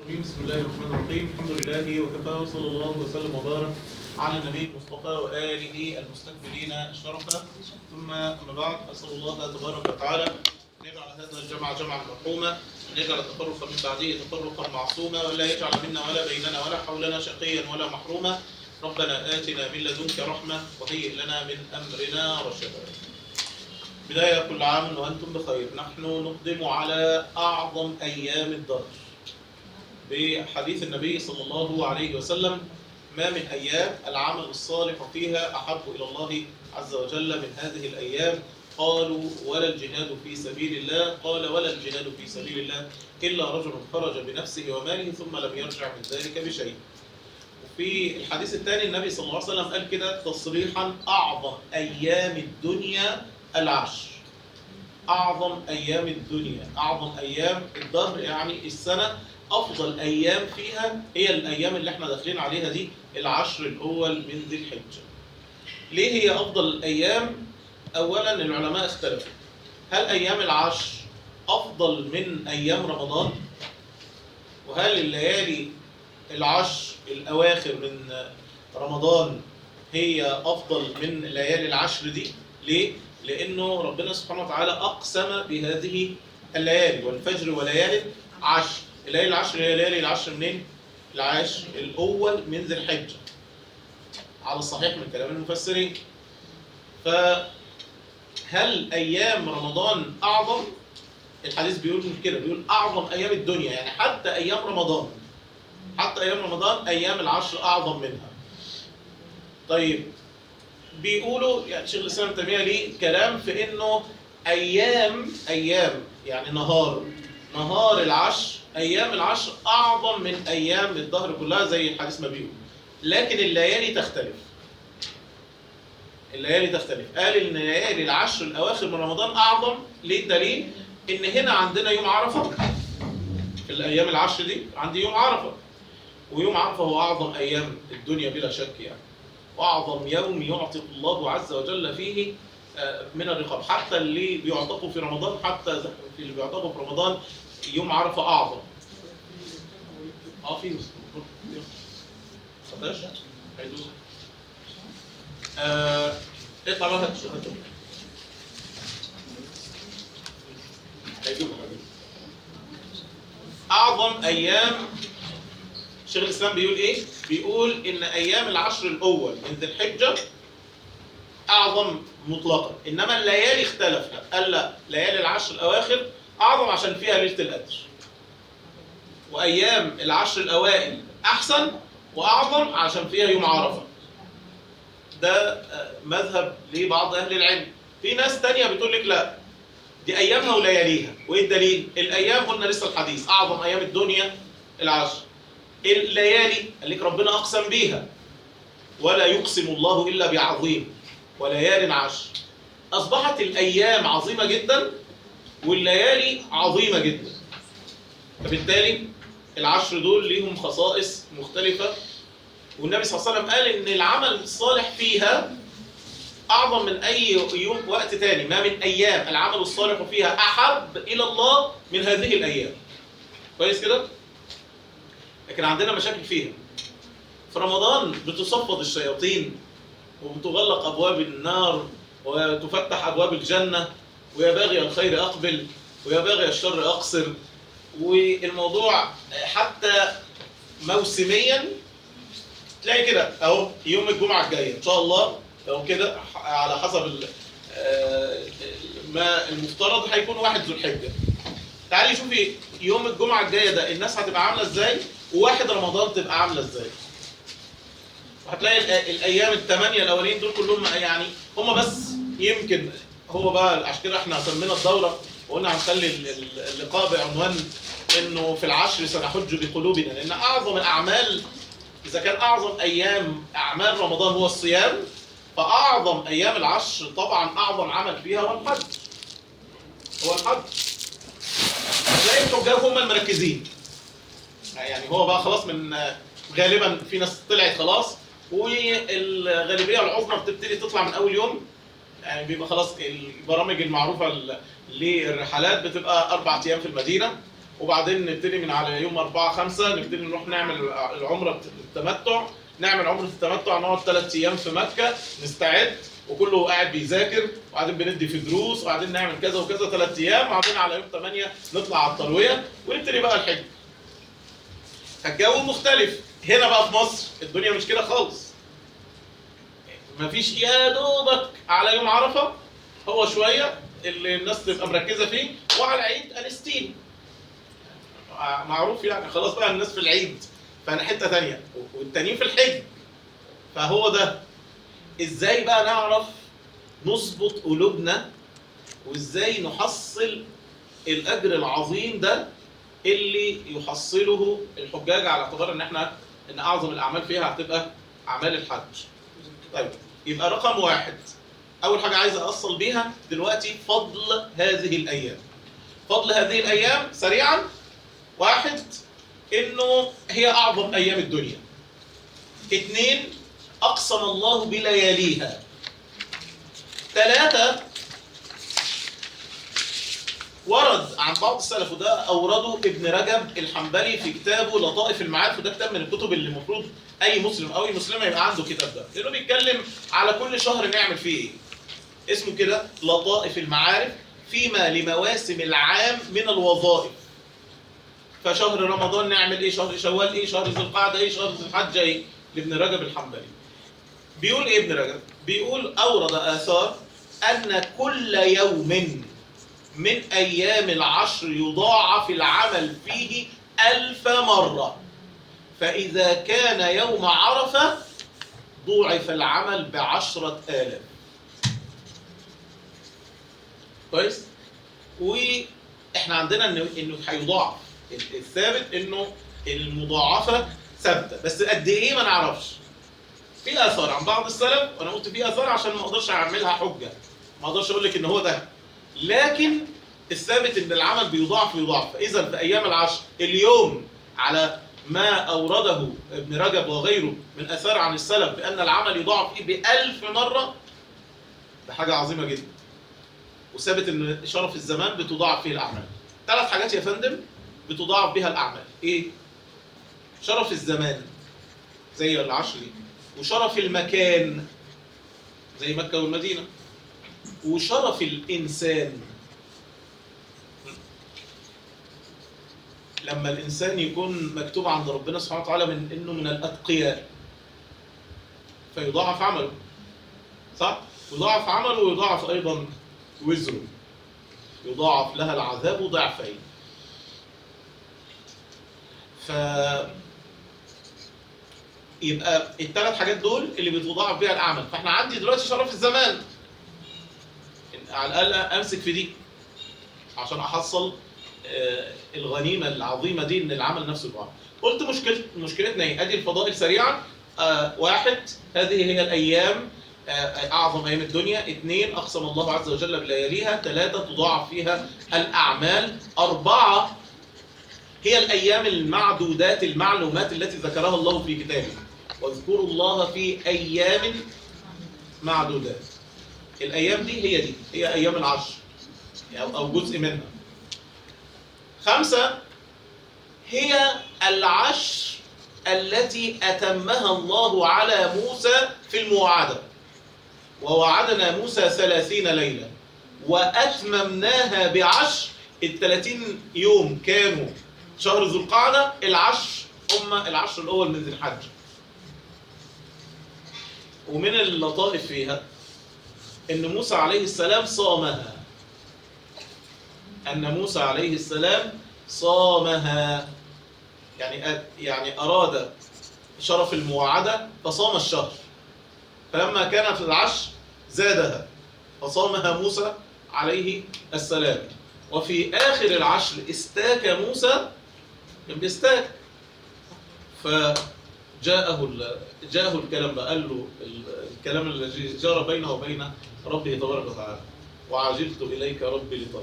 الرجيم بسم الله الرحمن الرحيم الحمد لله وكفى وصلى الله وسلم وبارك على النبي المصطفى واله المستكبرين الشرفة ثم اما بعد اسال الله تبارك وتعالى ان يجعل هذا الجمع جمعا مرحوما ان يجعل التفرق من بعده تفرقا معصوما ولا يجعل منا ولا بيننا ولا حولنا شقيا ولا محروما ربنا آتنا من لدنك رحمة وهيئ لنا من أمرنا رشدا بداية كل عام وأنتم بخير نحن نقدم على أعظم أيام الدهر بحديث النبي صلى الله عليه وسلم ما من أيام العمل الصالح فيها أحب إلى الله عز وجل من هذه الأيام قالوا ولا الجهاد في سبيل الله قال ولا الجهاد في سبيل الله إلا رجل خرج بنفسه وماله ثم لم يرجع من ذلك بشيء في الحديث الثاني النبي صلى الله عليه وسلم قال كده تصريحا أعظم أيام الدنيا العشر أعظم أيام الدنيا أعظم أيام الدهر يعني السنة أفضل أيام فيها هي الأيام اللي احنا داخلين عليها دي العشر الأول من ذي الحجة ليه هي أفضل الأيام؟ أولا العلماء اختلفوا هل أيام العشر أفضل من أيام رمضان؟ وهل الليالي العشر الأواخر من رمضان هي أفضل من ليالي العشر دي ليه؟ لأنه ربنا سبحانه وتعالى أقسم بهذه الليالي والفجر وليالي عشر الليالي العشر هي ليالي العشر منين؟ العشر الأول من ذي الحجة على الصحيح من كلام المفسرين فهل أيام رمضان أعظم؟ الحديث بيقول كده بيقول أعظم أيام الدنيا يعني حتى أيام رمضان حتى ايام رمضان ايام العشر اعظم منها طيب بيقولوا يعني شيخ الاسلام ابن تيميه ليه كلام في انه ايام ايام يعني نهار نهار العشر ايام العشر اعظم من ايام الدهر كلها زي الحديث ما بيقول لكن الليالي تختلف الليالي تختلف قال ان ليالي العشر الاواخر من رمضان اعظم ليه الدليل ان هنا عندنا يوم عرفه في الايام العشر دي عندي يوم عرفه ويوم عرفه هو أعظم أيام الدنيا بلا شك يعني وأعظم يوم يعتق الله عز وجل فيه من الرقاب حتى اللي بيعتقوا في رمضان حتى في اللي بيعتقوا في رمضان يوم عرفه أعظم اه في صدقش هيدوس آه اطلع بقى هيدوس أعظم أيام شيخ الاسلام بيقول ايه؟ بيقول ان ايام العشر الاول من ذي الحجه اعظم مطلقا، انما الليالي اختلف قال لا ليالي العشر الاواخر اعظم عشان فيها ليله القدر. وايام العشر الاوائل احسن واعظم عشان فيها يوم عرفه. ده مذهب لبعض اهل العلم. في ناس تانية بتقول لك لا دي ايامها ولياليها، وايه الدليل؟ الايام قلنا لسه الحديث اعظم ايام الدنيا العشر. الليالي قال لك ربنا اقسم بيها ولا يقسم الله الا بعظيم وليال عشر اصبحت الايام عظيمه جدا والليالي عظيمه جدا فبالتالي العشر دول ليهم خصائص مختلفه والنبي صلى الله عليه وسلم قال ان العمل الصالح فيها اعظم من اي يوم وقت تاني ما من ايام العمل الصالح فيها احب الى الله من هذه الايام كويس كده لكن عندنا مشاكل فيها في رمضان بتصفد الشياطين وبتغلق ابواب النار وتفتح ابواب الجنه ويا باغي الخير اقبل ويا باغي الشر اقصر والموضوع حتى موسميا تلاقي كده اهو يوم الجمعه الجايه ان شاء الله لو كده على حسب ما المفترض هيكون واحد ذو الحجه تعالي شوفي يوم الجمعه الجايه ده الناس هتبقى عامله ازاي وواحد رمضان تبقى عامله ازاي وهتلاقي الايام الثمانيه الاولين دول كلهم يعني هم بس يمكن هو بقى عشان كده احنا سمينا الدوره وقلنا هنخلي اللقاء بعنوان انه في العشر سنحج بقلوبنا لان اعظم الاعمال اذا كان اعظم ايام اعمال رمضان هو الصيام فاعظم ايام العشر طبعا اعظم عمل فيها هو الحج هو الحج تلاقي الحجاج هم المركزين يعني هو بقى خلاص من غالبا في ناس طلعت خلاص والغالبيه العظمى بتبتدي تطلع من اول يوم يعني بيبقى خلاص البرامج المعروفه للرحلات بتبقى اربع ايام في المدينه وبعدين نبتدي من على يوم 4 5 نبتدي نروح نعمل العمره التمتع نعمل عمره التمتع نقعد ثلاث ايام في مكه نستعد وكله قاعد بيذاكر وبعدين بندي في دروس وبعدين نعمل كذا وكذا ثلاث ايام وبعدين على يوم 8 نطلع على الترويه ونبتدي بقى الحج. الجو مختلف هنا بقى في مصر الدنيا مش كده خالص. مفيش يا دوبك على يوم عرفه هو شويه اللي الناس تبقى مركزه فيه وعلى عيد انستين معروف يعني خلاص بقى الناس في العيد فانا حته ثانيه والتانيين في الحج فهو ده ازاي بقى نعرف نظبط قلوبنا وازاي نحصل الاجر العظيم ده اللي يحصله الحجاج على اعتبار ان احنا ان اعظم الاعمال فيها هتبقى اعمال الحج. طيب يبقى رقم واحد اول حاجه عايز اوصل بيها دلوقتي فضل هذه الايام. فضل هذه الايام سريعا واحد انه هي اعظم ايام الدنيا. اثنين اقسم الله بلياليها. ثلاثه ورد عن بعض السلف وده اورده ابن رجب الحنبلي في كتابه لطائف المعارف وده كتاب من الكتب اللي المفروض اي مسلم او اي مسلمه يبقى عنده الكتاب ده لانه بيتكلم على كل شهر نعمل فيه ايه اسمه كده لطائف المعارف فيما لمواسم العام من الوظائف فشهر رمضان نعمل ايه شهر شوال ايه شهر ذي القعده ايه شهر ذي الحجه ايه لابن رجب الحنبلي بيقول ايه ابن رجب بيقول اورد اثار ان كل يوم من أيام العشر يضاعف العمل فيه ألف مرة فإذا كان يوم عرفة ضوعف العمل بعشرة آلاف كويس وإحنا عندنا إنه إنه هيضاعف الثابت إنه المضاعفة ثابتة بس قد إيه ما نعرفش في آثار عن بعض السلف وأنا قلت في آثار عشان ما أقدرش أعملها حجة ما أقدرش أقول لك إن هو ده لكن الثابت ان العمل بيضاعف ويضاعف فاذا في ايام العشر اليوم على ما اورده ابن رجب وغيره من اثار عن السلف بان العمل يضاعف فيه بألف مره ده حاجه عظيمه جدا وثابت ان شرف الزمان بتضاعف فيه الاعمال ثلاث حاجات يا فندم بتضاعف بها الاعمال ايه شرف الزمان زي العشر دي وشرف المكان زي مكه والمدينه وشرف الانسان لما الانسان يكون مكتوب عند ربنا سبحانه وتعالى من انه من الاتقياء فيضاعف عمله صح يضاعف عمله ويضاعف ايضا وزره يضاعف لها العذاب ضعفين ف يبقى الثلاث حاجات دول اللي بتضاعف بيها الاعمال فاحنا عندي دلوقتي شرف الزمان على الاقل امسك في دي عشان احصل الغنيمه العظيمه دي ان العمل نفسه يضاعف. قلت مشكله مشكلتنا ايه؟ ادي الفضائل سريعا آه واحد هذه هي الايام آه اعظم ايام الدنيا، اثنين اقسم الله عز وجل بلياليها، ثلاثه تضاعف فيها الاعمال، اربعه هي الايام المعدودات المعلومات التي ذكرها الله في كتابه. واذكروا الله في ايام معدودات. الايام دي هي دي، هي ايام العشر او جزء منها. خمسة هي العشر التي أتمها الله على موسى في المواعدة ووعدنا موسى ثلاثين ليلة وأتممناها بعشر الثلاثين يوم كانوا شهر ذو القعدة العشر هم العشر الأول من ذي الحج ومن اللطائف فيها إن موسى عليه السلام صامها أن موسى عليه السلام صامها يعني يعني أراد شرف المواعدة فصام الشهر فلما كان في العشر زادها فصامها موسى عليه السلام وفي آخر العشر استاك موسى كان بيستاك فجاءه جاءه الكلام بقى قال له الكلام الذي جرى بينه وبين ربه تبارك وتعالى وعجلت إليك ربي لترضى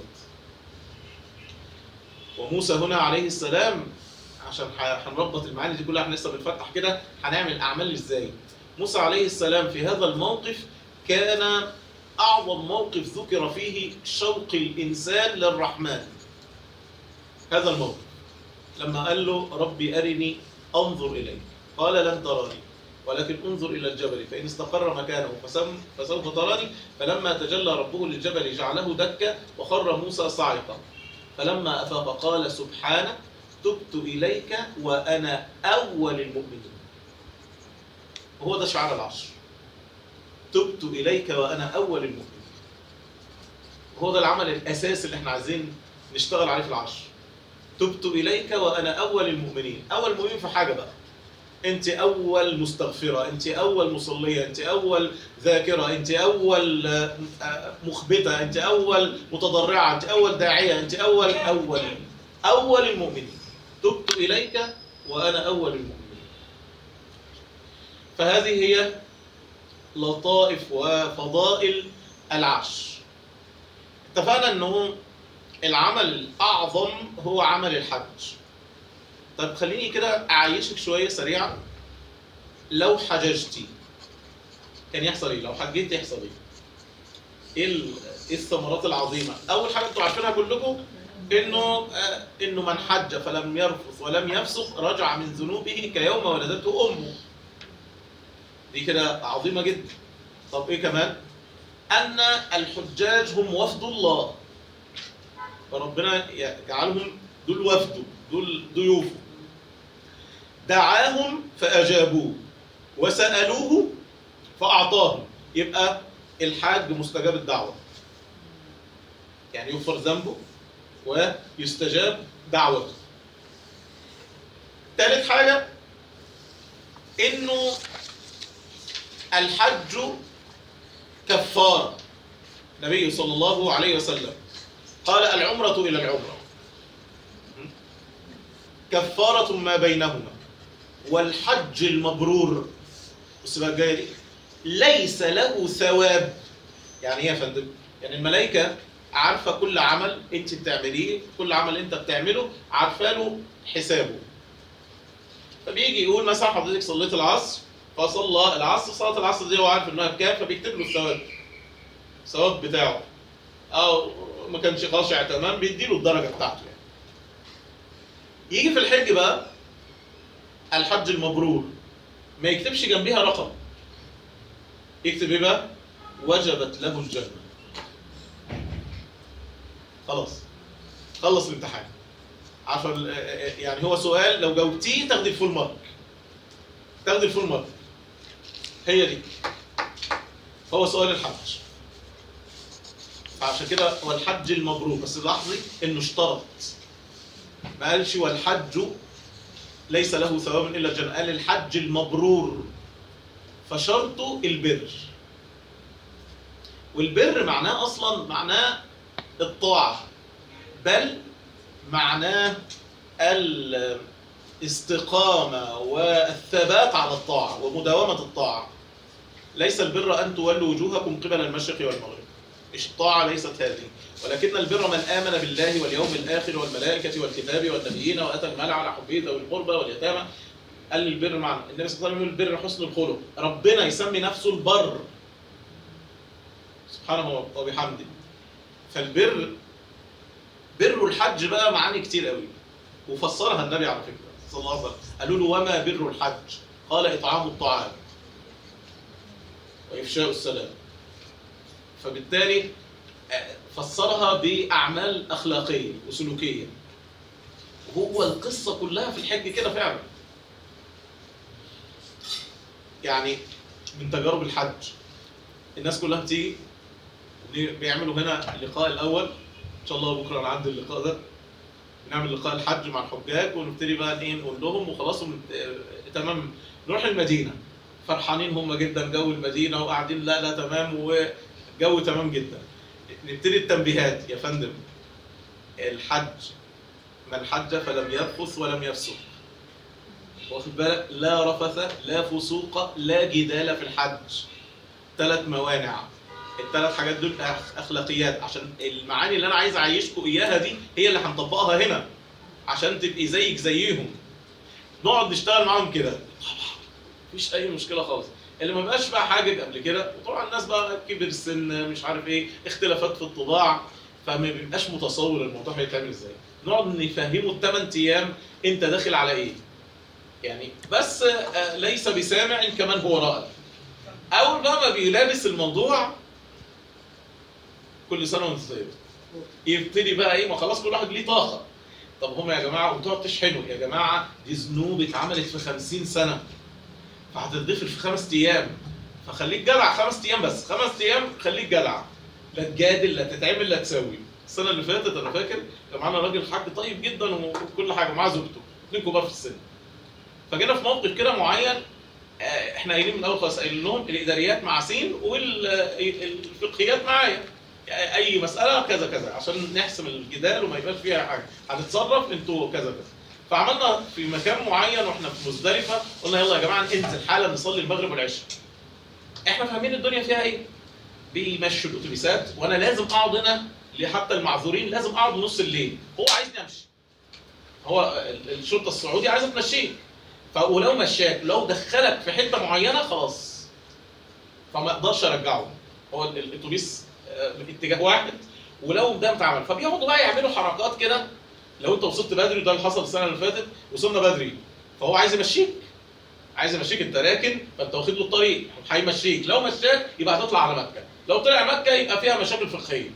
وموسى هنا عليه السلام عشان هنربط المعاني دي كلها احنا لسه بنفتح كده هنعمل اعمال ازاي موسى عليه السلام في هذا الموقف كان اعظم موقف ذكر فيه شوق الانسان للرحمن هذا الموقف لما قال له ربي أرني أنظر إليك قال لن تراني ولكن انظر إلى الجبل فإن استقر مكانه فسم فسوف تراني فلما تجلى ربه للجبل جعله دكا وخر موسى صاعقا فلما أفاق قال سبحانك تبت إليك وأنا أول المؤمنين وهو ده شعار العشر تبت إليك وأنا أول المؤمنين هو ده العمل الأساسي اللي احنا عايزين نشتغل عليه في العشر تبت إليك وأنا أول المؤمنين أول المؤمنين في حاجة بقى أنت أول مستغفرة أنت أول مصلية أنت أول ذاكرة أنت أول آه، آه، مخبتة أنت أول متضرعة أنت أول داعية أنت أول أول أول المؤمنين تبت إليك وأنا أول المؤمنين فهذه هي لطائف وفضائل العشر اتفقنا أنه العمل الأعظم هو عمل الحج طيب خليني كده أعيشك شوية سريعا لو حججتي كان يحصل ايه؟ لو حجيت يحصل ايه؟ ايه ال- إيه الثمرات العظيمه؟ اول حاجه انتوا عارفينها كلكم انه آه، انه من حج فلم يرفث ولم يفسق رجع من ذنوبه كيوم ولدته امه. دي كده عظيمه جدا. طب ايه كمان؟ ان الحجاج هم وفد الله. فربنا يجعلهم دول وفده، دول ضيوفه. دعاهم فاجابوه وسالوه فأعطاهم يبقى الحاج مستجاب الدعوة يعني يغفر ذنبه ويستجاب دعوته ثالث حاجة إنه الحج كفارة النبي صلى الله عليه وسلم قال العمرة إلى العمرة كفارة ما بينهما والحج المبرور بص بقى الجايه دي ليس له ثواب يعني ايه يا فندم؟ يعني الملائكه عارفه كل عمل انت بتعمليه كل عمل انت بتعمله عارفه له حسابه فبيجي يقول مثلا حضرتك صليت العصر فصلى العصر صلاه العصر دي هو عارف انها بكام فبيكتب له الثواب الثواب بتاعه او ما كانش خاشع تمام بيديله الدرجه بتاعته يعني يجي في الحج بقى الحج المبرور ما يكتبش جنبيها رقم يكتب ايه بقى وجبت له الجنه خلاص خلص الامتحان عشان ال- يعني هو سؤال لو جاوبتيه تاخدي الفول مارك تاخدي الفول مارك هي دي هو سؤال الحج عشان كده هو الحج المبرور بس لاحظي انه اشترط ما قالش والحج ليس له ثواب الا الجنه قال الحج المبرور فشرطه البر والبر معناه اصلا معناه الطاعه بل معناه الاستقامه والثبات على الطاعه ومداومه الطاعه ليس البر ان تولوا وجوهكم قبل المشرق والمغرب مش الطاعه ليست هذه ولكن البر من امن بالله واليوم الاخر والملائكه والكتاب والنبيين واتى المال على حبه ذوي القربى واليتامى قال لي البر معنى النبي صلى الله عليه وسلم يقول البر حسن الخلق ربنا يسمي نفسه البر سبحانه وبحمده فالبر بر الحج بقى معاني كتير قوي وفسرها النبي على فكره صلى الله عليه وسلم قالوا له وما بر الحج قال اطعام الطعام وافشاء السلام فبالتالي آه، فسرها باعمال اخلاقيه وسلوكيه وهو القصه كلها في الحج كده فعلا يعني من تجارب الحج الناس كلها بتيجي بيعملوا هنا اللقاء الاول ان شاء الله بكره انا عندي اللقاء ده نعمل لقاء الحج مع الحجاج ونبتدي بقى ايه نقول لهم وخلاص ون- آه، تمام نروح المدينه فرحانين هم جدا جو المدينه وقاعدين لا لا تمام وجو تمام جدا نبتدي التنبيهات يا فندم الحج من حج فلم يرفث ولم يفسق واخد بالك لا رفث لا فسوق لا جدال في الحج ثلاث موانع الثلاث حاجات دول أخ- اخلاقيات عشان المعاني اللي انا عايز اعيشكم اياها دي هي اللي هنطبقها هنا عشان تبقي زيك زيهم نقعد نشتغل معاهم كده مفيش اي مشكله خالص اللي ما بقاش بقى حاجه قبل كده وطبعا الناس بقى كبر السن مش عارف ايه اختلافات في الطباع فما بيبقاش متصور الموضوع هيتعمل ازاي نقعد نفهمه الثمان ايام انت داخل على ايه يعني بس آه، ليس بسامع كمن هو رائع اول بقى ما بيلابس الموضوع كل سنه وانت طيب يبتدي بقى ايه ما خلاص كل واحد ليه طاقه طب هم يا جماعه وتقعد تشحنوا يا جماعه دي ذنوب اتعملت في 50 سنه فهتتغفر في خمس ايام فخليك جدع خمس ايام بس خمس ايام خليك جدع لا تجادل لا تتعمل لا تسوي السنه اللي فاتت انا فاكر كان معانا راجل حاج طيب جدا وكل حاجه معاه زوجته اثنين كبار في السن فجينا في موقف كده معين آه، احنا قايلين من الاول خالص قايلين لهم الاداريات مع سين والفقهيات معايا يعني اي مساله كذا كذا عشان نحسم الجدال وما يبقاش فيها حاجه هنتصرف انتوا كذا كذا فعملنا في مكان معين واحنا في مزدلفه قلنا يلا يا جماعه انزل حالا نصلي المغرب والعشاء احنا فاهمين الدنيا فيها ايه بيمشوا الاتوبيسات وانا لازم اقعد هنا حتى المعذورين لازم اقعد نص الليل هو عايزني امشي هو ال- الشرطه السعودي عايزه تمشيك ف- ولو مشاك لو دخلك في حته معينه خلاص فما اقدرش ارجعه هو ال- الاتوبيس آه، باتجاه واحد ولو ده اتعمل فبيقعدوا بقى يعملوا حركات كده لو انت وصلت بدري وده اللي حصل السنه اللي فاتت وصلنا بدري فهو عايز يمشيك عايز يمشيك انت راكن فانت واخد له الطريق هيمشيك لو مشاك يبقى هتطلع على مكه لو طلع مكه يبقى فيها مشاكل فقهيه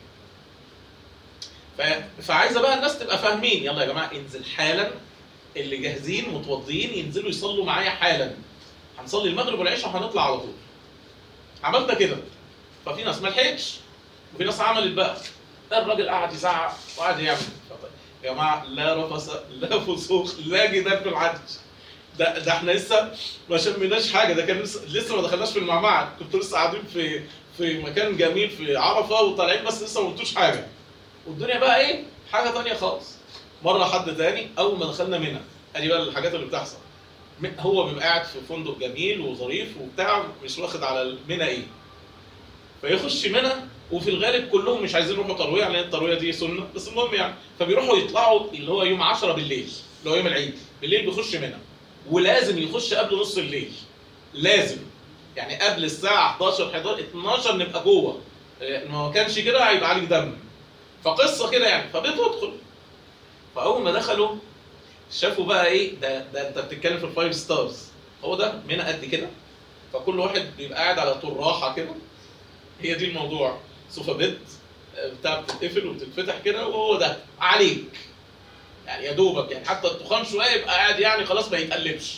ف... فعايزه بقى الناس تبقى فاهمين يلا يا جماعه انزل حالا اللي جاهزين متوضيين ينزلوا يصلوا معايا حالا هنصلي المغرب والعشاء وهنطلع على طول عملنا كده ففي ناس ما لحقتش وفي ناس عملت بقى ده الراجل قعد يزعق وقعد يعمل فطيب. يا جماعه لا رفث لا فسوق لا جدال في الحج ده ده احنا لسه ما شميناش حاجه ده كان لسه لسه ما دخلناش في المعمعه كنتوا لسه قاعدين في في مكان جميل في عرفه وطالعين بس لسه ما قلتوش حاجه والدنيا بقى ايه حاجه تانية خالص مره حد تاني اول ما دخلنا منى ادي بقى الحاجات اللي بتحصل م- هو بيبقى قاعد في فندق جميل وظريف وبتاع مش واخد على منى ايه فيخش منى وفي الغالب كلهم مش عايزين يروحوا ترويه لان الترويه دي سنه بس المهم يعني فبيروحوا يطلعوا اللي هو يوم 10 بالليل اللي هو يوم العيد بالليل بيخش منى ولازم يخش قبل نص الليل لازم يعني قبل الساعه 11 11 12 نبقى جوه آه، ما كانش كده هيبقى عليك دم فقصه كده يعني فبتدخل فاول ما دخلوا شافوا بقى ايه ده ده انت بتتكلم في الفايف ستارز هو ده منى قد كده فكل واحد بيبقى قاعد على طول راحه كده هي دي الموضوع سوفا بيت آه، بتاع بتتقفل وبتتفتح كده وهو ده عليك يعني يا دوبك يعني حتى التخان شويه يبقى قاعد يعني خلاص ما يتقلبش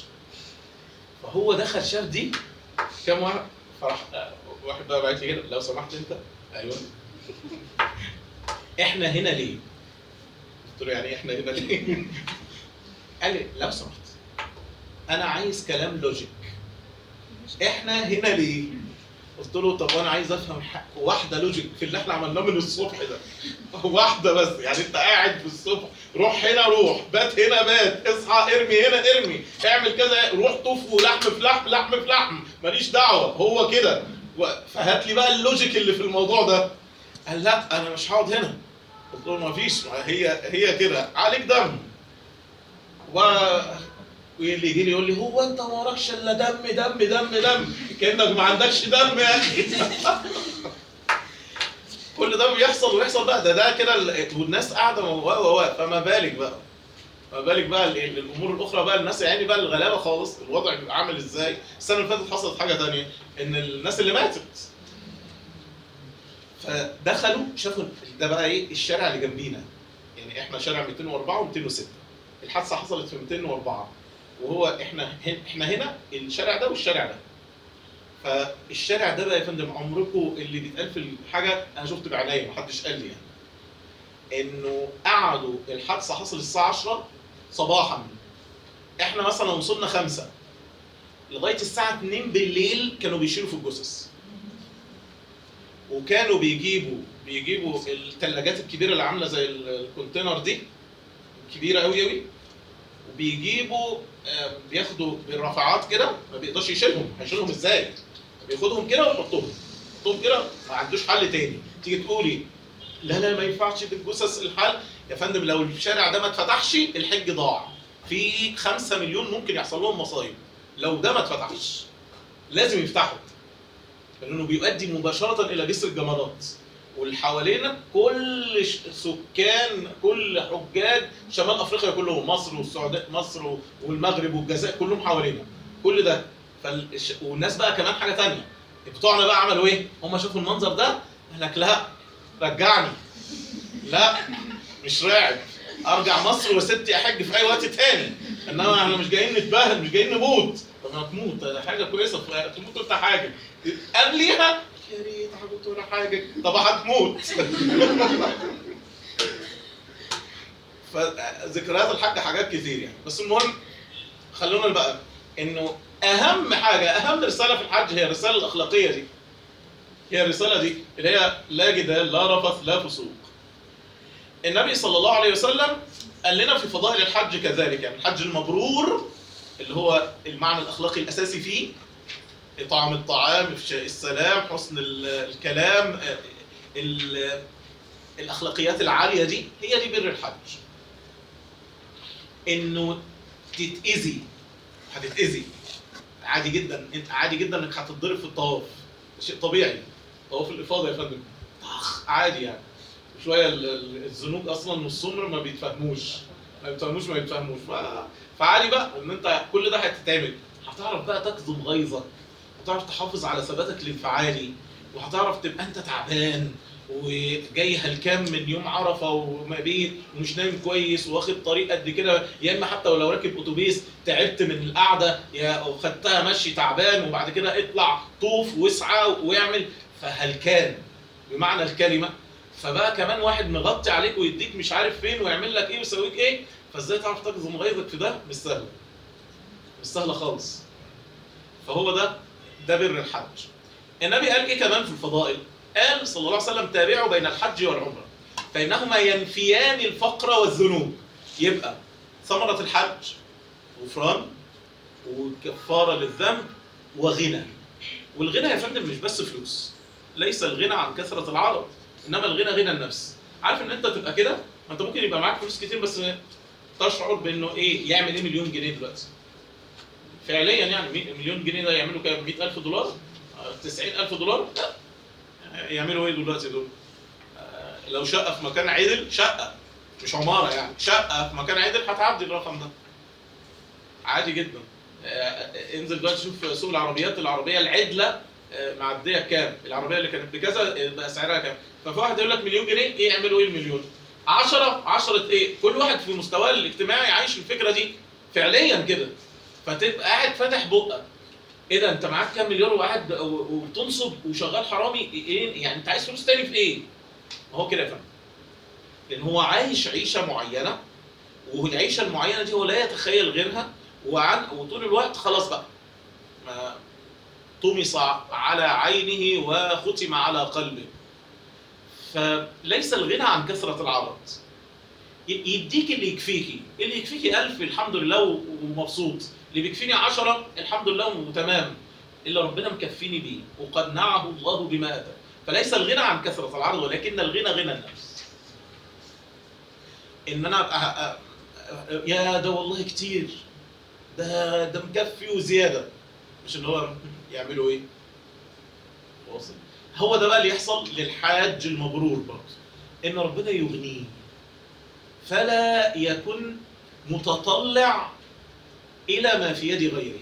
فهو دخل شاف دي كام واحد فراح آه، واحد بقى بعت لي كده لو سمحت انت ايوه احنا هنا ليه؟ قلت له يعني إيه احنا هنا ليه؟ قال لي لو سمحت انا عايز كلام لوجيك احنا هنا ليه؟ قلت له طب وانا عايز افهم ح- واحده لوجيك في اللي احنا عملناه من الصبح ده واحده بس يعني انت قاعد في الصبح روح هنا روح بات هنا بات اصحى ارمي هنا ارمي اعمل كذا روح طف ولحم في لحم لحم في لحم ماليش دعوه هو كده و- فهات لي بقى اللوجيك اللي في الموضوع ده قال لا انا مش هقعد هنا قلت له ما فيش ما هي هي كده عليك دم و واللي يجي لي يقول لي هو انت ما وراكش الا دم دم دم دم كانك ما عندكش دم يا اخي كل ده بيحصل ويحصل بقى ده ده كده ال- والناس قاعده و و و فما بالك بقى ما بالك بقى ال- ال- الامور الاخرى بقى الناس يعني بقى الغلابه خالص الوضع بيبقى عامل ازاي السنه اللي فاتت حصلت حاجه تانية ان الناس اللي ماتت فدخلوا شافوا ده بقى ايه الشارع اللي جنبينا يعني احنا شارع 204 و206 الحادثه حصلت في 204 وهو احنا هن- احنا هنا الشارع ده والشارع ده فالشارع ده بقى يا فندم عمركم اللي بيتقال في الحاجه انا شفت بعينيا محدش قال لي يعني انه قعدوا الحادثه حصلت الساعه 10 صباحا احنا مثلا وصلنا خمسة لغايه الساعه 2 بالليل كانوا بيشيلوا في الجثث وكانوا بيجيبوا بيجيبوا الثلاجات الكبيره اللي عامله زي ال- الكونتينر دي كبيره قوي قوي وبيجيبوا آه، بياخدوا بالرافعات كده ما بيقدرش يشيلهم هيشيلهم ازاي؟ بياخدهم كده ويحطهم يحطهم كده ما عندوش حل تاني تيجي تقولي لا لا ما ينفعش دي الجثث الحل يا فندم لو الشارع ده ما اتفتحش الحج ضاع في خمسة مليون ممكن يحصل لهم مصايب لو ده ما اتفتحش لازم يفتحوا لانه بيؤدي مباشره الى جسر الجمرات واللي حوالينا كل ش- سكان كل حجاج شمال افريقيا كلهم مصر والسعوديه مصر والمغرب والجزائر كلهم حوالينا كل ده فالش... والناس بقى كمان حاجه تانية بتوعنا بقى عملوا ايه؟ هم شافوا المنظر ده قال لك لا رجعني لا مش راعب ارجع مصر وستي احج في اي وقت تاني انما احنا مش جايين نتبهدل مش جايين نموت طب ما تموت ده حاجه كويسه ف- تموت انت حاجه قبليها يا ريت هموت ولا حاجه طب هتموت فذكريات الحج حاجات كتير يعني بس المهم خلونا بقى انه اهم حاجه اهم رساله في الحج هي الرساله الاخلاقيه دي هي الرساله دي اللي هي لا جدال لا رفث لا فسوق النبي صلى الله عليه وسلم قال لنا في فضائل الحج كذلك يعني الحج المبرور اللي هو المعنى الاخلاقي الاساسي فيه اطعام الطعام افشاء السلام حسن ال- الكلام آه، ال- الاخلاقيات العاليه دي هي دي بر الحج انه تتاذي هتتاذي عادي جدا انت عادي جدا انك هتتضرب في الطواف ده شيء طبيعي طواف الافاضه يا فندم طخ عادي يعني شويه ال- ال- الزنوج اصلا والسمر ما بيتفهموش ما بيتفهموش ما بيتفهموش ف- فعادي بقى ان انت كل ده هتتعمل هتعرف بقى تكظم غيظك هتعرف تحافظ على ثباتك الانفعالي وهتعرف تبقى انت تعبان وجاي هلكان من يوم عرفه ومبيت ومش نايم كويس واخد طريق قد كده يا اما حتى ولو راكب اتوبيس تعبت من القعده يا وخدتها مشي تعبان وبعد كده اطلع طوف واسعى واعمل فهلكان بمعنى الكلمه فبقى كمان واحد مغطي عليك ويديك مش عارف فين ويعمل لك ايه ويسويك ايه فازاي تعرف تكظم غيظك في ده مش سهله مش سهله خالص فهو ده ده بر الحج النبي قال ايه كمان في الفضائل قال صلى الله عليه وسلم تابعوا بين الحج والعمره فانهما ينفيان الفقر والذنوب يبقى ثمره الحج غفران وكفاره للذنب وغنى والغنى يا فندم مش بس فلوس ليس الغنى عن كثره العرض انما الغنى غنى النفس عارف ان انت تبقى كده ما انت ممكن يبقى معاك فلوس كتير بس تشعر بانه ايه يعمل ايه مليون جنيه دلوقتي فعليا يعني مي- مليون جنيه ده يعملوا كام 100000 دولار آه، 90000 دولار لا يعملوا ايه دلوقتي دول آه، لو شقه في مكان عدل شقه مش عماره يعني شقه في مكان عدل هتعدي الرقم ده عادي جدا آه، انزل دلوقتي شوف سوق العربيات العربيه العدله آه، معديه كام العربيه اللي كانت بكذا آه، بقى سعرها كام ففي واحد يقول لك مليون جنيه ايه يعملوا ايه المليون 10 10 ايه كل واحد في مستواه الاجتماعي عايش الفكره دي فعليا كده فتبقى قاعد فاتح بقك ايه ده انت معاك كام مليار وقاعد و- وبتنصب وشغال حرامي ايه يعني انت عايز فلوس تاني في ايه؟ ما هو كده يا فندم لان هو عايش عيشه معينه والعيشه المعينه دي هو لا يتخيل غيرها وعن وطول الوقت خلاص بقى ما طمس على عينه وختم على قلبه فليس الغنى عن كثره العرض ي- يديك اللي يكفيكي اللي يكفيكي ألف الحمد لله و- ومبسوط اللي بيكفيني عشرة الحمد لله وتمام اللي ربنا مكفيني بيه وقنعه الله بما اتى فليس الغنى عن كثره العرض ولكن الغنى غنى النفس ان انا أبقى أ- أ- يا ده والله كتير ده ده مكفي وزياده مش اللي هو يعملوا ايه واصل هو ده بقى اللي يحصل للحاج المبرور برضه ان ربنا يغنيه فلا يكن متطلع الى ما في يد غيره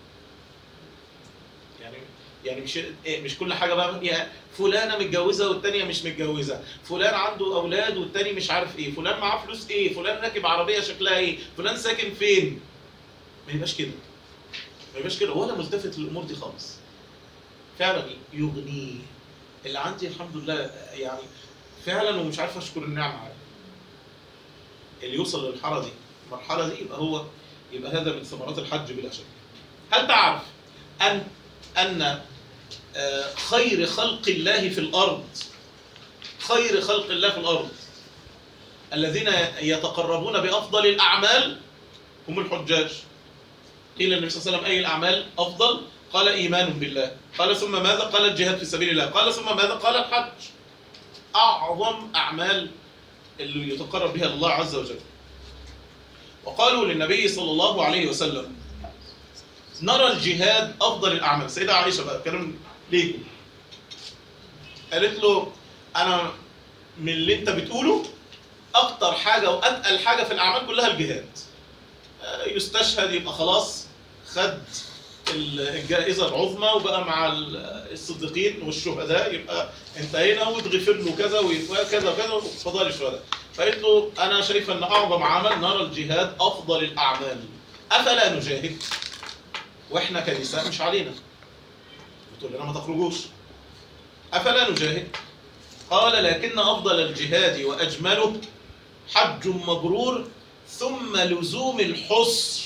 يعني يعني مش إيه مش كل حاجه بقى يعني فلانه متجوزه والتانيه مش متجوزه فلان عنده اولاد والتاني مش عارف ايه فلان معاه فلوس ايه فلان راكب عربيه شكلها ايه فلان ساكن فين ما يبقاش كده ما يبقاش كده ولا ملتفت للامور دي خالص فعلا يغنيه اللي عندي الحمد لله يعني فعلا ومش عارف اشكر النعمه عليه اللي يوصل للمرحله دي المرحله دي يبقى هو يبقى هذا من ثمرات الحج بلا شك هل تعرف ان ان آه، خير خلق الله في الارض خير خلق الله في الارض الذين يتقربون بافضل الاعمال هم الحجاج قيل النبي صلى الله عليه وسلم اي الاعمال افضل قال ايمان بالله قال ثم ماذا قال الجهاد في سبيل الله قال ثم ماذا قال الحج اعظم اعمال اللي يتقرب بها الله عز وجل وقالوا للنبي صلى الله عليه وسلم نرى الجهاد افضل الاعمال سيدة عائشه بقى كلام ليكم قالت له انا من اللي انت بتقوله اكتر حاجه واتقل حاجه في الاعمال كلها الجهاد آه، يستشهد يبقى خلاص خد الجائزه العظمى وبقى مع ال- الصديقين والشهداء يبقى انتهينا وتغفر له كذا وكذا وكذا وفضائل الشهداء فقلت له انا شايف ان اعظم عمل نرى الجهاد افضل الاعمال افلا نجاهد واحنا كنساء مش علينا بتقول لنا ما تخرجوش افلا نجاهد قال لكن افضل الجهاد واجمله حج مبرور ثم لزوم الحصر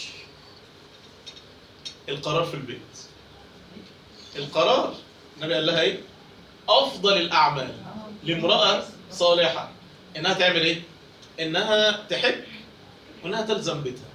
القرار في البيت القرار النبي قال لها ايه افضل الاعمال لامراه صالحه انها تعمل ايه انها تحج وانها تلزم بيتها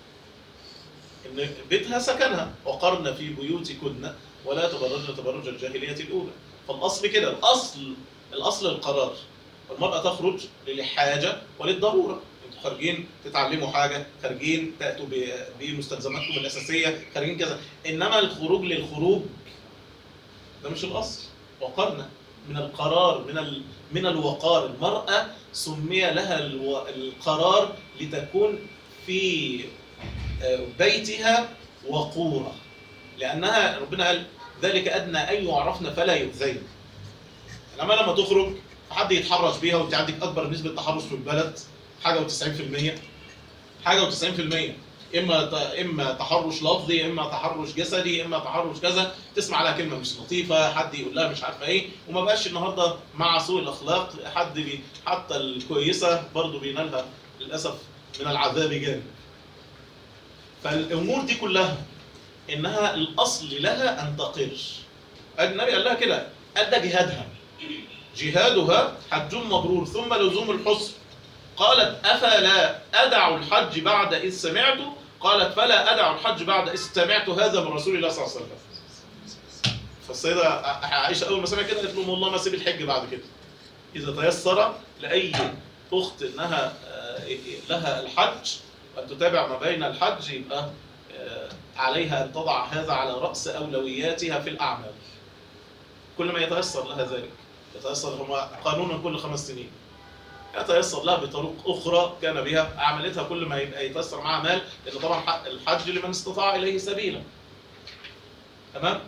ان بيتها سكنها وقرن في بيوتكن ولا تبرجن تبرج الجاهليه الاولى فالاصل كده الاصل الاصل القرار المراه تخرج للحاجه وللضروره انتوا خارجين تتعلموا حاجه خارجين تاتوا ب- بمستلزماتكم الاساسيه خارجين كذا انما الخروج للخروج ده مش الاصل وقرن من القرار من ال... من الوقار المراه سمي لها الو... القرار لتكون في آه، بيتها وقورة لأنها ربنا قال ذلك أدنى أن يعرفن فلا يؤذين لما لما تخرج حد يتحرش بيها وانت عندك أكبر نسبة تحرش في البلد حاجة و90% حاجة و90% إما ت- إما تحرش لفظي إما تحرش جسدي إما تحرش كذا تسمع عليها كلمة مش لطيفة حد يقول لها مش عارفة إيه وما بقاش النهاردة مع سوء الأخلاق حد بي حتى الكويسة برضه بينالها للأسف من العذاب جانب فالامور دي كلها انها الاصل لها ان تقر النبي قال لها كده قال ده جهادها جهادها حج مبرور ثم لزوم الحسن قالت افلا ادع الحج بعد اذ سمعت قالت فلا ادع الحج بعد اذ سمعت هذا من رسول الله صلى الله عليه وسلم فالسيده عائشه اول ما سمعت كده قالت لهم والله ما سيب الحج بعد كده اذا تيسر لاي اخت انها آه، لها الحج أن تتابع ما بين الحج يبقى آه، عليها أن تضع هذا على رأس أولوياتها في الأعمال كل ما يتيسر لها ذلك يتيسر هو قانونا كل خمس سنين يتيسر لها بطرق أخرى كان بها عملتها كل ما يبقى يتيسر معها مال لأن طبعا حق الحج لمن استطاع إليه سبيلا تمام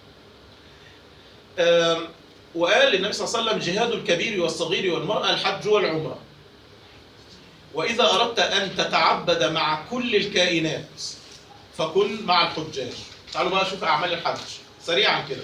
آم، وقال النبي صلى الله عليه وسلم جهاد الكبير والصغير والمرأة الحج والعمرة وإذا أردت أن تتعبد مع كل الكائنات فكن مع الحجاج تعالوا بقى نشوف أعمال الحج سريعا كده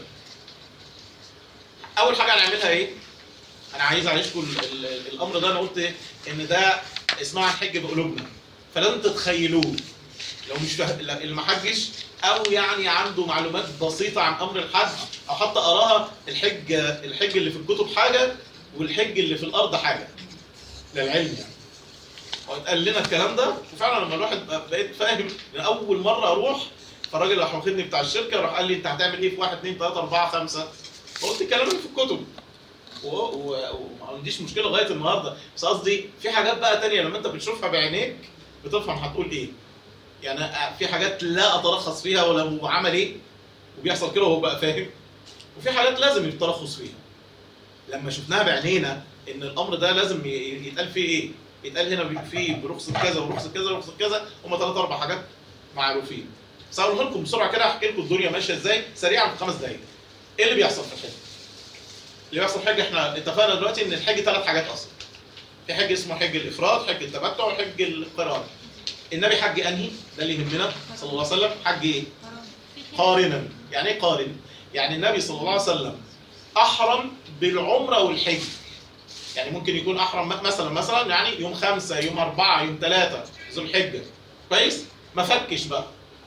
أول حاجة هنعملها إيه؟ أنا عايز أعيشكم ال- ال- الأمر ده أنا قلت إيه؟ إن ده اسمها الحج بقلوبنا فلازم تتخيلوه لو مش فاهم اللي ما حجش أو يعني عنده معلومات بسيطة عن أمر الحج أو حتى أراها الحج الحج اللي في الكتب حاجة والحج اللي في الأرض حاجة للعلم يعني واتقال لنا الكلام ده وفعلا لما الواحد بقى- بقيت فاهم ان اول مره اروح فالراجل راح واخدني بتاع الشركه راح قال لي انت هتعمل ايه في 1 2 3 4 5 فقلت الكلام اللي في الكتب و- و- وما عنديش مشكله لغايه النهارده بس قصدي في حاجات بقى تانية لما انت بتشوفها بعينيك بتفهم هتقول ايه يعني في حاجات لا اترخص فيها ولا هو عمل ايه وبيحصل كده وهو بقى فاهم وفي حاجات لازم يترخص فيها لما شفناها بعينينا ان الامر ده لازم ي- يتقال فيه ايه يتقال هنا فيه برخصة كذا ورخصة كذا ورخصة كذا هم ثلاث اربع حاجات معروفين بس هقولهم لكم بسرعه كده احكي لكم الدنيا ماشيه ازاي سريعا في خمس دقائق ايه اللي بيحصل في الحج؟ اللي بيحصل في الحج احنا اتفقنا دلوقتي ان الحج ثلاث حاجات اصلا في حج اسمه حج الافراد حج التمتع وحج القران النبي حج انهي ده اللي يهمنا صلى الله عليه وسلم حج ايه قارنا يعني ايه قارن يعني النبي صلى الله عليه وسلم احرم بالعمره والحج يعني ممكن يكون احرم م- مثلا مثلا يعني يوم خمسة يوم أربعة يوم ثلاثة ذو الحجة كويس ما فكش بقى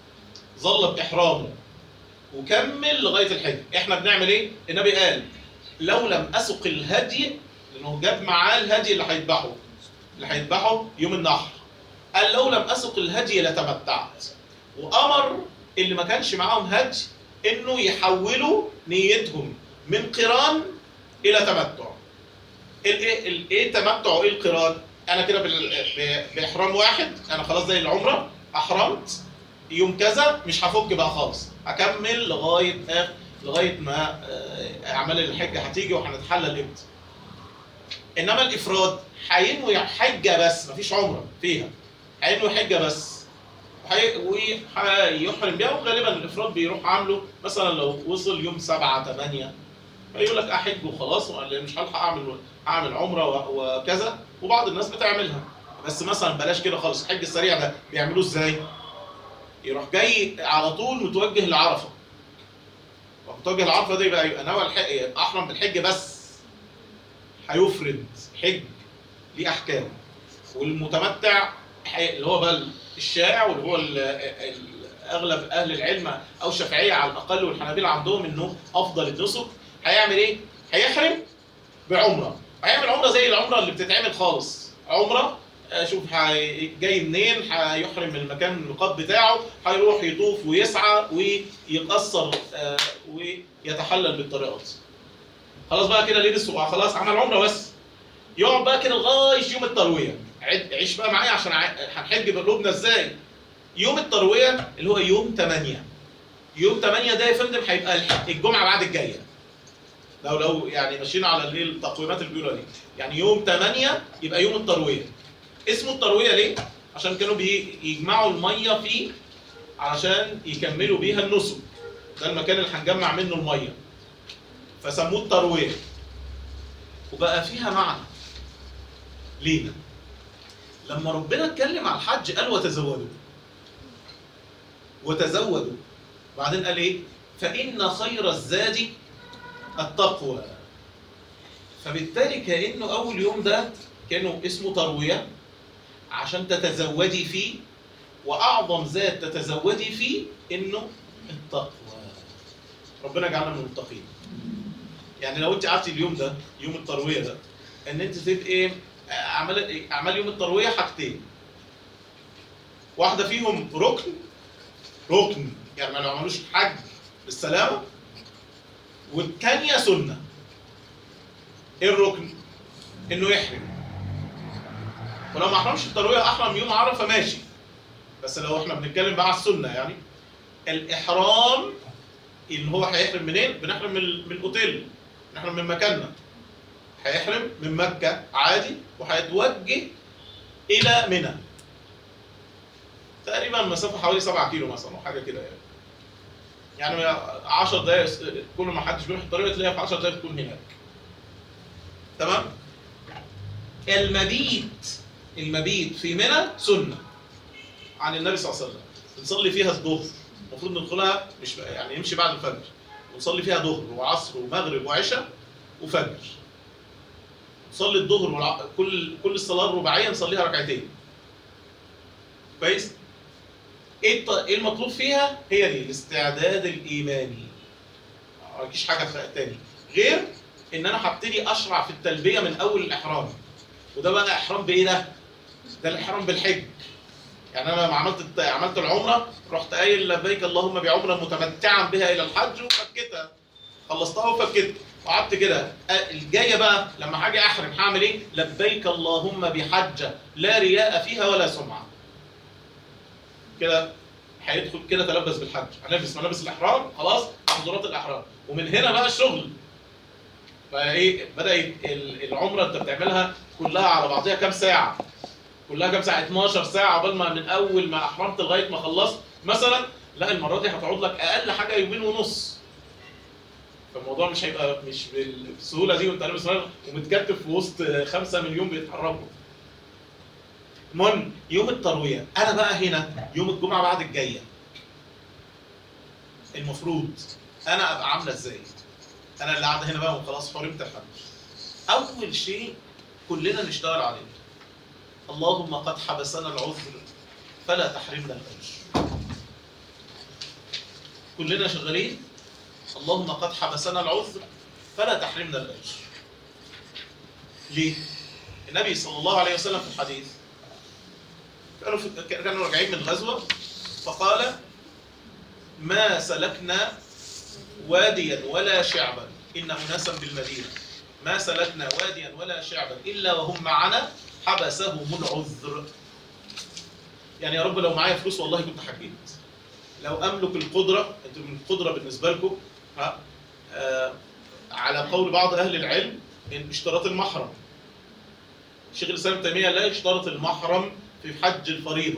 ظل بإحرامه وكمل لغاية الحج احنا بنعمل ايه النبي قال لو لم أسق الهدي لأنه جاب معاه الهدي اللي هيذبحه اللي هيذبحه يوم النحر قال لو لم أسق الهدي لتمتعت وأمر اللي ما كانش معاهم هدي إنه يحولوا نيتهم من قران إلى تمتع الايه الايه التمتع وايه القران انا كده بال- ب- باحرام واحد انا خلاص زي العمره احرمت يوم كذا مش هفك بقى خالص هكمل لغايه آخر لغايه ما آه، اعمال الحج هتيجي وهنتحلل امتى انما الافراد هينوي حجه بس مفيش عمره فيها هينوي حجه بس وهي- وهيحرم بيها وغالبا الافراد بيروح عامله مثلا لو وصل يوم 7 8 فيقول لك احج وخلاص ولا مش هلحق اعمل اعمل عمره و- وكذا وبعض الناس بتعملها بس مثلا بلاش كده خالص الحج السريع ده بيعملوه ازاي؟ يروح جاي على طول متوجه لعرفه متوجه لعرفه ده يبقى يبقى نوى الحج يبقى احرم بالحج بس هيفرد حج ليه احكام والمتمتع حي- اللي هو بقى الشائع واللي هو ال- ال- اغلب اهل العلم او الشافعيه على الاقل والحنابلة عندهم انه افضل النسك هيعمل ايه؟ هيحرم بعمره هيعمل عمره زي العمره اللي بتتعمل خالص عمره آه، شوف هي- جاي منين هيحرم من المكان الميقات بتاعه هيروح يطوف ويسعى ويقصر آه، ويتحلل بالطريقه دي خلاص بقى كده لبس وخلاص عمل عمره بس يقعد بقى كده لغايه يوم الترويه عد- عيش بقى معايا عشان ع- هنحج بقلوبنا ازاي يوم الترويه اللي هو يوم 8 يوم 8 ده يا فندم هيبقى الح- الجمعه بعد الجايه لو لو يعني ماشيين على اللي هي التقويمات اللي بيقولوا دي يعني يوم 8 يبقى يوم الترويه اسمه الترويه ليه؟ عشان كانوا بيجمعوا الميه فيه علشان يكملوا بيها النسك ده المكان اللي هنجمع منه الميه فسموه الترويه وبقى فيها معنى ليه؟ لما ربنا اتكلم عن الحج قال وتزودوا وتزودوا بعدين قال ايه؟ فإن خير الزاد التقوى فبالتالي كأنه أول يوم ده كانوا اسمه تروية عشان تتزودي فيه وأعظم زاد تتزودي فيه إنه التقوى ربنا جعلنا من المتقين يعني لو انت قعدتي اليوم ده يوم الترويه ده ان انت تبقى ايه اعمال اعمال يوم الترويه حاجتين واحده فيهم ركن ركن يعني ما لو عملوش حج بالسلامه والثانيه سنه ايه الركن انه يحرم ولو ما احرمش الترويه احرم يوم عرفه ماشي بس لو احنا بنتكلم بقى على السنه يعني الاحرام ان هو هيحرم منين بنحرم من ال- من الاوتيل نحرم من مكاننا هيحرم من مكة عادي وهيتوجه إلى منى تقريبا مسافة حوالي 7 كيلو مثلا أو حاجة كده يعني يعني 10 دقايق كل ما حدش بيروح الطريق تلاقيها في 10 دقايق تكون هناك تمام المبيت المبيت في منى سنة عن النبي صلى الله عليه وسلم بنصلي فيها الظهر المفروض ندخلها مش يعني نمشي بعد الفجر ونصلي فيها ظهر وعصر ومغرب وعشاء وفجر نصلي الظهر والع... كل كل الصلاه الرباعيه نصليها ركعتين كويس ايه الط... ايه المطلوب فيها هي دي الاستعداد الايماني ما فيش حاجه خ- تاني غير ان انا هبتدي اشرع في التلبيه من اول الاحرام وده بقى احرام بايه ده ده الاحرام بالحج يعني انا لما عملت الت- عملت العمره رحت قايل لبيك اللهم بعمره متمتعا بها الى الحج وفكتها خلصتها وفكتها وقعدت كده أ- الجايه بقى لما هاجي احرم هعمل ايه؟ لبيك اللهم بحجه لا رياء فيها ولا سمعه. كده هيدخل كده تلبس بالحج، هنلبس ملابس الاحرام خلاص محظورات الاحرام، ومن هنا بقى الشغل. فايه بدا يت- ال- العمره انت بتعملها كلها على بعضها كام ساعه؟ كلها كام ساعه 12 ساعه قبل ما من اول ما احرمت لغايه ما خلصت مثلا لا المره دي هتقعد لك اقل حاجه يومين ونص فالموضوع مش هيبقى مش بالسهوله دي وانت لابس ملابس ومتكتف في وسط 5 مليون بيتحركوا المهم يوم الترويه انا بقى هنا يوم الجمعه بعد الجايه المفروض انا ابقى عامله ازاي انا اللي قاعده هنا بقى وخلاص حرمت الحج اول شيء كلنا نشتغل عليه اللهم قد حبسنا العذر فلا تحرمنا الاجر كلنا شغالين اللهم قد حبسنا العذر فلا تحرمنا الاجر ليه النبي صلى الله عليه وسلم في الحديث كانوا في كانوا راجعين من غزوه فقال ما سلكنا واديا ولا شعبا ان اناسا بالمدينه ما سلكنا واديا ولا شعبا الا وهم معنا حبسهم العذر يعني يا رب لو معايا فلوس والله كنت حجيت لو املك القدره انتوا من القدره بالنسبه لكم ها آه على قول بعض اهل العلم ان اشتراط المحرم شيخ الاسلام ابن تيميه لا يشترط المحرم في حج الفريضه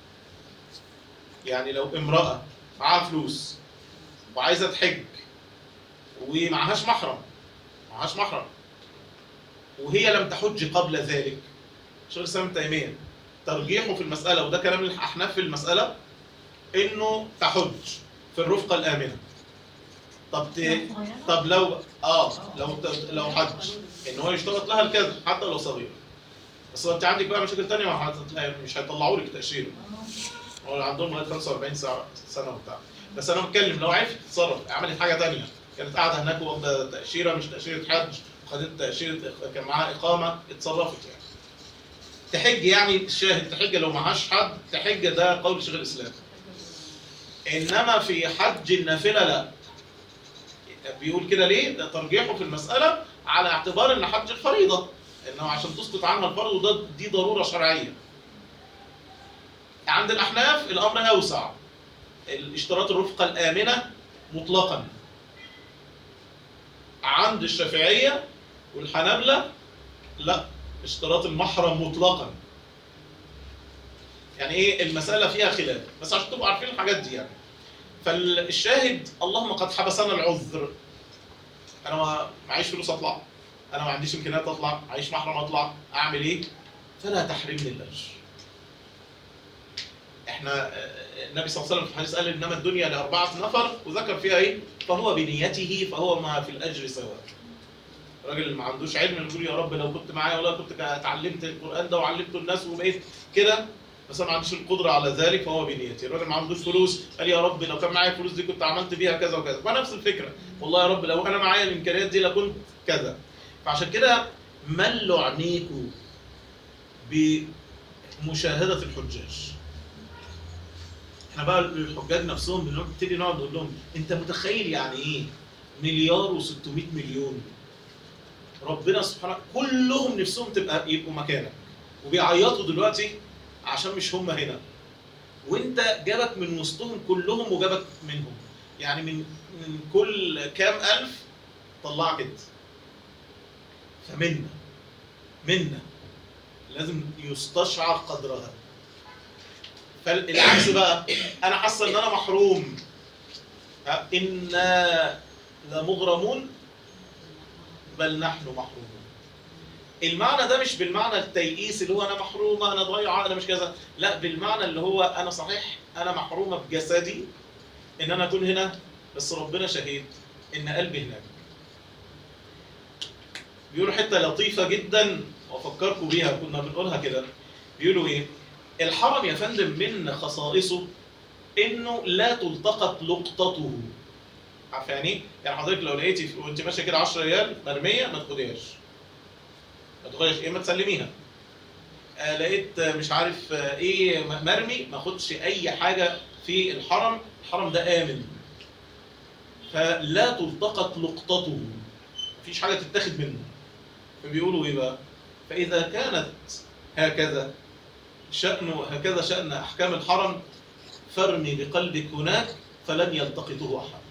يعني لو امراه معاها فلوس وعايزه تحج ومعهاش محرم معهاش محرم وهي لم تحج قبل ذلك شيخ الاسلام ابن تيميه ترجيحه في المساله وده كلام الاحناف في المساله انه تحج في الرفقه الامنه طب ت... طب لو اه لو لو حج ان هو يشترط لها الكذب حتى لو صغير بس انت عندك بقى مشاكل ثانيه مش هيطلعوا لك تاشيره هو عندهم لغايه 45 سنه سنه وبتاع بس انا بتكلم لو عرفت تتصرف عملت حاجه ثانيه كانت قاعده هناك واخده تاشيره مش تاشيره حج وخدت تاشيره كان معاها اقامه اتصرفت يعني تحج يعني الشاهد تحج لو معهاش حد تحج ده قول شيخ الاسلام انما في حج النافله لا بيقول كده ليه؟ ده ترجيحه في المسألة على اعتبار ان حج الفريضة انه عشان تسقط عنها الفرض وده دي ضرورة شرعية. عند الأحناف الأمر أوسع. الاشتراط الرفقة الآمنة مطلقا. عند الشافعية والحنابلة لا اشتراط المحرم مطلقا. يعني ايه المسألة فيها خلاف بس عشان تبقوا عارفين الحاجات دي يعني. فالشاهد اللهم قد حبسنا العذر انا ما معيش فلوس اطلع انا ما عنديش امكانيات اطلع معيش محرم اطلع اعمل ايه فلا تحرمني الاجر احنا النبي صلى الله عليه وسلم في الحديث قال انما الدنيا لاربعه نفر وذكر فيها ايه فهو بنيته فهو ما في الاجر سواء الراجل اللي ما عندوش علم يقول يا رب لو كنت معايا ولا كنت اتعلمت القران ده وعلمته الناس وبقيت كده بس انا ما عنديش القدره على ذلك فهو بنيتي الراجل ما عندوش فلوس قال يا رب لو كان معايا الفلوس دي كنت عملت بيها كذا وكذا فنفس الفكره والله يا رب لو انا معايا الامكانيات دي لكنت كذا فعشان كده ملوا عينيكوا بمشاهده الحجاج احنا بقى الحجاج نفسهم بنبتدي نقعد نقول لهم انت متخيل يعني ايه مليار و600 مليون ربنا سبحانه كلهم نفسهم تبقى يبقوا مكانك وبيعيطوا دلوقتي عشان مش هم هنا وانت جابك من وسطهم كلهم وجابك منهم يعني من من كل كام الف طلعك انت فمنا منا لازم يستشعر قدرها فالعكس بقى انا حاسه ان انا محروم انا لمغرمون بل نحن محرومون المعنى ده مش بالمعنى التيئيس اللي هو انا محرومه انا ضايعه انا مش كذا لا بالمعنى اللي هو انا صحيح انا محرومه بجسدي ان انا اكون هنا بس ربنا شهيد ان قلبي هناك بيقولوا حته لطيفه جدا وافكركم بيها كنا بنقولها كده بيقولوا ايه الحرم يا فندم من خصائصه انه لا تلتقط لقطته عارف يعني ايه؟ يعني حضرتك لو لقيتي وانت ماشيه كده 10 ريال مرميه ما تاخديهاش ما تاخدهاش ايه ما تسلميها آه لقيت آه مش عارف آه ايه مرمي ما اخدش اي حاجه في الحرم الحرم ده امن فلا تلتقط لقطته مفيش حاجه تتاخد منه فبيقولوا ايه بقى فاذا كانت هكذا شأن هكذا شأن أحكام الحرم فارمي بقلبك هناك فلن يلتقطه أحد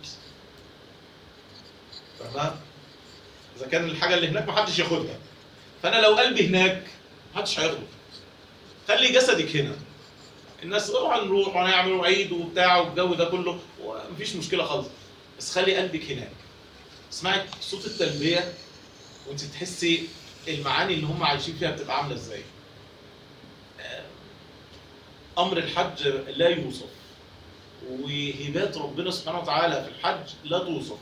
فاهمها؟ إذا كان الحاجة اللي هناك محدش ياخدها فأنا لو قلبي هناك محدش هياخده خلي جسدك هنا الناس اوعى نروح وهنعملوا عيد وبتاع والجو ده كله ومفيش مشكلة خالص بس خلي قلبك هناك اسمعي صوت التلبية وانت تحسي المعاني اللي هم عايشين فيها بتبقى عاملة ازاي امر الحج لا يوصف وهبات ربنا سبحانه وتعالى في الحج لا توصف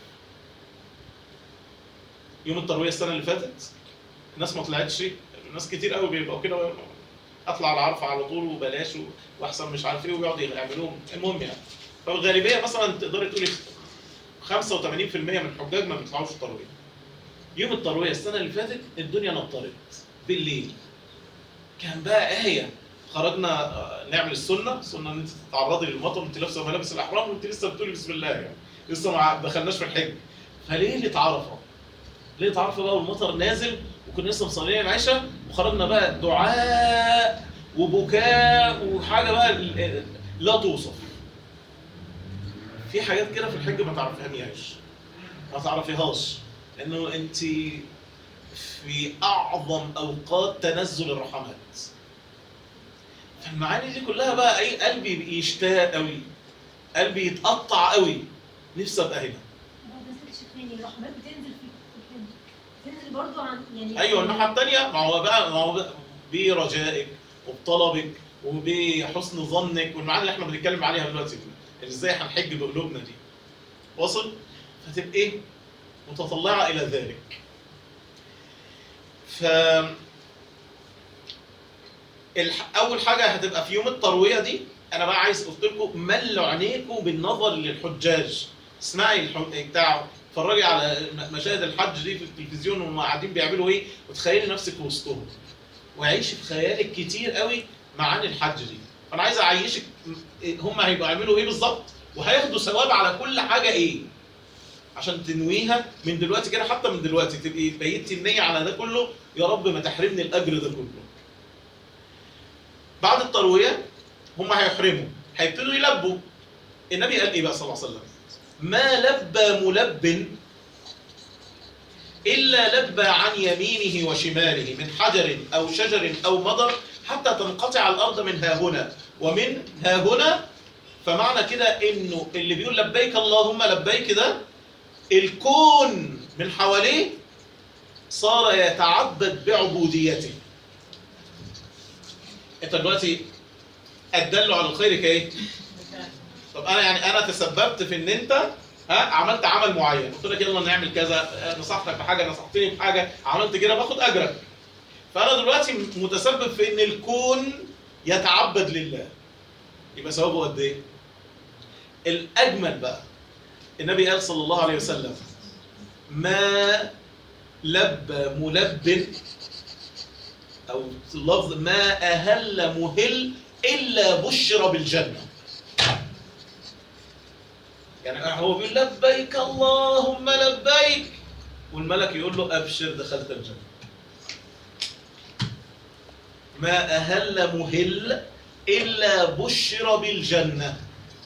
يوم الترويه السنه اللي فاتت الناس ما طلعتش ناس كتير قوي بيبقوا كده اطلع على عرفه على طول وبلاش واحسن مش عارف ايه ويقعدوا يعملوهم المهم يعني فالغالبيه مثلا تقدري تقولي 85% من الحجاج ما بيطلعوش الترويه يوم الترويه السنه اللي فاتت الدنيا نطرت بالليل كان بقى ايه خرجنا نعمل السنه السنه ان انت تتعرضي للمطر وانت لابسه ملابس الاحرام وانت لسه بتقولي بسم الله يعني لسه ما دخلناش في الحج فليله عرفه ليله عرفه بقى والمطر نازل وكنا لسه مصلين العشاء وخرجنا بقى دعاء وبكاء وحاجه بقى لا توصف في حاجات كده في الحج ما تعرفيهاش ما تعرفيهاش لانه انت في اعظم اوقات تنزل الرحمات فالمعاني دي كلها بقى ايه قلبي يشتاق قوي قلبي يتقطع قوي نفسي ابقى هنا ما بنزلش فين الرحمات بتنزل في الحلم تنزل برضو عن يعني ايوه الناحيه الثانيه ما هو بقى ما هو بقى برجائك وبطلبك وبحسن ظنك والمعاني اللي احنا بنتكلم عليها دلوقتي دي ازاي هنحج بقلوبنا دي واصل فتبقى ايه متطلعه الى ذلك ف الح... اول حاجه هتبقى في يوم الترويه دي انا بقى عايز قلت لكم ملوا عينيكم بالنظر للحجاج اسمعي الح... بتاعه اتفرجي على م- مشاهد الحج دي في التلفزيون وهم قاعدين بيعملوا ايه وتخيلي نفسك وسطهم وعيشي في خيالك كتير قوي معاني الحج دي انا عايز اعيشك هم هيبقوا يعملوا ايه بالظبط وهياخدوا ثواب على كل حاجه ايه عشان تنويها من دلوقتي كده حتى من دلوقتي تبقي بيتي النيه على ده كله يا رب ما تحرمني الاجر ده كله بعد الترويه هم هيحرموا هيبتدوا يلبوا النبي قال ايه بقى صلى الله عليه وسلم ما لبى ملب إلا لبى عن يمينه وشماله من حجر أو شجر أو مضر حتى تنقطع الأرض من ها هنا ومن ها هنا فمعنى كده إنه اللي بيقول لبيك اللهم لبيك ده الكون من حواليه صار يتعبد بعبوديته انت دلوقتي الدل على الخير كايه؟ طب انا يعني انا تسببت في ان انت ها عملت عمل معين قلت لك يلا نعمل كذا آه، نصحتك بحاجه نصحتني بحاجه عملت كده باخد اجرك فانا دلوقتي متسبب في ان الكون يتعبد لله يبقى ثوابه قد ايه؟ الاجمل بقى النبي قال صلى الله عليه وسلم ما لبى ملب او لفظ ما اهل مهل الا بشر بالجنه يعني هو بيقول لبيك اللهم لبيك والملك يقول له ابشر دخلت الجنه ما اهل مهل الا بشر بالجنه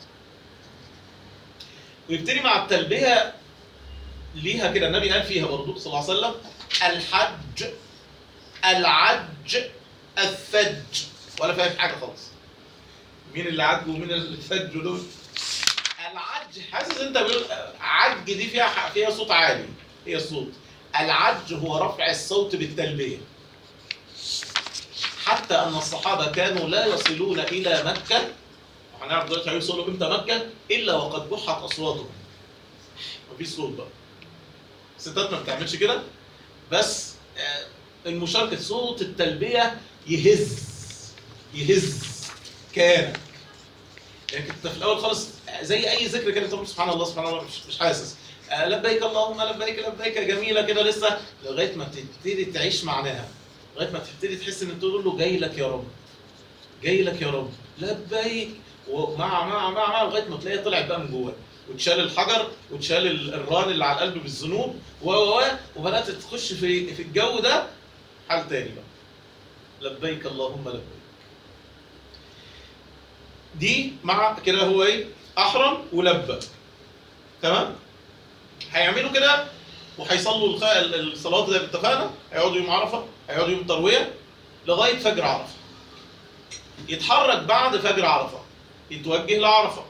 ويبتدي مع التلبيه ليها كده النبي قال فيها برضه صلى الله عليه وسلم الحج العج الثج ولا فاهم حاجه خالص مين اللي عج ومين اللي ثج دول العج حاسس انت بيقول عج دي فيها فيها صوت عالي هي الصوت العج هو رفع الصوت بالتلبيه حتى ان الصحابه كانوا لا يصلون الى مكه وهنعرف دلوقتي هيوصلوا امتى مكه الا وقد بحت اصواتهم مفيش صوت بقى الستات ما بتعملش كده بس آه، المشاركه صوت التلبيه يهز يهز كان يعني كنت في الاول خالص زي اي ذكر كده تقول سبحان الله سبحان الله مش, مش حاسس آه، لبيك اللهم لبيك لبيك جميله كده لسه لغايه ما تبتدي تعيش معناها لغايه ما تبتدي تحس ان تقول له جاي لك يا رب جاي لك يا رب لبيك ومع مع مع مع لغايه ما تلاقيها طلعت بقى من جوه وتشال الحجر وتشال ال- الران اللي على القلب بالذنوب و و و وبدات تخش في في الجو ده حال تاني بقى لبيك اللهم لبيك دي مع كده هو ايه احرم ولبى تمام هيعملوا كده وهيصلوا الخ- ال- الصلاه زي ما اتفقنا هيقعدوا يوم عرفه هيقعدوا يوم ترويه لغايه فجر عرفه يتحرك بعد فجر عرفه يتوجه لعرفه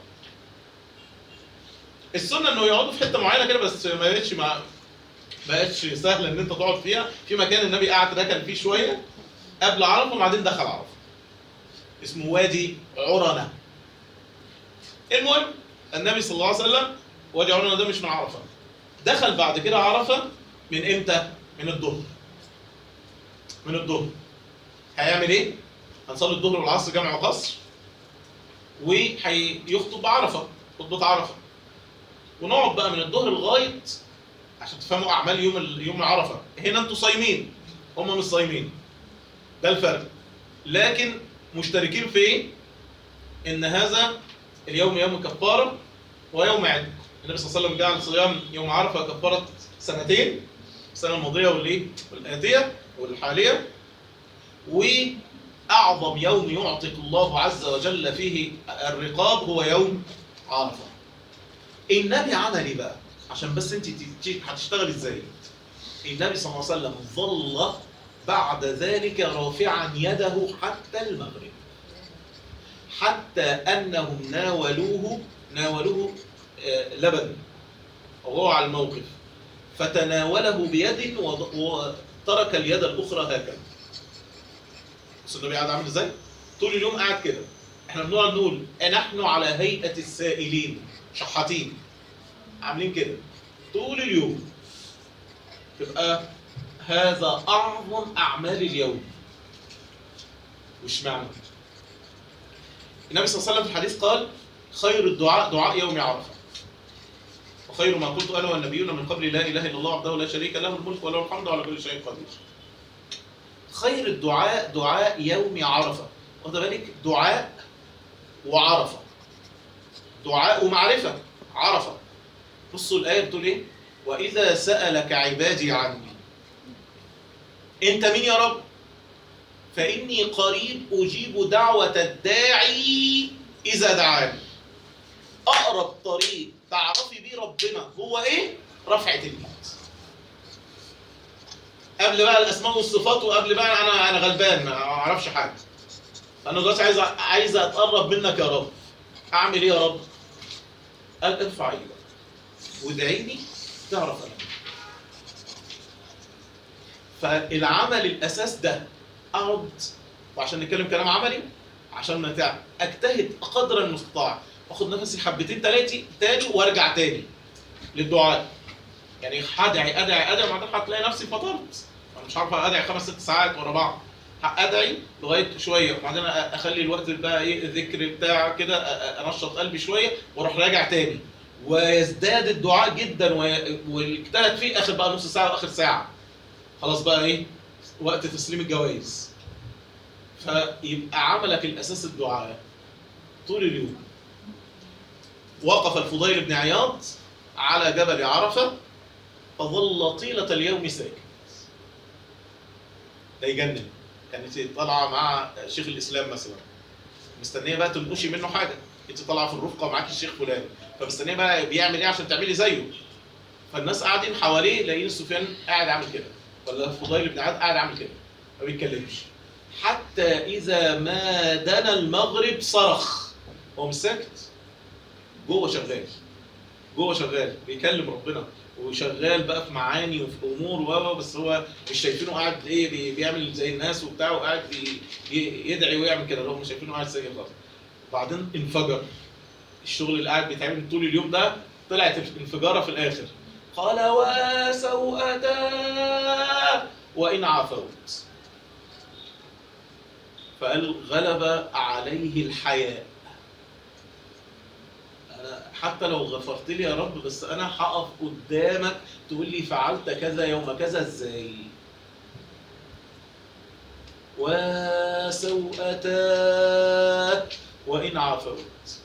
السنه انه يقعدوا في حته معينه كده بس ما بقتش ما بقتش سهله ان انت تقعد فيها في مكان النبي قعد ركن فيه شويه قبل عرفه وبعدين دخل عرفه اسمه وادي عرنه المهم النبي صلى الله عليه وسلم وادي عرنه ده مش من عرفه دخل بعد كده عرفه من امتى؟ من الظهر من الظهر هيعمل ايه؟ هنصلي الظهر والعصر جمع وقصر وهيخطب عرفه خطبه عرفه ونقعد بقى من الظهر لغايه عشان تفهموا اعمال يوم ال- يوم عرفه هنا انتوا صايمين هم مش صايمين ده الفرق لكن مشتركين في ايه؟ ان هذا اليوم يوم كفاره ويوم عيد النبي صلى الله عليه وسلم جعل صيام يوم عرفه كفاره سنتين السنه الماضيه والايه؟ والاتيه والحاليه واعظم يوم يعتق الله عز وجل فيه الرقاب هو يوم عرفه النبي عمل ايه بقى؟ عشان بس انت تت- هتشتغل ازاي؟ النبي صلى الله عليه وسلم ظل بعد ذلك رافعا يده حتى المغرب حتى انهم ناولوه ناولوه آه، لبن وهو على الموقف فتناوله بيد وض- وترك اليد الاخرى هكذا بص النبي قاعد عامل ازاي؟ طول اليوم قاعد كده احنا بنقعد نقول نحن على هيئه السائلين شحاتين عاملين كده طول اليوم تبقى هذا اعظم اعمال اليوم وش معنى النبي صلى الله عليه وسلم في الحديث قال خير الدعاء دعاء يوم عرفه وخير ما قلت انا والنبيون من قبل لا اله الا الله وحده لا شريك له الملك وله الحمد وعلى كل شيء قدير خير الدعاء دعاء يوم عرفه واخد بالك دعاء وعرفه دعاء ومعرفه عرفه بصوا الايه بتقول ايه واذا سالك عبادي عني انت مين يا رب فاني قريب اجيب دعوه الداعي اذا دعاني اقرب طريق تعرفي بيه ربنا هو ايه رفعه اليد قبل بقى الاسماء والصفات وقبل بقى انا انا غلبان ما اعرفش حاجه انا دلوقتي عايز عايز اتقرب منك يا رب اعمل ايه يا رب قال ارفع ايدك وادعيني تعرف انا فالعمل الاساس ده اقعد وعشان نتكلم كلام عملي عشان نتعب اجتهد قدر المستطاع اخد نفسي حبتين تلاتي تاني وارجع تاني للدعاء يعني هدعي ادعي ادعي وبعدين هتلاقي نفسي فطرت انا مش عارف ادعي خمس ست ساعات ورا بعض ادعي لغايه شويه وبعدين اخلي الوقت بقى ايه الذكر بتاع كده انشط قلبي شويه واروح راجع تاني ويزداد الدعاء جدا وي- واجتهد فيه اخر بقى نص ساعه واخر ساعه خلاص بقى ايه وقت تسليم الجوائز فيبقى عملك الاساس الدعاء طول اليوم وقف الفضيل بن عياض على جبل عرفه فظل طيله اليوم ساكت ده يجنن كانت طالعه مع شيخ الاسلام مثلا مستنيه بقى تنقشي منه حاجه انت طالعه في الرفقه ومعاكي الشيخ فلان فمستنيه بقى بيعمل ايه عشان تعملي زيه فالناس قاعدين حواليه لاقيين سفيان قاعد عامل كده ولا فضيل بن عياض قاعد عامل كده ما بيتكلمش حتى اذا ما دنا المغرب صرخ هو مش ساكت جوه شغال جوه شغال بيكلم ربنا وشغال بقى في معاني وفي امور و بس هو مش شايفينه قاعد ايه بي- بيعمل زي الناس وبتاع وقاعد بي- ي- يدعي ويعمل كده هم شايفينه قاعد ساكت خالص بعدين انفجر الشغل اللي قاعد بيتعمل طول اليوم ده طلعت انفجاره في الاخر قال وسوءتا وان عفوت فقال غلب عليه الحياء انا حتى لو غفرت لي يا رب بس انا هقف قدامك تقول لي فعلت كذا يوم كذا ازاي وسوءتا وان عفوت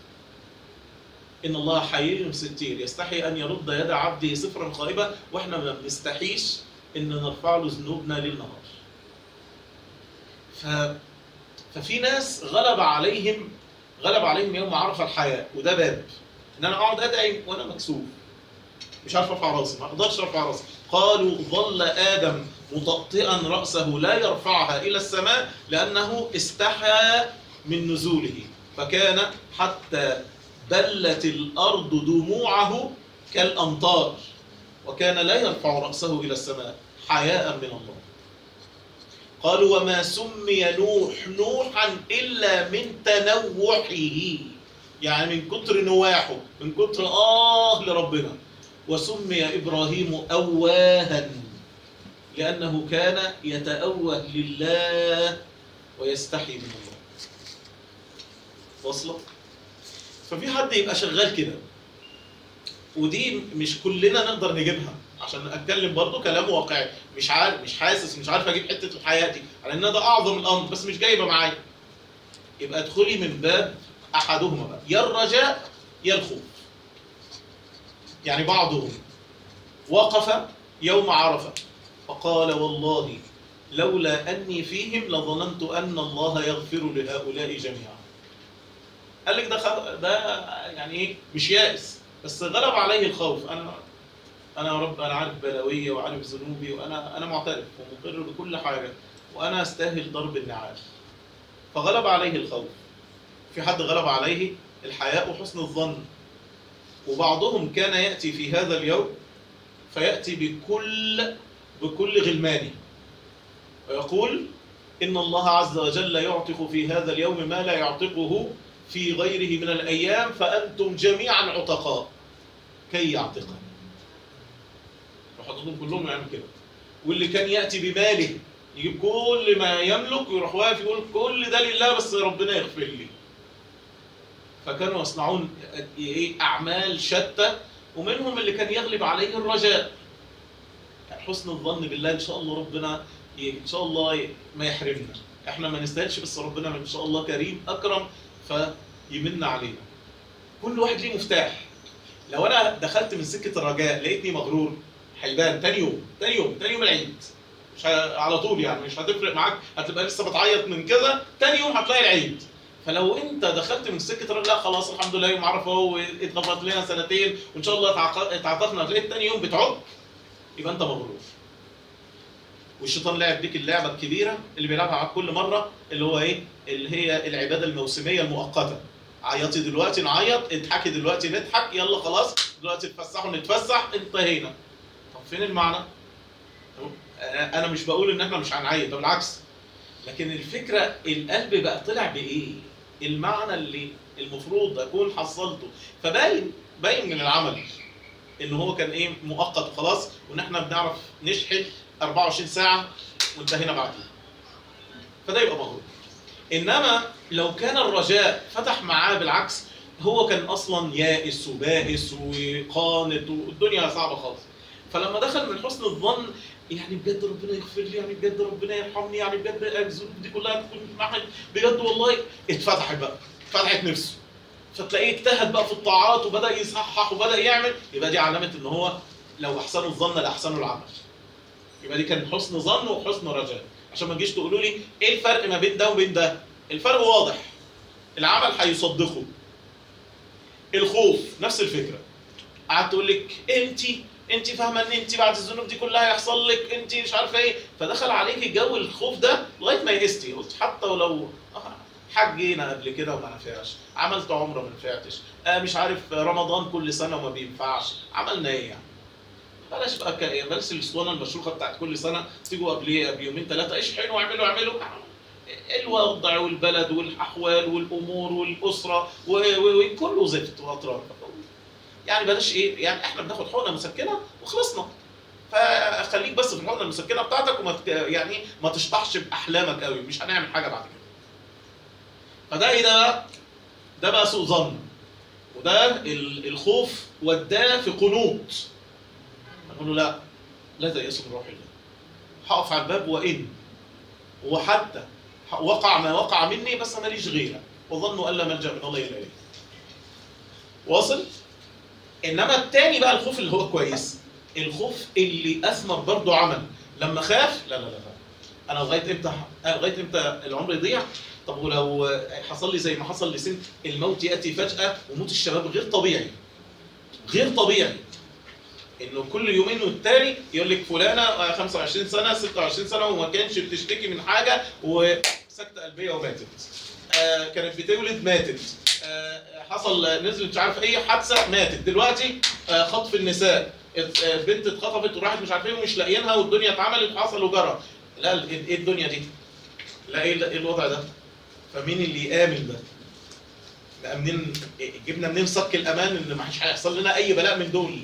ان الله حي ستير يستحي ان يرد يد عبده صفرا خائبه واحنا ما بنستحيش ان نرفع له ذنوبنا ليل نهار ف... ففي ناس غلب عليهم غلب عليهم يوم عرفه الحياء وده باب ان انا اقعد ادعي وانا مكسوف مش عارف ارفع راسي ما اقدرش ارفع راسي قالوا ظل ادم مطأطئا راسه لا يرفعها الى السماء لانه استحى من نزوله فكان حتى بلت الارض دموعه كالامطار وكان لا يرفع راسه الى السماء حياء من الله قالوا وما سمي نوح نوحا الا من تنوحه يعني من كتر نواحه من كتر آه لربنا وسمي إبراهيم أواها لأنه كان يتأوه لله ويستحي من الله واصلة ففي حد يبقى شغال كده ودي مش كلنا نقدر نجيبها عشان اتكلم برضو كلام واقعي مش عارف مش حاسس مش عارف اجيب حته الحياه دي على ان ده اعظم الامر بس مش جايبه معايا يبقى ادخلي من باب احدهما بقى يا الرجاء يا الخوف يعني بعضهم وقف يوم عرفه فقال والله لولا اني فيهم لظننت ان الله يغفر لهؤلاء جميعا قال لك ده خ... ده يعني ايه مش يائس بس غلب عليه الخوف انا انا يا رب انا عارف بلاويه وعارف ذنوبي وانا انا معترف ومقر بكل حاجه وانا استاهل ضرب النعال فغلب عليه الخوف في حد غلب عليه الحياء وحسن الظن وبعضهم كان ياتي في هذا اليوم فياتي بكل بكل غلمانه ويقول ان الله عز وجل يعتق في هذا اليوم ما لا يعتقه في غيره من الايام فانتم جميعا عتقاء كي يعتقه وحضرتهم كلهم يعمل كده واللي كان ياتي بماله يجيب كل ما يملك ويروح واقف يقول كل ده لله بس ربنا يغفر لي فكانوا يصنعون ايه اعمال شتى ومنهم اللي كان يغلب عليه الرجاء يعني حسن الظن بالله ان شاء الله ربنا ي- ان شاء الله ي- ما يحرمنا احنا ما نستاهلش بس ربنا ان شاء الله كريم اكرم فيمن علينا كل واحد ليه مفتاح لو انا دخلت من سكه الرجاء لقيتني مغرور هيبان تاني يوم تاني يوم تاني يوم العيد مش ه- على طول يعني مش هتفرق معاك هتبقى لسه بتعيط من كده تاني يوم هتلاقي العيد فلو انت دخلت من سكه الرجاء لا خلاص الحمد لله يوم عرفه اهو اتغفرت لنا سنتين وان شاء الله اتعق- اتعاطفنا هتلاقي تاني يوم بتعق يبقى انت مغرور والشيطان لعب بيك اللعبه الكبيره اللي بيلعبها معاك كل مره اللي هو ايه؟ اللي هي العباده الموسميه المؤقته. عيطي دلوقتي نعيط، اضحكي دلوقتي نضحك، يلا خلاص دلوقتي اتفسحوا نتفسح، انتهينا. طب فين المعنى؟ انا مش بقول ان احنا مش هنعيط، ده بالعكس. لكن الفكره القلب بقى طلع بايه؟ المعنى اللي المفروض اكون حصلته، فباين باين من العمل ان هو كان ايه مؤقت وخلاص وان احنا بنعرف نشحن 24 ساعه وانتهينا بعدين. فده يبقى مغرور. انما لو كان الرجاء فتح معاه بالعكس هو كان اصلا يائس وبائس وقانط والدنيا صعبه خالص. فلما دخل من حسن الظن يعني بجد ربنا يغفر لي يعني بجد ربنا يرحمني يعني بجد الذنوب دي كلها تكون معي بجد والله اتفتحت بقى فتحت نفسه فتلاقيه اجتهد بقى في الطاعات وبدا يصحح وبدا يعمل يبقى دي علامه ان هو لو احسنوا الظن لاحسنوا العمل يبقى دي كان حسن ظن وحسن رجاء عشان ما تجيش تقولوا لي ايه الفرق ما بين ده وبين ده الفرق واضح العمل هيصدقه الخوف نفس الفكره قعدت تقول لك انت انت فاهمه ان انت بعد الذنوب دي كلها هيحصل لك انت مش عارفه ايه فدخل عليكي جو الخوف ده لغايه ما يئستي قلت حتى ولو حجينا قبل كده وما نفعش عملت عمره ما نفعتش آه مش عارف رمضان كل سنه وما بينفعش عملنا ايه يعني بلاش بقى ك- بلاش الاسطوانه المشروخه بتاعت كل سنه تيجوا قبل قبل يومين ثلاثه اشحنوا واعملوا اعملوا الوضع والبلد والاحوال والامور والاسره و- و- وكله زفت واطراف يعني بلاش ايه يعني احنا بناخد حقنه مسكنه وخلصنا فخليك بس في الحقنه المسكنه بتاعتك وما تك- يعني ما تشطحش باحلامك قوي مش هنعمل حاجه بعد كده فده ايه ده بقى؟ ده بقى سوء ظن وده ال- الخوف وداه في قنوط نقول له لا لا تيأسوا من روح الله هقف على الباب وإن وحتى وقع ما وقع مني بس أنا ماليش غيرك وظنوا أن لا ملجأ من الله إلا إليه واصل؟ إنما التاني بقى الخوف اللي هو كويس الخوف اللي أثمر برضه عمل لما خاف لا لا لا, لا. أنا لغاية إمتى لغاية إمتى العمر يضيع طب ولو حصل لي زي ما حصل لسن الموت يأتي فجأة وموت الشباب غير طبيعي غير طبيعي انه كل يومين والتاني يقول لك فلانه آه، 25 سنه 26 سنه وما كانش بتشتكي من حاجه وسكته قلبيه وماتت. آه كانت بتولد ماتت. آه حصل نزلت مش عارف ايه حادثه ماتت دلوقتي آه خطف النساء ات- آه، بنت اتخطفت وراحت مش عارف ايه ومش لاقيينها والدنيا اتعملت وحصل وجرى. لا ال- ايه الدنيا دي؟ لا ايه ال- إيه الوضع ده؟ فمين اللي يامن ده؟ مأمنين جبنا منين صك الامان ان ما هيحصل لنا اي بلاء من دول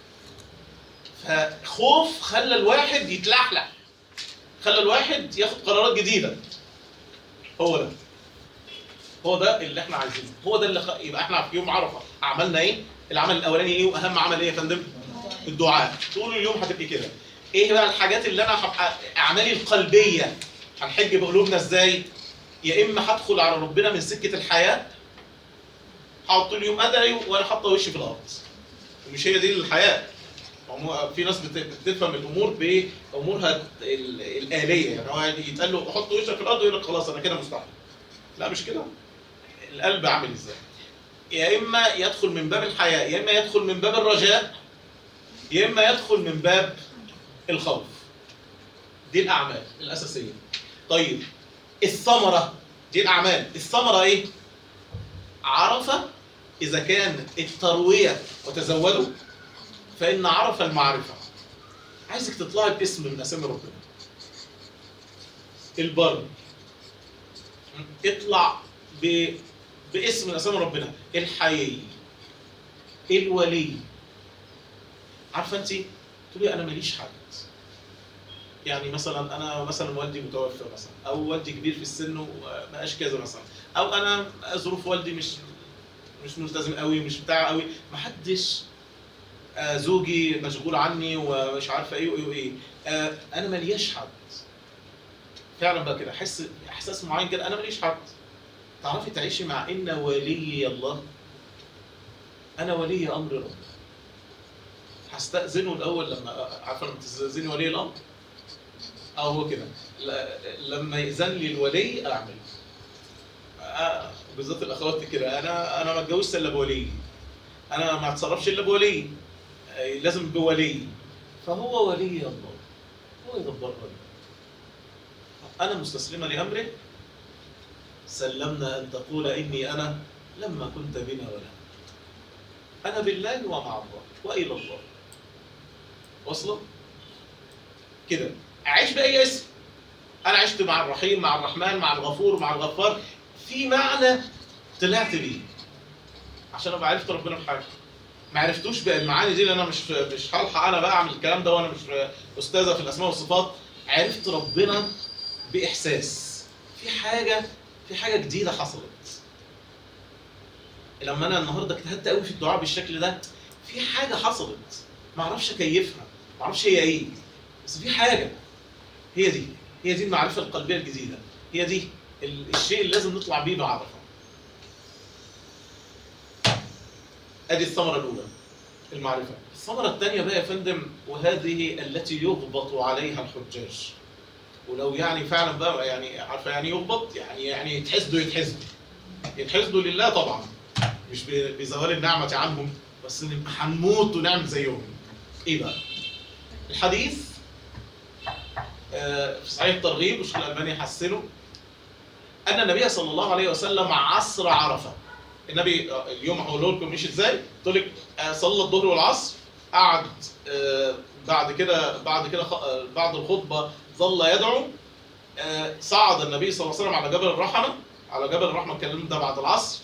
فخوف خلى الواحد يتلحلح خلى الواحد ياخد قرارات جديده هو ده هو ده اللي احنا عايزينه هو ده اللي خ... يبقى احنا في يوم عرفه عملنا ايه العمل الاولاني ايه واهم عمل ايه يا فندم الدعاء طول اليوم هتبقى كده ايه بقى الحاجات اللي انا هبقى اعمالي القلبيه هنحج بقلوبنا ازاي يا اما هدخل على ربنا من سكه الحياه هقعد طول اليوم ادعي وانا حاطه وشي في الارض ومش هي دي الحياه هم- في ناس بت- بتفهم الامور بامورها ال- الاليه يعني هو يتقال له حط وشك في الارض ويقول لك خلاص انا كده مستحيل لا مش كده القلب عامل ازاي يا اما يدخل من باب الحياء يا اما يدخل من باب الرجاء يا اما يدخل من باب الخوف دي الاعمال الاساسيه طيب الثمره دي الاعمال الثمره ايه عرف اذا كان الترويه وتزودوا فان عرف المعرفه عايزك تطلعي باسم من اسامي ربنا البر اطلع ب... باسم من اسامي ربنا الحي الولي عارفه انت تقولي انا ماليش حد يعني مثلا انا مثلا والدي متوفى مثلا او والدي كبير في السن ومبقاش كذا مثلا او انا ظروف والدي مش مش ملتزم قوي مش بتاع قوي محدش آه، زوجي مشغول عني ومش عارفه ايه وايه وايه آه، انا ماليش حد فعلا بقى كده احس احساس معين كده انا ماليش حد تعرفي تعيشي مع ان ولي الله انا ولي امر ربي هستأذنه الاول لما عارفه لما تستأذني ولي الامر اه هو كده ل- لما يأذن لي الولي اعمل آه، بالذات الاخوات كده انا انا ما اتجوزش الا بولي انا ما اتصرفش الا بولي آه، لازم بولي فهو ولي الله هو يدبر لي انا مستسلمه لامره سلمنا ان تقول اني انا لما كنت بنا ولا انا بالله ومع الله والى الله واصله كده اعيش باي اسم انا عشت مع الرحيم مع الرحمن مع الغفور مع الغفار في معنى طلعت بيه عشان ابقى عرفت ربنا بحاجه ما عرفتوش بالمعاني دي لان انا مش مش هلحق انا بقى اعمل الكلام ده وانا مش استاذه في الاسماء والصفات عرفت ربنا باحساس في حاجه في حاجه جديده حصلت لما انا النهارده اجتهدت قوي في الدعاء بالشكل ده في حاجه حصلت ما اعرفش اكيفها ما اعرفش هي ايه بس في حاجه هي دي هي دي المعرفه القلبيه الجديده هي دي ال- الشيء اللي لازم نطلع بيه بعرفه ادي الثمره الاولى المعرفه الثمره الثانيه بقى يا فندم وهذه التي يغبط عليها الحجاج ولو يعني فعلا بقى يعني عارفه يعني يغبط يعني يعني يتحسدوا يتحسدوا يتحسدوا لله طبعا مش ب- بزوال النعمه عنهم بس نبقى هنموت ونعمل زيهم ايه بقى الحديث آه، في صحيح الترغيب والشيخ الالباني حسنه ان النبي صلى الله عليه وسلم عصر عرفه النبي آه، اليوم هقول لكم مش ازاي قلت لك آه، صلى الظهر والعصر قعد آه، بعد كده بعد كده خ- آه، بعد الخطبه ظل يدعو آه، صعد النبي صلى الله عليه وسلم على جبل الرحمه على جبل الرحمه الكلام ده بعد العصر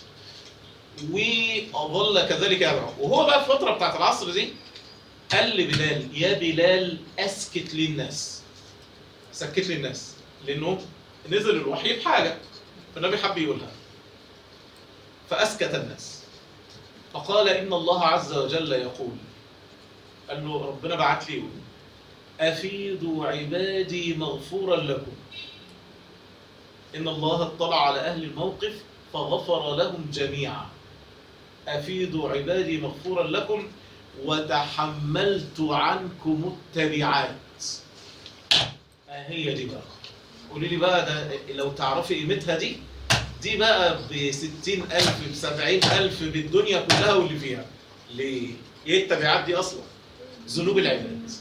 وظل كذلك يدعو وهو بقى في الفتره بتاعت العصر دي قال لبلال يا بلال اسكت للناس سكت للناس لانه نزل الوحي بحاجه فالنبي حب يقولها فاسكت الناس فقال ان الله عز وجل يقول قال له ربنا بعت لي يقول افيدوا عبادي مغفورا لكم ان الله اطلع على اهل الموقف فغفر لهم جميعا افيدوا عبادي مغفورا لكم وتحملت عنكم التبعات آه هي دي بقى قولي لي بقى ده لو تعرفي قيمتها دي دي بقى ب 60000 ب 70000 بالدنيا كلها واللي فيها ليه؟ ايه التبعات دي اصلا؟ ذنوب العباد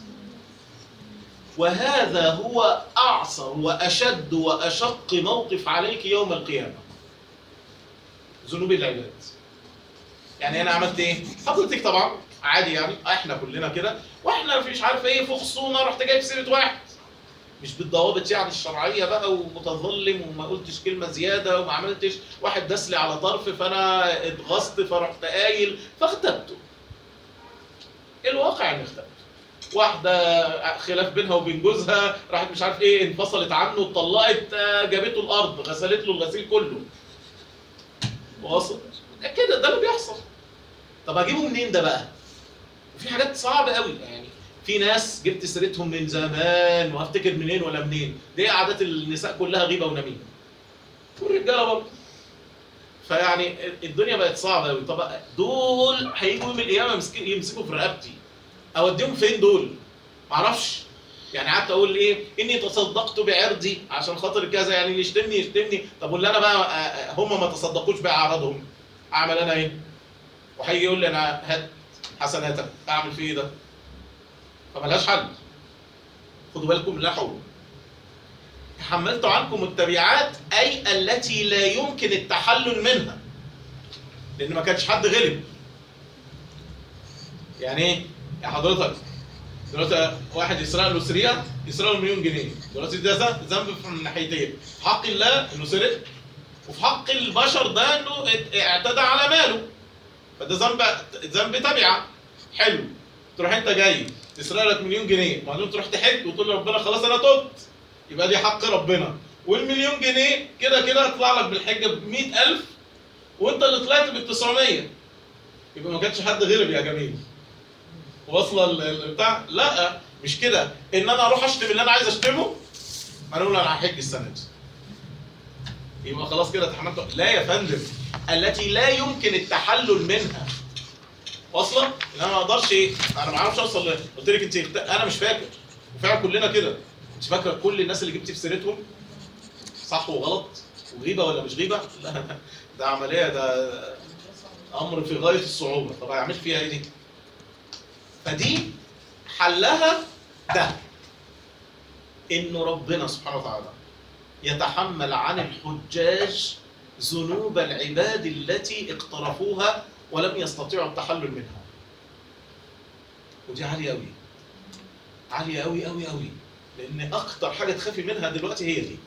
وهذا هو اعصر واشد واشق موقف عليك يوم القيامه ذنوب العباد يعني انا عملت ايه؟ حضرتك طبعا عادي يعني احنا كلنا كده واحنا مفيش عارف ايه في خصومه رحت جايب سيره واحد مش بالضوابط يعني الشرعيه بقى ومتظلم وما قلتش كلمه زياده وما عملتش واحد داس لي على طرف فانا اتغصت فرحت قايل فاغتبته الواقع اني اغتبته واحده خلاف بينها وبين جوزها راحت مش عارف ايه انفصلت عنه اتطلقت آه، جابته الارض غسلت له الغسيل كله واصل كده ده اللي بيحصل طب اجيبه منين ده بقى وفي حاجات صعبه قوي يعني في ناس جبت سيرتهم من زمان وهفتكر منين ولا منين دي عادات النساء كلها غيبه ونميمه والرجاله برضه فيعني الدنيا بقت صعبه قوي طب دول هيجوا يوم القيامه يمسك- يمسكوا في رقبتي اوديهم فين دول معرفش يعني قعدت اقول ايه اني تصدقت بعرضي عشان خاطر كذا يعني اللي يشتمني يشتمني طب واللي انا بقى آه، آه، هم ما تصدقوش باعراضهم اعمل انا ايه وهيجي يقول لي انا هات حسناتك اعمل فيه ايه ده فملهاش حل خدوا بالكم من اللي أنا هقوله. تحملت عنكم التبعات اي التي لا يمكن التحلل منها لان ما كانش حد غلب يعني ايه يا حضرتك دلوقتي واحد يسرق له سرقه يسرق له مليون جنيه دلوقتي ده ذنب ذنب من الناحيتين في حق الله انه سرق وفي حق البشر ده انه ات- اعتدى على ماله فده ذنب ذنب تبعه حلو تروح انت جاي تسرق لك مليون جنيه وبعدين تروح تحج وتقول لربنا خلاص انا تبت يبقى دي حق ربنا والمليون جنيه كده كده هتطلع لك بالحجه ب 100000 وانت اللي طلعت بال 900 يبقى ما كانش حد غلب يا جميل واصله ال- ال- بتاع لا مش كده ان انا اروح اشتم اللي انا عايز اشتمه ما انا اقول انا هحج السنه دي يبقى خلاص كده تحملت لا يا فندم التي لا يمكن التحلل منها واصله ان انا ما اقدرش ايه انا ما اعرفش اوصل ل- قلت لك انت انا مش فاكر وفعلا كلنا كده انت فاكره كل الناس اللي جبتي في سيرتهم صح وغلط وغيبه ولا مش غيبه لا ده عمليه ده امر في غايه الصعوبه طب هيعمل فيها ايه دي فدي حلها ده انه ربنا سبحانه وتعالى يتحمل عن الحجاج ذنوب العباد التي اقترفوها ولم يستطيعوا التحلل منها ودي عاليه قوي عاليه قوي قوي قوي لان اكتر حاجه تخافي منها دلوقتي هي دي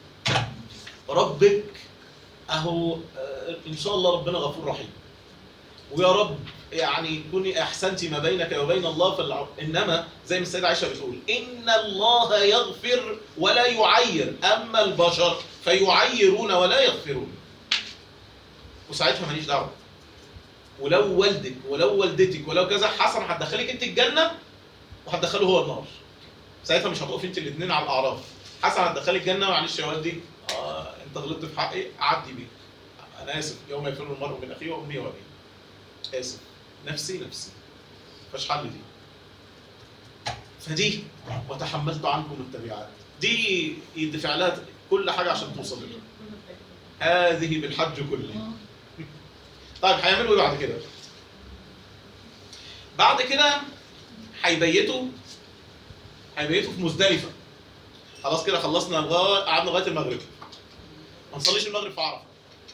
ربك اهو آه، ان شاء الله ربنا غفور رحيم ويا رب يعني كوني احسنتي ما بينك وبين الله فالع... انما زي ما السيده عائشه بتقول ان الله يغفر ولا يعير اما البشر فيعيرون ولا يغفرون وساعتها ماليش دعوه ولو والدك ولو والدتك ولو كذا حسن هتدخلك انت الجنه وهتدخله هو النار ساعتها مش هتقف انت الاثنين على الاعراف حسن هتدخلك الجنه معلش يا والدي آه انت غلطت في حقي عدي بيه انا اسف يوم يفر المرء من اخيه وامي وابيه اسف نفسي نفسي مفيش حل دي فدي وتحملت عنكم التبعات دي يدفع لها كل حاجه عشان توصل لها هذه بالحج كله طيب هيعملوا ايه بعد كده؟ بعد كده هيبيتوا هيبيتوا في مزدلفه خلاص كده خلصنا لغايه قعدنا لغايه المغرب ما نصليش المغرب في عرفه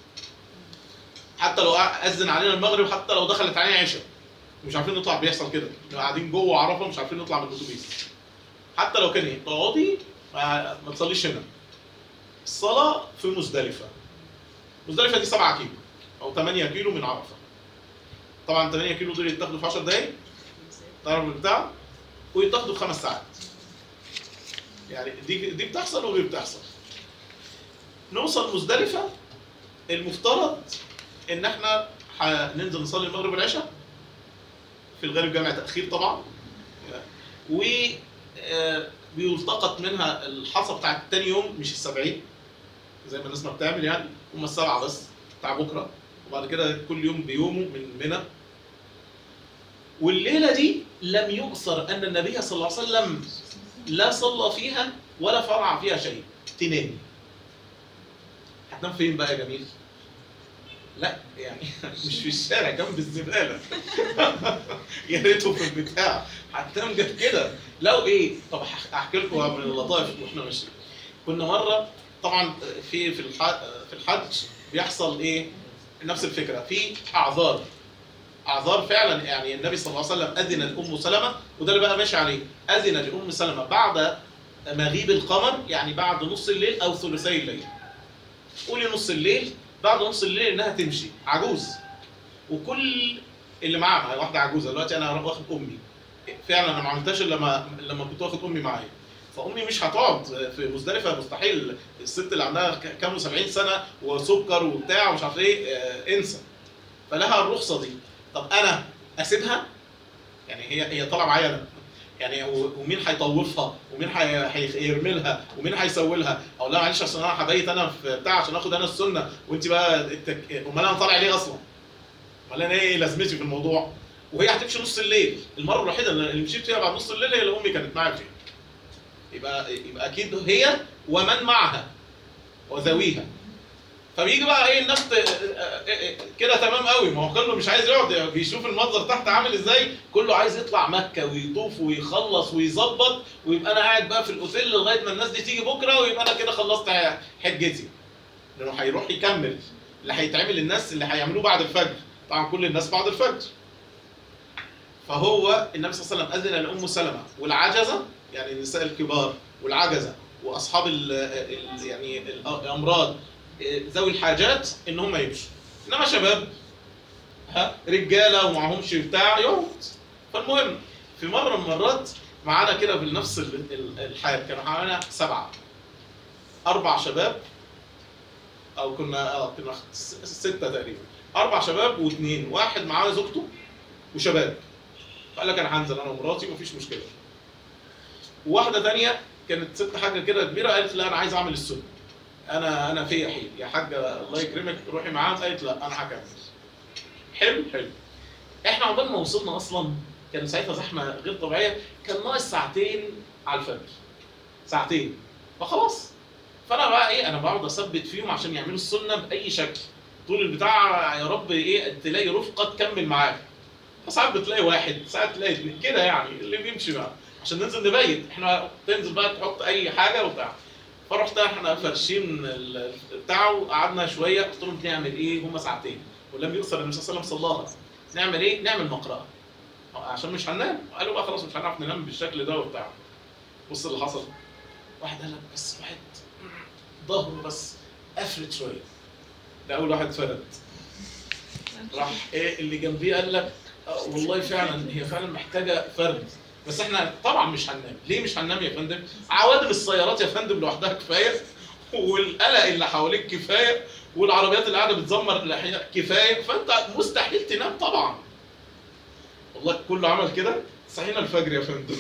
حتى لو اذن علينا المغرب حتى لو دخلت علينا عشاء مش عارفين نطلع بيحصل كده إحنا قاعدين جوه عرفه مش عارفين نطلع من الاتوبيس حتى لو كان ايه تقعدي ما, ما تصليش هنا الصلاه في مزدلفه مزدلفه دي 7 كيلو او 8 كيلو من عرفه طبعا 8 كيلو دول يتاخدوا في 10 دقايق تعرف البتاع ويتاخدوا في خمس ساعات يعني دي دي بتحصل ودي بتحصل نوصل مزدلفه المفترض ان احنا هننزل نصلي المغرب والعشاء في الغالب جامع تاخير طبعا و آه، بيلتقط منها الحصى بتاعت تاني يوم مش السبعين زي ما الناس ما بتعمل يعني هم السبعه بس بتاع بكره وبعد كده كل يوم بيومه من منى والليله دي لم يؤثر ان النبي صلى الله عليه وسلم لا صلى فيها ولا فرع فيها شيء تنام هتنام فين بقى يا جميل؟ لا يعني مش في الشارع جنب الزباله يا ريته في البتاع هتنام جنب كده لو ايه طب هح- احكي لكم من اللطائف واحنا ماشيين كنا مره طبعا في في الحج في الحج بيحصل ايه نفس الفكره في اعذار اعذار فعلا يعني النبي صلى الله عليه وسلم اذن لام سلمه وده اللي بقى ماشي عليه اذن لام سلمه بعد مغيب القمر يعني بعد نص الليل او ثلثي الليل قولي نص الليل بعد نص الليل انها تمشي عجوز وكل اللي معاها واحده عجوزه دلوقتي انا واخد امي فعلا انا ما عملتهاش الا لما لما كنت واخد امي معايا فامي مش هتقعد في مزدلفه مستحيل الست اللي عندها ك- كام 70 سنه وسكر وبتاع ومش عارف ايه آه، انسى فلها الرخصه دي طب انا اسيبها يعني هي هي طالعه معايا انا يعني و- ومين هيطوفها ومين هي- هيرمي لها ومين هيسوي لها اقول لها معلش عشان انا هبيت انا في بتاع عشان اخد انا السنه وانت بقى التك... امال انا طالع ليه اصلا؟ امال انا ايه لازمتي في الموضوع؟ وهي هتمشي نص الليل المره الوحيده اللي مشيت فيها بعد نص الليل هي اللي امي كانت معايا فيها يبقى يبقى اكيد هي ومن معها وذويها فبيجي بقى ايه الناس ت- كده تمام قوي ما هو كله مش عايز يقعد بيشوف المنظر تحت عامل ازاي كله عايز يطلع مكه ويطوف ويخلص ويظبط ويبقى انا قاعد بقى في الاوتيل لغايه ما الناس دي تيجي بكره ويبقى انا كده خلصت حجتي لانه هيروح يكمل اللي هيتعمل للناس اللي هيعملوه بعد الفجر طبعا كل الناس بعد الفجر فهو النبي صلى الله عليه وسلم اذن لام سلمه والعجزه يعني النساء الكبار والعجزه واصحاب ال ال يعني الامراض ذوي الحاجات ان هم يمشوا انما شباب ها رجاله ومعهمش بتاع يقعد فالمهم في مره من المرات معانا كده بنفس ال- ال- الحال كانوا معانا سبعه اربع شباب او كنا اه كنا س- سته تقريبا اربع شباب واثنين واحد معاه زوجته وشباب فقال لك انا هنزل انا ومراتي ومفيش مشكله وواحده ثانيه كانت ست حاجه كده كبيره قالت لا انا عايز اعمل السنه انا انا في حيل يا حاجه الله يكرمك روحي معاهم قالت لا انا هكمل حلو حلو احنا عقبال ما وصلنا اصلا كان ساعتها زحمه غير طبيعيه كان ناقص ساعتين على الفجر ساعتين فخلاص فانا بقى ايه انا بقعد اثبت فيهم عشان يعملوا السنه باي شكل طول البتاع يا رب ايه تلاقي رفقه تكمل معاك فساعات بتلاقي واحد ساعات تلاقي اتنين كده يعني اللي بيمشي بقى عشان ننزل نبيت احنا تنزل بقى تحط اي حاجه وبتاع فرحت احنا فرشين ال- بتاع وقعدنا شويه قلت لهم نعمل ايه هم ساعتين ولم يؤثر النبي صلى الله عليه وسلم صلاها نعمل ايه؟ نعمل مقرأة عشان مش هننام قالوا بقى خلاص مش هنعرف ننام بالشكل ده وبتاع بص اللي حصل واحد قال لك بس واحد ظهره بس افرد شويه ده اول واحد فرد راح ايه اللي جنبيه قال لك آه، والله فعلا هي فعلا محتاجه فرد بس احنا طبعا مش هننام ليه مش هننام يا فندم عوادم السيارات يا فندم لوحدها كفايه والقلق اللي حواليك كفايه والعربيات اللي قاعده بتزمر الأحياء كفايه فانت مستحيل تنام طبعا والله كله عمل كده صحينا الفجر يا فندم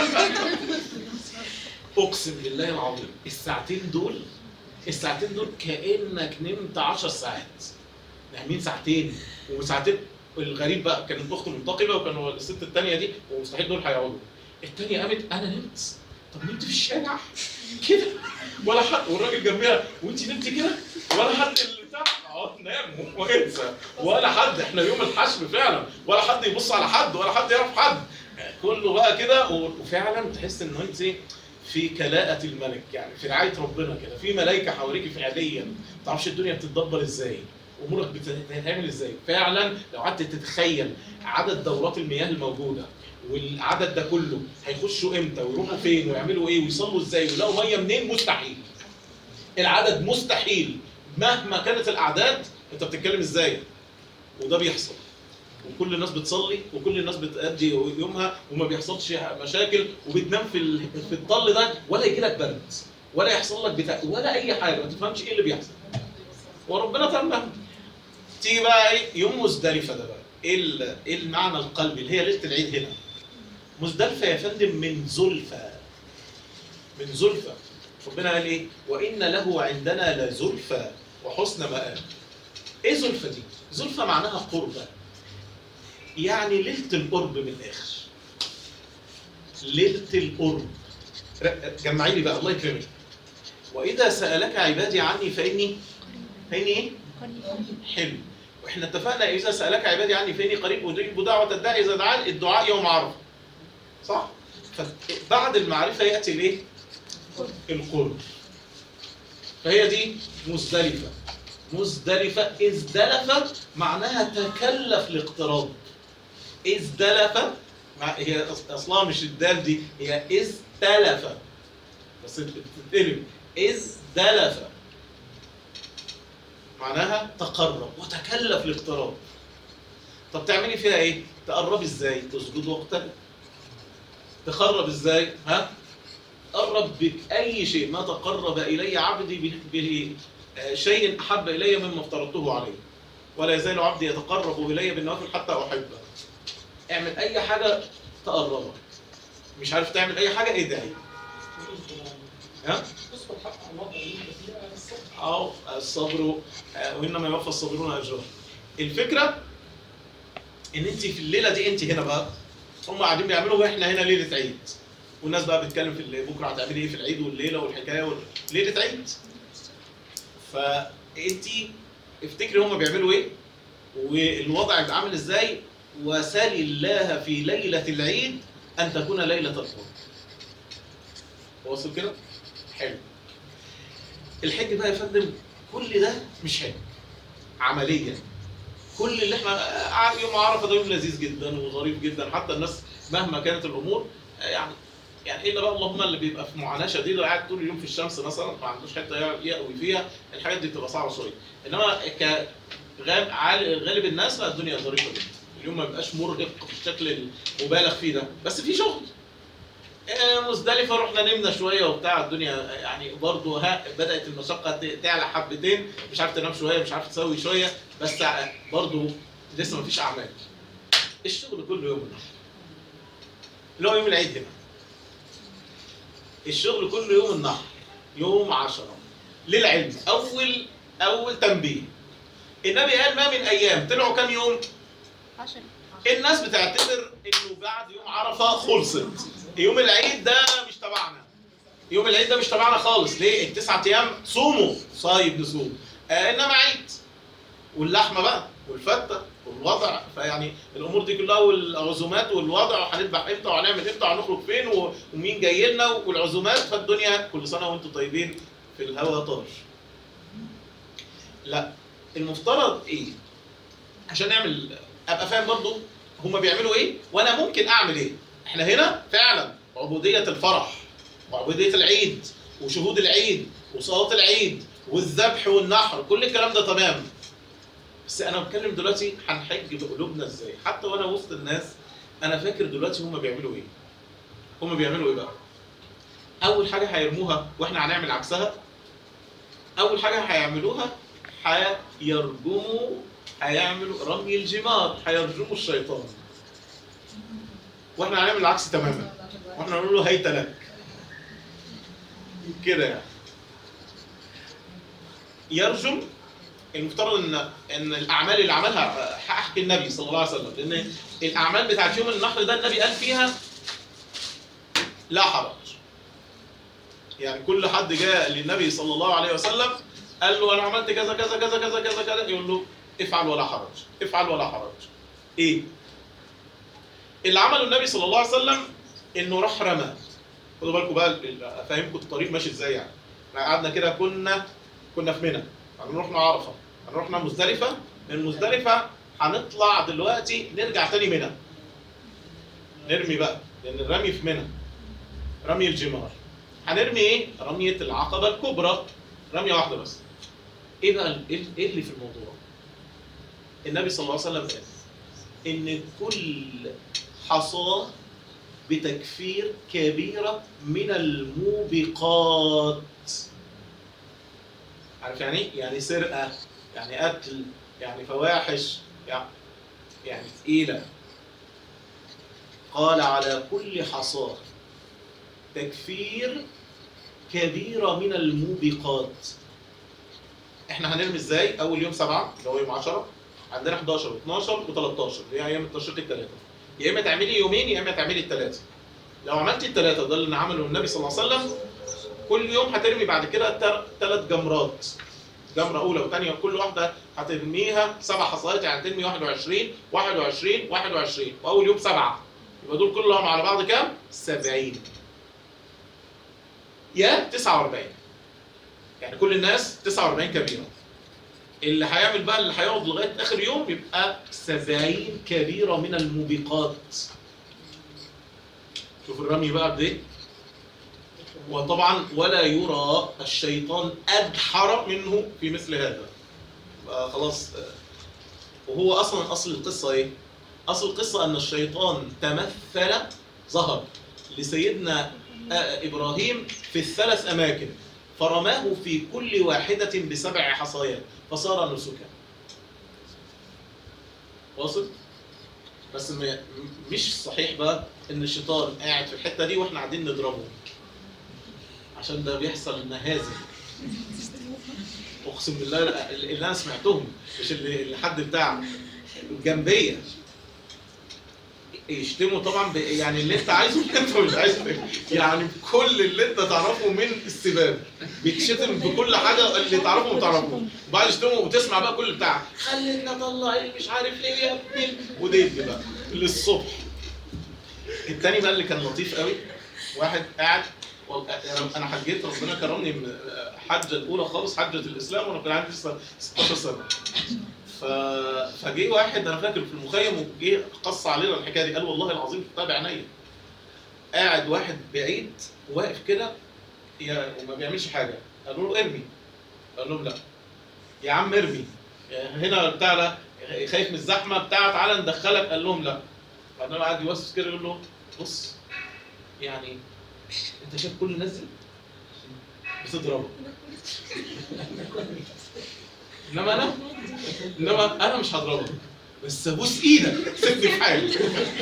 اقسم بالله العظيم الساعتين دول الساعتين دول كانك نمت 10 ساعات نايمين ساعتين وساعتين الغريب بقى كانت اخته منتقبه وكانوا الست الثانيه دي ومستحيل دول هيقعدوا الثانيه قامت انا نمت طب نمت في الشارع كده ولا حد والراجل جنبها وانت نمتي كده ولا حد اللي تحت اه نام وانسى ولا حد احنا يوم الحشر فعلا ولا حد يبص على حد ولا حد يعرف حد كله بقى كده وفعلا تحس ان انت إيه؟ في كلاءة الملك يعني في رعاية ربنا كده في ملائكة حواليك فعليا ما تعرفش الدنيا بتتدبر ازاي امورك بتتعمل ازاي فعلا لو قعدت تتخيل عدد دورات المياه الموجودة والعدد ده كله هيخشوا امتى ويروحوا فين ويعملوا ايه ويصلوا ازاي ويلاقوا ميه منين مستحيل العدد مستحيل مهما كانت الاعداد انت بتتكلم ازاي وده بيحصل وكل الناس بتصلي وكل الناس بتأدي يومها وما بيحصلش مشاكل وبتنام في ال- في الطل ده ولا يجي لك برد ولا يحصل لك بتاع ولا اي حاجه ما تفهمش ايه اللي بيحصل وربنا تمام تيجي بقى ايه يوم مزدلفه ده بقى ايه ال- ايه المعنى القلبي اللي هي ليله العيد هنا مزدلفه يا فندم من زلفى من زلفى ربنا قال ايه وان له عندنا لزلفى وحسن مآب ايه زلفى دي زلفى معناها قربة يعني ليله القرب من الاخر ليله القرب ر- جمعي لي بقى الله يكرمك واذا سالك عبادي عني فاني فاني ايه حلو واحنا اتفقنا اذا سالك عبادي عني فاني قريب اجيب دعوه الداعي اذا دعان الدعاء يوم عرفه صح فبعد المعرفه ياتي الايه القرب فهي دي مزدلفه مزدلفه ازدلف معناها تكلف الاقتراب ازدلف مع- هي أص- اصلها مش الدال دي هي ازدلف بس بتتقلب ازدلف معناها تقرب وتكلف الاقتراب طب تعملي فيها ايه تقربي ازاي تسجد واقترب تقرب ازاي ها قرب باي شيء ما تقرب الي عبدي به- به آه، شيء احب الي مما افترضته عليه ولا يزال عبدي يتقرب الي بالنوافل حتى احبه اعمل اي حاجه تقربك مش عارف تعمل اي حاجه ادعي ها اصبر حق الله بعيد فيها الصبر أو الصبر آه، وإنما يوفى الصابرون أجرهم. الفكرة إن أنت في الليلة دي أنت هنا بقى هم قاعدين بيعملوا وإحنا هنا ليلة عيد. والناس بقى بتتكلم في اللي بكرة هتعملي إيه في العيد والليلة والحكاية وال... ليلة عيد. انت افتكري هما بيعملوا ايه والوضع يبقى عامل ازاي وسل الله في ليله العيد ان تكون ليله القدر واصل كده حلو الحج بقى يا فندم كل ده مش حج عمليا كل اللي احنا آه، يوم عرفه ده يوم لذيذ جدا وظريف جدا حتى الناس مهما كانت الامور آه، يعني يعني الا بقى اللهم اللي بيبقى في معاناه شديده قاعد طول اليوم في الشمس مثلا ما عندوش حته يقوي فيها الحاجات دي بتبقى صعبه شويه انما ك غالب عال- غالب الناس لا الدنيا ظريفه جدا اليوم ما بيبقاش مرهق بالشكل المبالغ فيه ده بس في شغل آه، مزدلفه رحنا نمنا شويه وبتاع الدنيا يعني برضه ها بدات المشقه ت- تعلى حبتين مش عارف تنام شويه مش عارف تسوي شويه بس برضه لسه ما فيش اعمال الشغل كله يوم النحر اللي هو يوم العيد هنا الشغل كله يوم النحر يوم عشرة للعلم اول اول تنبيه النبي قال ما من ايام طلعوا كام يوم عشان الناس بتعتبر انه بعد يوم عرفه خلصت يوم العيد ده مش تبعنا يوم العيد ده مش تبعنا خالص ليه التسعة ايام صوموا صايب نصوم آه انما عيد واللحمه بقى والفته والوضع فيعني الامور دي كلها والعزومات والوضع وهنذبح امتى وهنعمل امتى وهنخرج فين و- ومين جاي لنا والعزومات فالدنيا كل سنه وانتم طيبين في الهوا طار لا المفترض ايه عشان نعمل ابقى فاهم برضو هما بيعملوا ايه وانا ممكن اعمل ايه احنا هنا فعلا عبوديه الفرح وعبوديه العيد وشهود العيد وصلاه العيد والذبح والنحر كل الكلام ده تمام بس انا بتكلم دلوقتي هنحج بقلوبنا ازاي حتى وانا وسط الناس انا فاكر دلوقتي هما بيعملوا ايه هما بيعملوا ايه بقى اول حاجه هيرموها واحنا هنعمل عكسها اول حاجه هيعملوها هيرجموا هيعملوا رمي الجمار هيرجموا الشيطان واحنا هنعمل العكس تماما واحنا نقول له هيت لك كده يعني يرجم المفترض ان ان الاعمال اللي عملها هحكي النبي صلى الله عليه وسلم لان الاعمال بتاعت يوم النحر ده النبي قال فيها لا حرج يعني كل حد جاء للنبي صلى الله عليه وسلم قال له انا عملت كذا كذا كذا كذا كذا كذا يقول له افعل ولا حرج افعل ولا حرج ايه اللي عمله النبي صلى الله عليه وسلم انه راح رمى خدوا بالكم بقى افهمكم الطريق ماشي ازاي يعني احنا قعدنا كده كنا كنا في منى بعدين رحنا عرفه بعدين رحنا مزدلفه من مزدلفه هنطلع دلوقتي نرجع تاني منى نرمي بقى لان الرمي في منى رمي الجمار هنرمي ايه؟ رميه العقبه الكبرى رميه واحده بس ايه بقى ال- ايه إيه اللي في الموضوع؟ النبي صلى الله عليه وسلم قال ان كل حصاه بتكفير كبيره من الموبقات عارف يعني ايه؟ يعني سرقه يعني قتل يعني فواحش يعني يعني ثقيله قال على كل حصاه تكفير كبيره من الموبقات احنا هنرمي ازاي اول يوم سبعة اللي هو يوم 10 عندنا 11 و12 و13 اللي هي ايام التشريق الثلاثه يا اما تعملي يومين يا اما تعملي الثلاثه لو عملتي الثلاثه ده اللي عمله النبي صلى الله عليه وسلم كل يوم هترمي بعد كده ثلاث جمرات جمره اولى وثانيه وكل واحده هترميها سبع حصوات يعني هترمي 21 21 21 واول يوم سبعه يبقى دول كلهم على بعض كام؟ 70 يا 49 يعني كل الناس 49 كبيره اللي هيعمل بقى اللي هيقعد لغايه اخر يوم يبقى 70 كبيره من الموبقات شوف الرمي بقى قد ايه وطبعا ولا يرى الشيطان ادحر منه في مثل هذا يبقى خلاص آه، وهو اصلا اصل القصه ايه اصل القصه ان الشيطان تمثل ظهر لسيدنا آه، ابراهيم في الثلاث اماكن فرماه في كل واحده بسبع حصيات فصار نسكا واصل بس م- مش صحيح بقى ان الشيطان قاعد في الحته دي واحنا قاعدين نضربه عشان ده بيحصل مهازل اقسم بالله اللي انا سمعتهم مش اللي الحد بتاع الجنبيه يشتموا طبعا ب... يعني اللي انت عايزه اللي انت مش عايزه يعني كل اللي انت تعرفه من السباب بيتشتم بكل حاجه اللي تعرفه وما تعرفوش وبعد يشتموا وتسمع بقى كل بتاع خلينا اطلع اللي مش عارف ليه يا ابني وديت بقى للصبح التاني بقى اللي كان لطيف قوي واحد قاعد والله انا حجيت ربنا كرمني من حجه الاولى خالص حجه الاسلام وانا كان عندي لسه 16 سنه ف... فجه واحد انا فاكر في المخيم وجه قص علينا الحكايه دي قال والله العظيم شفتها بعينيا قاعد واحد بعيد واقف كده يا- وما بيعملش حاجه قالوا له ارمي قال لهم لا يا عم ارمي هنا بتاع ده خايف من الزحمه بتاع تعالى ندخلك قال لهم لا بعدين قعد يوسوس كده يقول له بص يعني انت شايف كل الناس دي بتضربه انما انا انما انا مش هضربك بس ابوس ايدك سيبني في حالي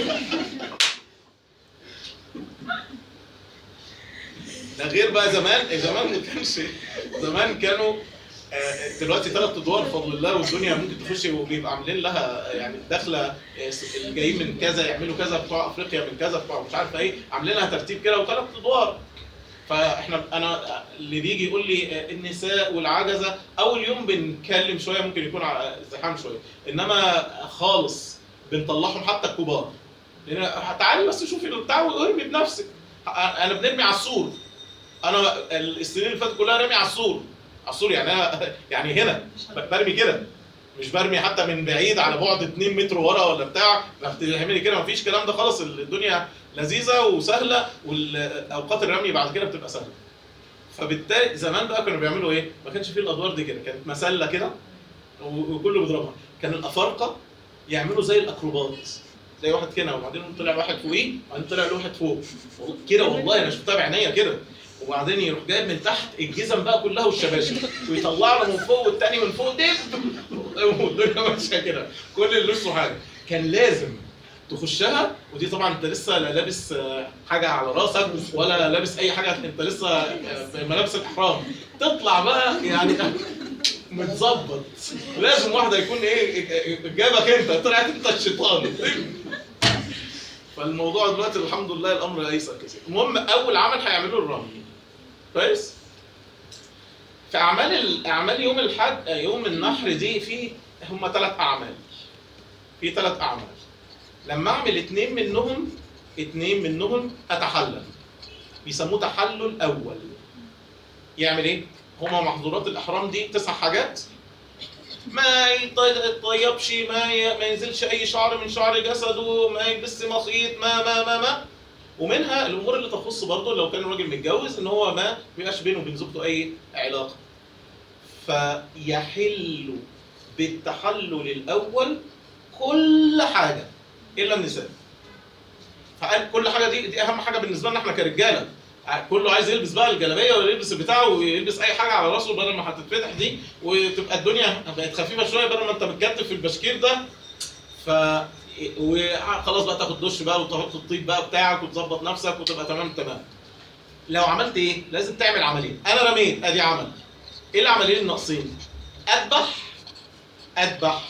ده غير بقى زمان زمان ما كانش زمان كانوا آه، دلوقتي ثلاث ادوار بفضل الله والدنيا ممكن تخش وبيبقى عاملين لها يعني داخله آه، اللي جايين من كذا يعملوا كذا بتوع افريقيا من كذا بتوع مش عارف ايه عاملين لها ترتيب كده وثلاث ادوار فاحنا انا اللي بيجي يقول لي آه، النساء والعجزه اول يوم بنتكلم شويه ممكن يكون ع- ازدحام شويه انما خالص بنطلعهم حتى الكبار لان تعالي بس شوفي البتاع وارمي بنفسك انا بنرمي على السور انا السنين اللي فاتت كلها رمي على السور على السور يعني أنا يعني هنا برمي كده مش برمي حتى من بعيد على بعد 2 متر ورا ولا بتاع لا بتعملي كده مفيش الكلام ده خالص الدنيا لذيذه وسهله واوقات الرمي بعد كده بتبقى سهله فبالتالي زمان بقى كانوا بيعملوا ايه؟ ما كانش فيه الادوار دي كده كانت مسله كده و- وكله بيضربها كان الافارقه يعملوا زي الاكروبات زي واحد كده وبعدين طلع واحد فوقيه وبعدين طلع له واحد فوق كده والله انا شفتها بعينيا كده وبعدين يروح جايب من تحت الجزم بقى كلها والشباشب ويطلع له من فوق والتاني من فوق دب والدنيا ماشيه كده كل اللي نفسه حاجه كان لازم تخشها ودي طبعا انت لسه لا لابس آه، حاجه على راسك ولا لابس اي حاجه انت لسه آه، في ملابس الاحرام تطلع بقى يعني متظبط لازم واحده يكون ايه جابك انت طلعت انت الشيطان فالموضوع دلوقتي الحمد لله الامر ايسر كثير المهم اول عمل هيعملوه الرمي كويس في اعمال ال- اعمال يوم الحج يوم النحر دي في هم ثلاث اعمال في ثلاث اعمال لما اعمل اثنين منهم اثنين منهم اتحلل بيسموه تحلل اول يعمل ايه هما محظورات الاحرام دي تسع حاجات ما يطيبش ما ي- ما ينزلش اي شعر من شعر جسده ما يلبس مخيط ما ما ما ما ومنها الامور اللي تخص برضه لو كان الراجل متجوز ان هو ما بيبقاش بينه وبين زوجته اي علاقه فيحل بالتحلل الاول كل حاجه الا النساء فقال كل حاجه دي دي اهم حاجه بالنسبه لنا احنا كرجاله كله عايز يلبس بقى الجلابيه ولا يلبس البتاع ويلبس اي حاجه على راسه بدل ما هتتفتح دي وتبقى الدنيا بقت خفيفه شويه بدل ما انت متكتف في البشكير ده ف وخلاص بقى تاخد دش بقى وتحط الطيب بقى بتاعك وتظبط نفسك وتبقى تمام تمام لو عملت ايه لازم تعمل عملين انا رميت ادي عمل ايه العملين الناقصين اذبح اذبح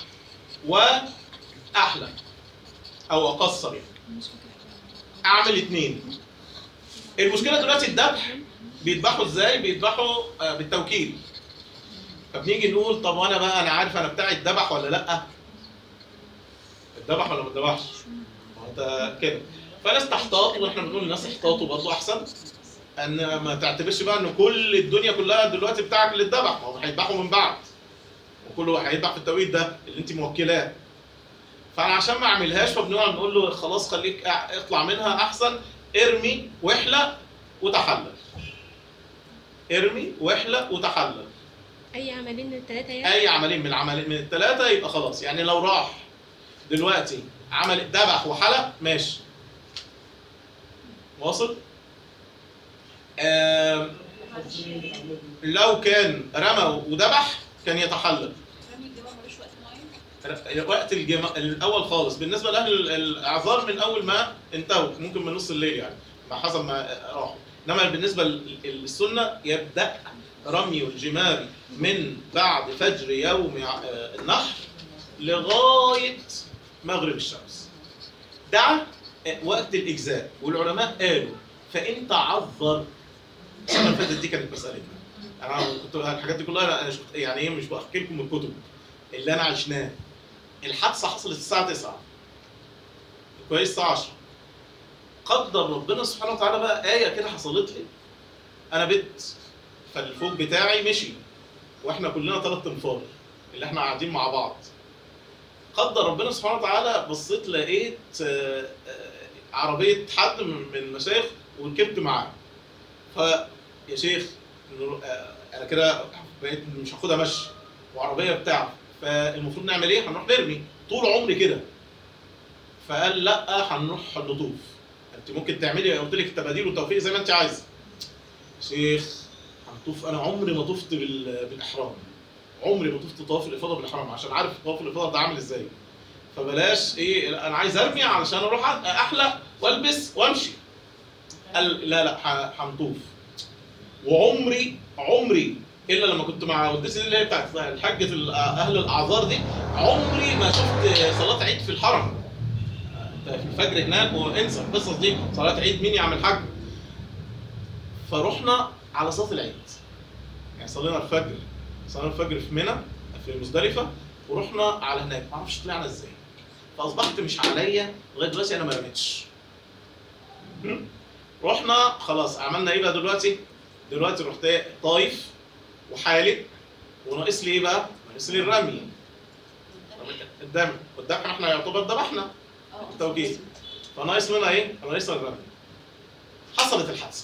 واحلق او اقصر يعني اعمل اتنين المشكله دلوقتي الذبح بيذبحوا ازاي بيذبحوا آه، بالتوكيل فبنيجي نقول طب وانا بقى انا عارف انا بتاعي اتذبح ولا لا اتذبح ولا ما اتذبحش ما هو انت كده فناس تحتاط واحنا بنقول للناس احتاطوا برضه احسن ان ما تعتبرش بقى ان كل الدنيا كلها دلوقتي بتاعك اللي اتذبح ما هو هيذبحوا من بعد وكله هيذبح في التوقيت ده اللي انت موكلاه فانا عشان ما اعملهاش فبنقعد نقول له خلاص خليك اع- اطلع منها احسن ارمي واحلق وتحلل ارمي واحلق وتحلل اي عملين من الثلاثه يعني اي عملين من العملين من الثلاثه يبقى خلاص يعني لو راح دلوقتي عمل ذبح وحلق ماشي واصل آم، لو كان رمى وذبح كان يتحلل رمي الجمال ملوش وقت معين وقت الجما... الاول خالص بالنسبه لاهل ال- الاعذار من اول ما انتهوا ممكن من نص الليل يعني ما حسب ما راحوا انما بالنسبه لل- للسنه يبدا رمي الجمار من بعد فجر يوم ع- آه، النحر لغايه مغرب الشمس ده آه، وقت الاجزاء والعلماء قالوا فان تعذر السنه اللي فاتت دي كانت مسالتنا انا كنت الحاجات دي كلها انا شفت يعني ايه مش بحكي لكم من الكتب اللي انا عشناه الحادثه حصلت الساعه 9 كويس الساعه 10 قدر ربنا سبحانه وتعالى بقى ايه كده حصلت لي انا بت فالفوق بتاعي مشي واحنا كلنا ثلاث انفار اللي احنا قاعدين مع بعض قدر ربنا سبحانه وتعالى بصيت لقيت آه، آه، عربيه حد من من المشايخ وركبت معاه ف يا شيخ نر- آه، انا كده بقيت مش هاخدها مشي وعربيه بتاع فالمفروض نعمل ايه؟ هنروح نرمي طول عمري كده فقال لا هنروح نطوف انت ممكن تعملي قلت لك التباديل والتوفيق زي ما انت عايزه شيخ هنطوف انا عمري ما طفت بال- بالاحرام عمري ما طفت طواف الافاضه بالاحرام عشان عارف طواف الافاضه ده عامل ازاي فبلاش ايه لا، انا عايز ارمي علشان اروح احلق والبس وامشي قال لا لا ه- هنطوف وعمري عمري الا لما كنت مع والدتي دي اللي هي بتاعت الحاجه ال- اهل الاعذار دي عمري ما شفت صلاه عيد في الحرم انت في الفجر هناك وانسى القصص دي صلاه عيد مين يعمل حاج فرحنا على صلاه العيد يعني صلينا الفجر صلينا الفجر في منى في مزدلفه ورحنا على هناك ما اعرفش طلعنا ازاي فاصبحت مش عليا لغايه دلوقتي انا ما رميتش هم؟ رحنا خلاص عملنا ايه بقى دلوقتي؟ دلوقتي رحت إيه؟ طايف وحالق وناقص لي ايه بقى؟ ناقص لي الرمي الدم والذبح احنا يعتبر ذبحنا التوكيد فناقص لنا ايه؟ ناقص لنا الرمي حصلت الحادثه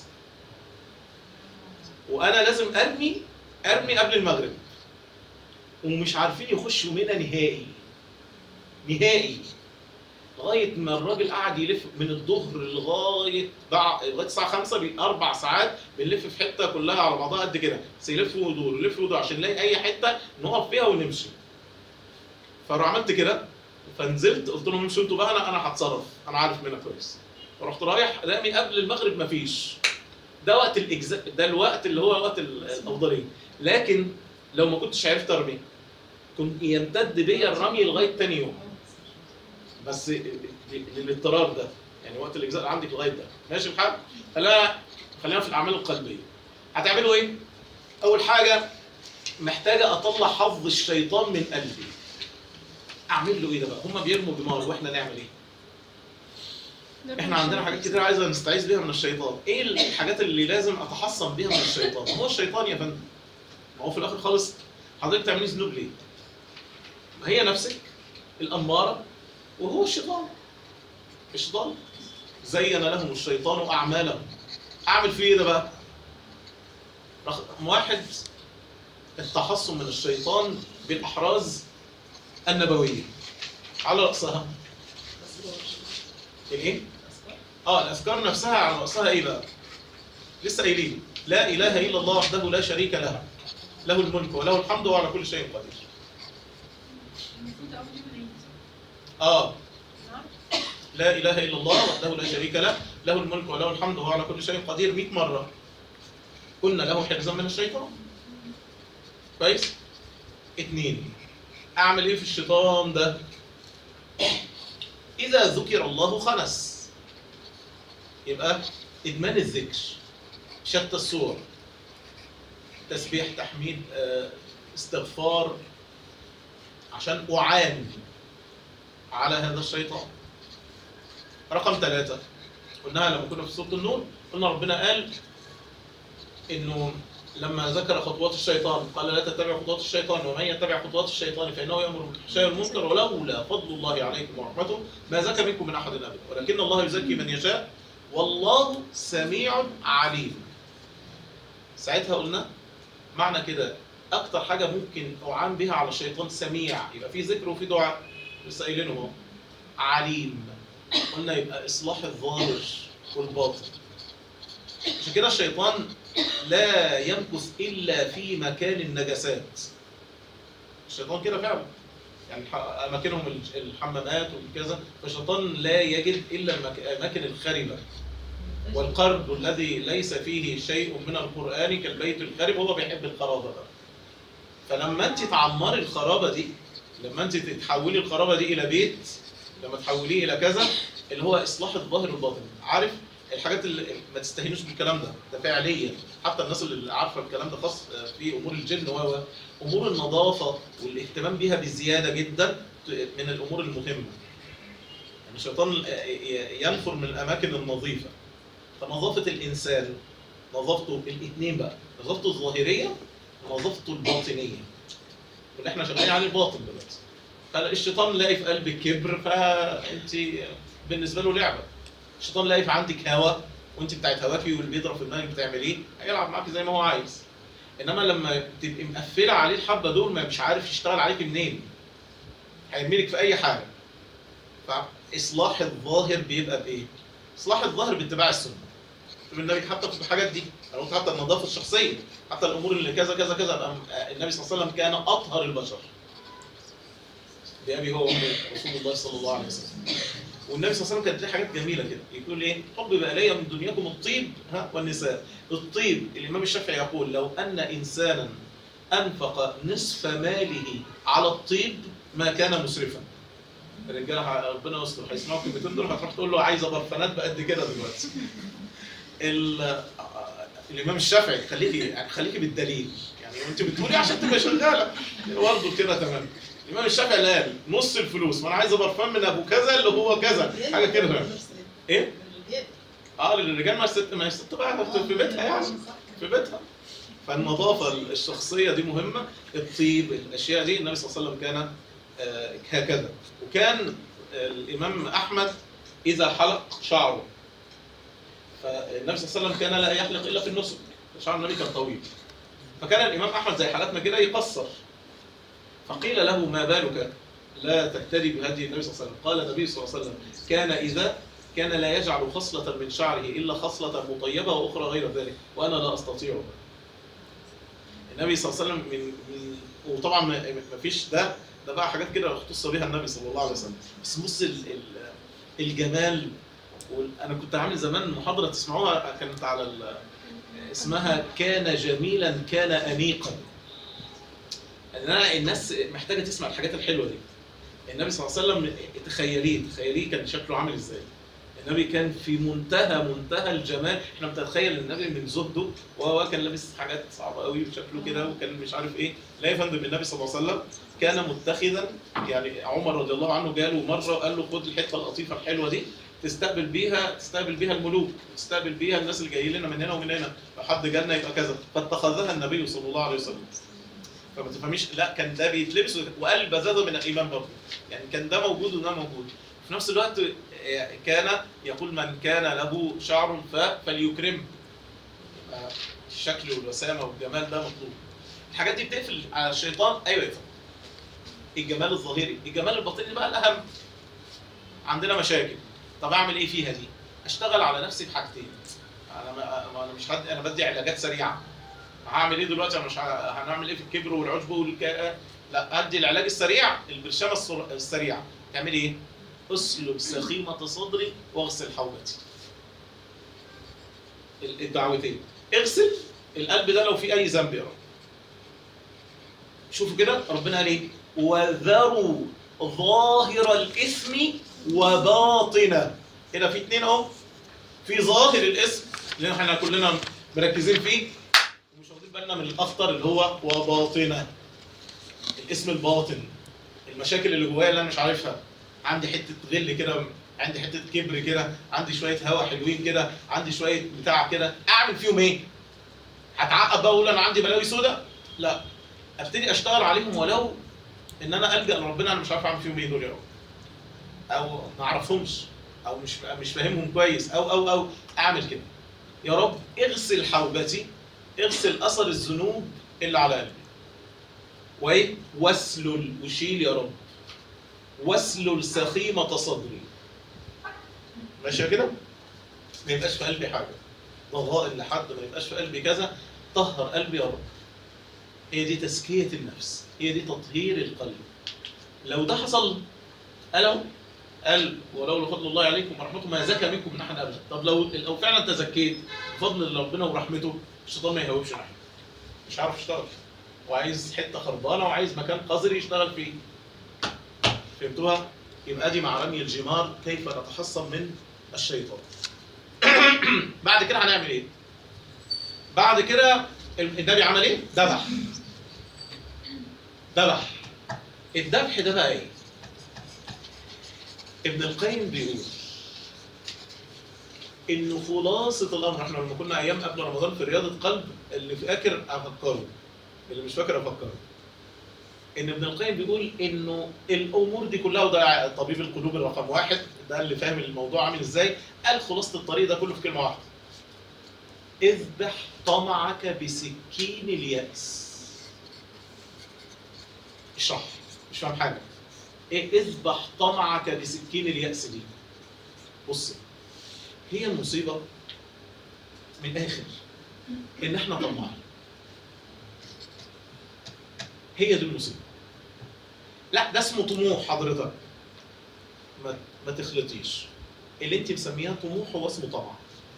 وانا لازم ارمي ارمي قبل المغرب ومش عارفين يخشوا منى نهائي نهائي لغايه ما الراجل قعد يلف من الظهر لغايه بعد لغايه الساعه 5 بي- اربع ساعات بنلف في حته كلها على بعضها قد كده بس يلف ويدور يلف ويدور عشان نلاقي اي حته نقف فيها ونمشي فعملت كده فنزلت قلت لهم امشوا انتوا بقى انا انا هتصرف انا عارف منها كويس فرحت رايح رامي قبل المغرب مفيش ده وقت الاجزاء ده الوقت اللي هو وقت ال- الافضليه لكن لو ما كنتش عرفت ارمي كنت يمتد بيا الرمي لغايه تاني يوم بس للاضطرار ده يعني وقت الاجزاء عندك لغايه ده ماشي الحال خلينا خلينا في الاعمال القلبيه هتعملوا ايه اول حاجه محتاجه اطلع حظ الشيطان من قلبي اعمل له ايه ده بقى هم بيرموا بمار واحنا نعمل ايه احنا عندنا حاجات كتير عايزه نستعيذ بيها من الشيطان ايه الحاجات اللي لازم اتحصن بيها من الشيطان ما هو الشيطان يا فندم ما هو في الاخر خالص حضرتك تعملي ذنوب ليه ما هي نفسك الاماره وهو الشيطان الشيطان زين لهم الشيطان اعمالهم اعمل فيه ايه ده بقى رقم واحد التحصن من الشيطان بالاحراز النبويه على راسها الايه؟ اه الاذكار نفسها على راسها ايه بقى؟ لسه قايلين لا اله الا الله وحده لا شريك له له الملك وله الحمد وهو على كل شيء قدير المفروض اول يوم العيد اه نعم لا اله الا الله وحده لا شريك له له الملك وله الحمد وهو على كل شيء قدير 100 مره كنا له حرزا من الشيطان كويس اتنين اعمل ايه في الشيطان ده اذا ذكر الله خنس يبقى ادمان الذكر شتى الصور تسبيح تحميد آه، استغفار عشان اعان على هذا الشيطان رقم ثلاثة قلناها لما كنا في سورة النور قلنا ربنا قال انه لما ذكر خطوات الشيطان قال لا تتبع خطوات الشيطان ومن يتبع خطوات الشيطان فانه يامر بالفحشاء والمنكر ولولا فضل الله عليكم ورحمته ما زكى منكم من احد ابدا ولكن الله يزكي من يشاء والله سميع عليم ساعتها قلنا معنى كده اكتر حاجه ممكن اعان بها على الشيطان سميع يبقى في ذكر وفي دعاء لسه قايلينه اهو عليم قلنا يبقى اصلاح الظاهر والباطن عشان كده الشيطان لا يمكث الا في مكان النجاسات الشيطان كده فعلا يعني ح- اماكنهم الج- الحمامات والكذا فالشيطان لا يجد الا المك- الاماكن الخربه والقرب الذي ليس فيه شيء من القران كالبيت الخرب هو بيحب الخرابه بقى فلما انت تعمري الخرابه دي لما انت تحولي الخرابه دي الى بيت لما تحوليه الى كذا اللي هو اصلاح الظاهر والباطن عارف الحاجات اللي ما تستهينوش بالكلام ده ده فعليا حتى الناس اللي عارفه الكلام ده خاص في امور الجن و و- امور النظافه والاهتمام بها بزياده جدا من الامور المهمه يعني الشيطان ي- ينفر من الاماكن النظيفه فنظافه الانسان نظافته الاثنين بقى نظافته الظاهريه ونظافته الباطنيه واللي احنا شغالين عليه الباطن دلوقتي فالشيطان لاقي في قلبك كبر فانت بالنسبه له لعبه الشيطان لاقي في عندك هوا وانت بتاعت هواكي واللي بيضرب في دماغك بتعمليه هيلعب معاك زي ما هو عايز انما لما تبقي مقفله عليه الحبه دول ما مش عارف يشتغل عليك منين هيرميلك في اي حاجه فاصلاح الظاهر بيبقى بايه؟ اصلاح الظاهر باتباع السنه شوف النبي حتى في الحاجات دي انا قلت حتى النظافه الشخصيه حتى الامور اللي كذا كذا كذا أم- النبي صلى الله عليه وسلم كان اطهر البشر بأبي هو وأمي رسول الله صلى الله عليه وسلم والنبي صلى الله عليه وسلم كانت ليه حاجات جميله كده يقول ايه حب بقى ليا من دنياكم الطيب ها والنساء الطيب الامام الشافعي يقول لو ان انسانا انفق نصف ماله على الطيب ما كان مسرفا الرجاله ربنا يستر هيسمعوا الكلمتين دول هتروح تقول له عايزه برفانات بقد كده دلوقتي ال- الامام الشافعي خليكي يعني خليكي بالدليل يعني وانت بتقولي عشان تبقى شغاله برضه كده تمام الامام الشافعي قال نص الفلوس ما انا عايز برفان من ابو كذا اللي هو كذا حاجه كده ايه؟ اه للرجال ما الست ما الست بقى في بيتها يعني في بيتها فالنظافه الشخصيه دي مهمه الطيب الاشياء دي النبي صلى الله عليه وسلم كان آه، هكذا وكان آه، الامام احمد اذا حلق شعره فالنبي صلى الله عليه وسلم كان لا يحلق الا في النسك شعر النبي كان طويل فكان الامام احمد زي حالاتنا كده يقصر فقيل له ما بالك لا تهتدي بهدي النبي صلى الله عليه وسلم قال النبي صلى الله عليه وسلم كان اذا كان لا يجعل خصلة من شعره إلا خصلة مطيبة وأخرى غير ذلك وأنا لا أستطيع النبي صلى الله عليه وسلم من, من وطبعا ما ما فيش ده ده بقى حاجات كده اختص بها النبي صلى الله عليه وسلم بس بص ال- ال- الجمال وال- انا كنت عامل زمان محاضره تسمعوها كانت على ال- اسمها كان جميلا كان انيقا ان انا الناس محتاجه تسمع الحاجات الحلوه دي النبي صلى الله عليه وسلم تخيليه تخيليه كان شكله عامل ازاي النبي كان في منتهى منتهى الجمال احنا بنتخيل النبي من زهده وهو كان لابس حاجات صعبه قوي وشكله كده وكان مش عارف ايه لا يا فندم النبي صلى الله عليه وسلم كان متخذا يعني عمر رضي الله عنه جاله مره وقال له خد الحته اللطيفه الحلوه دي تستقبل بيها تستقبل بيها الملوك تستقبل بيها الناس اللي جايين لنا من هنا ومن هنا لو حد جالنا يبقى كذا فاتخذها النبي صلى الله عليه وسلم فما تفهميش لا كان ده بيتلبس وقال بزاده من الايمان برضه يعني كان ده موجود وده موجود في نفس الوقت آه، كان يقول من كان له شعر ف- فليكرمه يبقى الشكل والوسامه والجمال ده مطلوب الحاجات دي بتقفل على الشيطان ايوه يقفل الجمال الظاهري الجمال الباطني بقى الاهم عندنا مشاكل طب اعمل ايه فيها دي اشتغل على نفسي بحاجتين انا ما ما- انا مش هد... انا بدي علاجات سريعه هعمل ايه دلوقتي انا مش ه... هنعمل ايه في الكبر والعجب والك... لا ادي العلاج السريع البرشامه السر... السريعه تعمل ايه اسلب سخيمه صدري واغسل حوبتي ال- الدعوتين اغسل القلب ده لو فيه اي ذنب يا رب شوفوا كده ربنا قال ايه وذروا ظاهر الاثم وباطنه كده في اتنين اهو في ظاهر الاسم اللي احنا كلنا مركزين فيه ومش واخدين بالنا من الاخطر اللي هو وباطنه الاسم الباطن المشاكل اللي جوايا اللي انا مش عارفها عندي حته غل كده عندي حته كبر كده عندي شويه هوا حلوين كده عندي شويه بتاع كده اعمل فيهم ايه هتعقد بقى اقول انا عندي بلاوي سودا لا ابتدي اشتغل عليهم ولو ان انا الجا لربنا انا مش عارف اعمل فيهم ايه دول يا رب او ما اعرفهمش او مش مش فاهمهم كويس او او او اعمل كده يا رب اغسل حوبتي اغسل اثر الذنوب اللي على قلبي وايه واسلل وشيل يا رب واسلل سخيمة صدري ماشي كده ما يبقاش في قلبي حاجة ضغائن لحد ما يبقاش في قلبي كذا طهر قلبي يا رب هي دي تزكية النفس هي دي تطهير القلب لو ده حصل قالوا قال ولولا فضل الله عليكم ورحمته ما زكى منكم من احد ابدا طب لو لو فعلا تزكيت بفضل ربنا ورحمته الشيطان ما يهوبش ناحيه مش عارف يشتغل وعايز حته خربانه وعايز مكان قذر يشتغل فيه فهمتوها يبقى دي مع رمي الجمار كيف نتحصن من الشيطان بعد كده هنعمل ايه بعد كده النبي عمل ايه ذبح ذبح الذبح ده بقى ايه ابن القيم بيقول انه خلاصه الامر احنا لما كنا ايام قبل رمضان في رياضه قلب اللي فاكر افكره اللي مش فاكر افكره ان ابن القيم بيقول انه الامور دي كلها وده طبيب القلوب الرقم واحد ده اللي فاهم الموضوع عامل ازاي قال خلاصه الطريق ده كله في كلمه واحده اذبح طمعك بسكين اليأس اشرح مش فاهم حاجه ايه اذبح طمعك بسكين اليأس دي بص هي المصيبه من الاخر ان احنا طماعين هي دي المصيبه لا ده اسمه طموح حضرتك ما ما تخلطيش اللي انت مسميها طموح هو اسمه طمع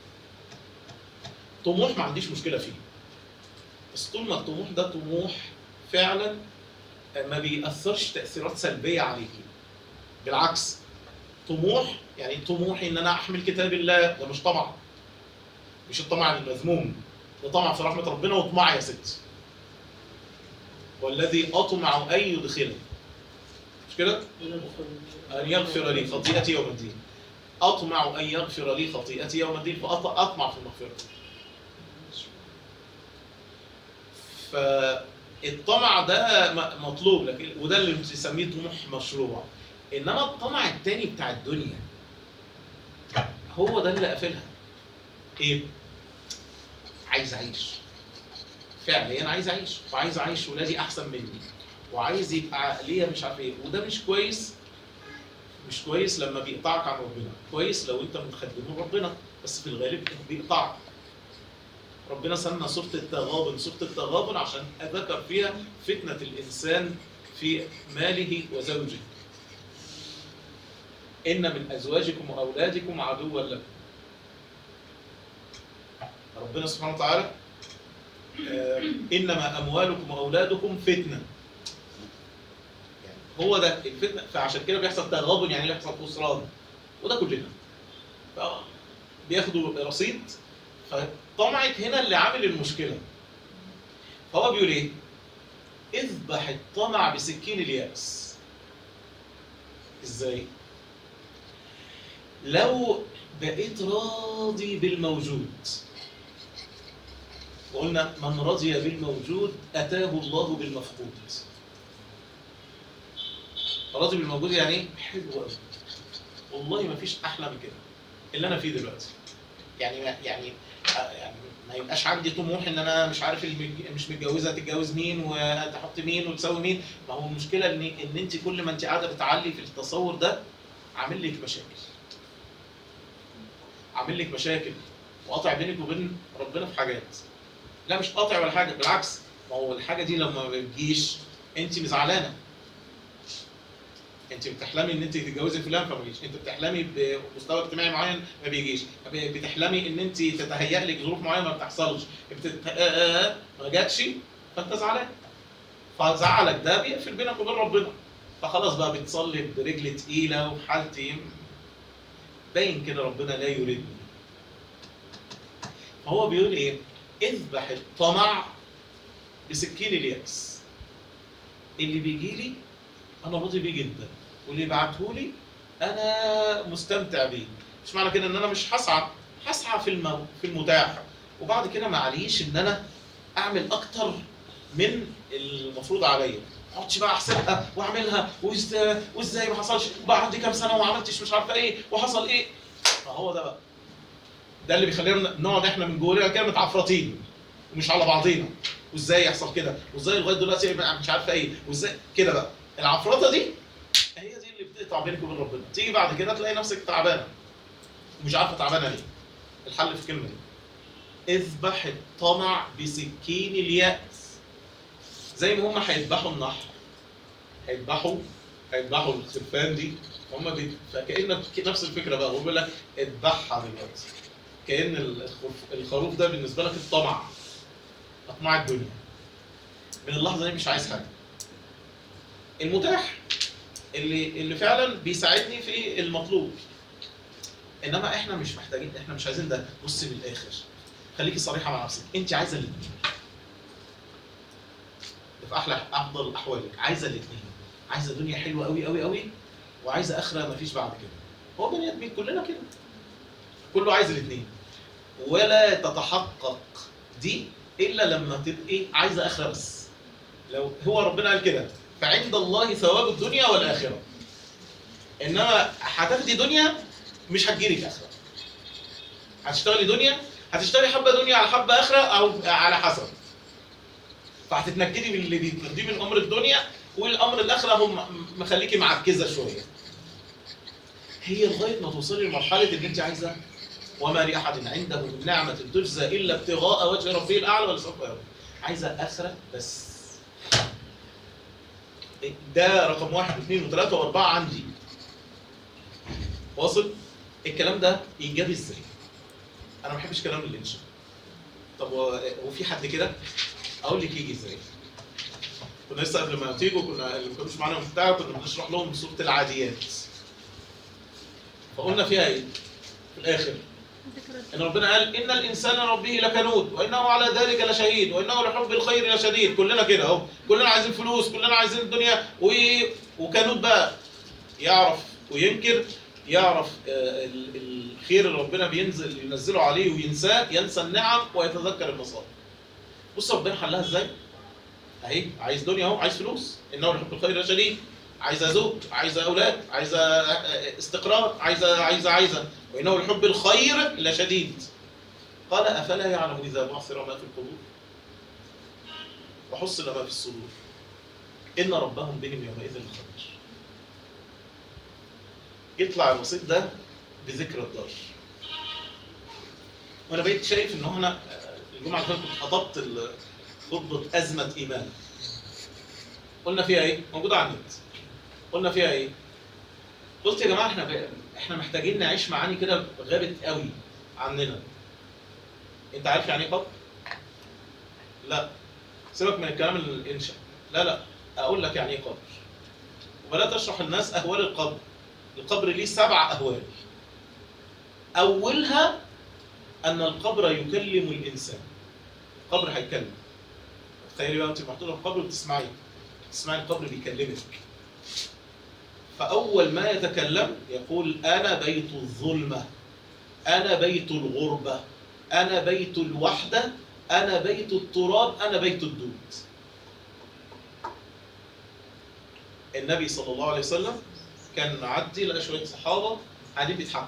طموح ما عنديش مشكله فيه بس طول ما الطموح ده طموح فعلا ما بيأثرش تأثيرات سلبية عليكي بالعكس طموح يعني طموحي ان انا احمل كتاب الله ده مش طمع مش الطمع المذموم ده طمع في رحمة ربنا وطمع يا ست والذي اطمع ان يدخله مش كده؟ أن يغفر لي خطيئتي يوم الدين أطمع أن يغفر لي خطيئتي يوم الدين فأطمع في المغفرة فالطمع ده م- مطلوب لكن وده اللي بنسميه طموح مشروع انما الطمع التاني بتاع الدنيا هو ده اللي قافلها ايه عايز اعيش فعليا عايز اعيش وعايز اعيش ولادي احسن مني وعايز يبقى ليا مش عارف ايه وده مش كويس مش كويس لما بيقطعك عن ربنا كويس لو انت من خدمه ربنا بس في الغالب بيقطعك ربنا سمى سورة التغابن سورة التغابن عشان ذكر فيها فتنة الإنسان في ماله وزوجه إن من أزواجكم وأولادكم عدوا لكم ربنا سبحانه وتعالى آه، إنما أموالكم وأولادكم فتنة يعني هو ده الفتنة فعشان كده بيحصل تغابن يعني بيحصل خسران وده كلنا ف- بياخدوا رصيد فطمعك هنا اللي عامل المشكلة فهو بيقول ايه اذبح الطمع بسكين اليأس ازاي لو بقيت راضي بالموجود وقلنا من رضي بالموجود أتاه الله بالمفقود راضي بالموجود يعني ايه حلو قوي والله ما فيش احلى من كده اللي انا فيه دلوقتي يعني ما يعني آه، يعني ما يبقاش عندي طموح ان انا مش عارف المج- مش متجوزه تتجوز مين وتحط مين وتسوي مين ما هو المشكله ان ان انت كل ما انت قاعده بتعلي في التصور ده عامل لك مشاكل عامل لك مشاكل وقاطع بينك وبين ربنا في حاجات لا مش قاطع ولا حاجه بالعكس ما هو الحاجه دي لما ما بتجيش انت زعلانه انت بتحلمي ان انت تتجوزي فلان فما بيجيش انت بتحلمي بمستوى اجتماعي معين ما بيجيش ب- بتحلمي ان انت تتهيأ لك ظروف معينه ما بتحصلش بتت... آه، آه، آه، ما جاتش فانت زعلان فزعلك ده بيقفل بينك وبين ربنا فخلاص بقى بتصلي برجل تقيله وحالتي باين كده ربنا لا يريدني فهو بيقول ايه اذبح الطمع بسكين اليأس اللي بيجي لي انا راضي بيه جدا واللي يبعته لي انا مستمتع بيه مش معنى كده ان انا مش هسعى هسعى في المو... في المتاح وبعد كده معليش ان انا اعمل اكتر من المفروض عليا ما اقعدش بقى احسبها واعملها وازاي وازاي ما حصلش وبقى عندي كام سنه وما عملتش مش عارفه ايه وحصل ايه فهو ده بقى ده اللي بيخلينا نقعد احنا من جوانا كده متعفرطين ومش على بعضينا وازاي يحصل كده وازاي لغايه دلوقتي مش عارفه ايه وازاي كده بقى العفرطه دي هي دي اللي بتقطع بينك وبين ربنا تيجي بعد كده تلاقي نفسك تعبانه ومش عارفه تعبانه ليه الحل في الكلمه دي اذبح الطمع بسكين اليأس زي ما هم هيذبحوا النحر هيذبحوا هيذبحوا الخرفان دي هم بي... فكأن نفس الفكره بقى هو بيقول لك اذبحها دلوقتي كأن الخروف- الخروف ده بالنسبه لك الطمع اطماع الدنيا من اللحظه دي مش عايز حاجه المتاح اللي اللي فعلا بيساعدني في المطلوب انما احنا مش محتاجين احنا مش عايزين ده بصي من الاخر خليكي صريحه مع نفسك انت عايزه الاثنين في احلى افضل احوالك عايزه الاثنين عايزه دنيا حلوه قوي قوي قوي وعايزه اخره ما فيش بعد كده هو بني ادمين كلنا كده كله عايز الاثنين ولا تتحقق دي الا لما تبقي عايزه اخره بس لو هو ربنا قال كده فعند الله ثواب الدنيا والاخره انما هتاخدي دنيا مش هتجيلك اخره هتشتغلي دنيا هتشتغلي حبه دنيا على حبه اخره او على حسب فهتتنكدي من اللي بيتنكدي من امر الدنيا والامر الاخره هم مخليكي معكزه شويه هي لغايه ما توصلي لمرحله اللي انت عايزه وما لاحد عنده من نعمه تجزى الا ابتغاء وجه ربه الاعلى ولسوف يرضى عايزه اخره بس ده رقم واحد واثنين وثلاثه واربعه عندي واصل الكلام ده ايجابي ازاي؟ انا ما بحبش كلام الانشاء طب و- وفي حد كده اقول لك يجي ازاي؟ كنا لسه قبل ما تيجوا كنا اللي ما كانوش معانا مفتاح كنا بنشرح لهم سوره العاديات فقلنا فيها ايه؟ في الاخر ان ربنا قال ان الانسان ربه لكنود وانه على ذلك لشهيد وانه لحب الخير لشديد كلنا كده اهو كلنا عايزين فلوس كلنا عايزين الدنيا و... وكنود بقى يعرف وينكر يعرف آه، ال- الخير اللي ربنا بينزل ينزله عليه وينساه ينسى النعم ويتذكر المصائب بص ربنا حلها ازاي اهي عايز دنيا اهو عايز فلوس انه لحب الخير لشديد عايزه زوج عايزه اولاد عايزه آه، استقرار عايزه عايزه عايزه وانه لحب الخير لشديد قال افلا يعلم اذا بعثر ما في القبور وحصل ما في الصدور ان ربهم بهم يومئذ لخبير يطلع الوسيط ده بذكر الدار وانا بقيت شايف ان هنا آه، الجمعه اللي فاتت كنت خطبت ال- خطبه ازمه ايمان قلنا فيها ايه؟ موجوده على النت قلنا فيها ايه؟ قلت يا جماعه احنا بقى احنا محتاجين نعيش معاني كده غابت قوي عننا انت عارف يعني ايه قبر؟ لا سيبك من الكلام الانشاء لا لا اقول لك يعني ايه قبر وبدات اشرح للناس اهوال القبر القبر ليه سبع اهوال اولها ان القبر يكلم الانسان القبر هيكلم تخيلي بقى انت محطوطه في القبر وبتسمعي تسمعي القبر بيكلمك فأول ما يتكلم يقول أنا بيت الظلمة أنا بيت الغربة أنا بيت الوحدة أنا بيت التراب أنا بيت الدود النبي صلى الله عليه وسلم كان معدي لقى شوية صحابة قاعدين بيضحكوا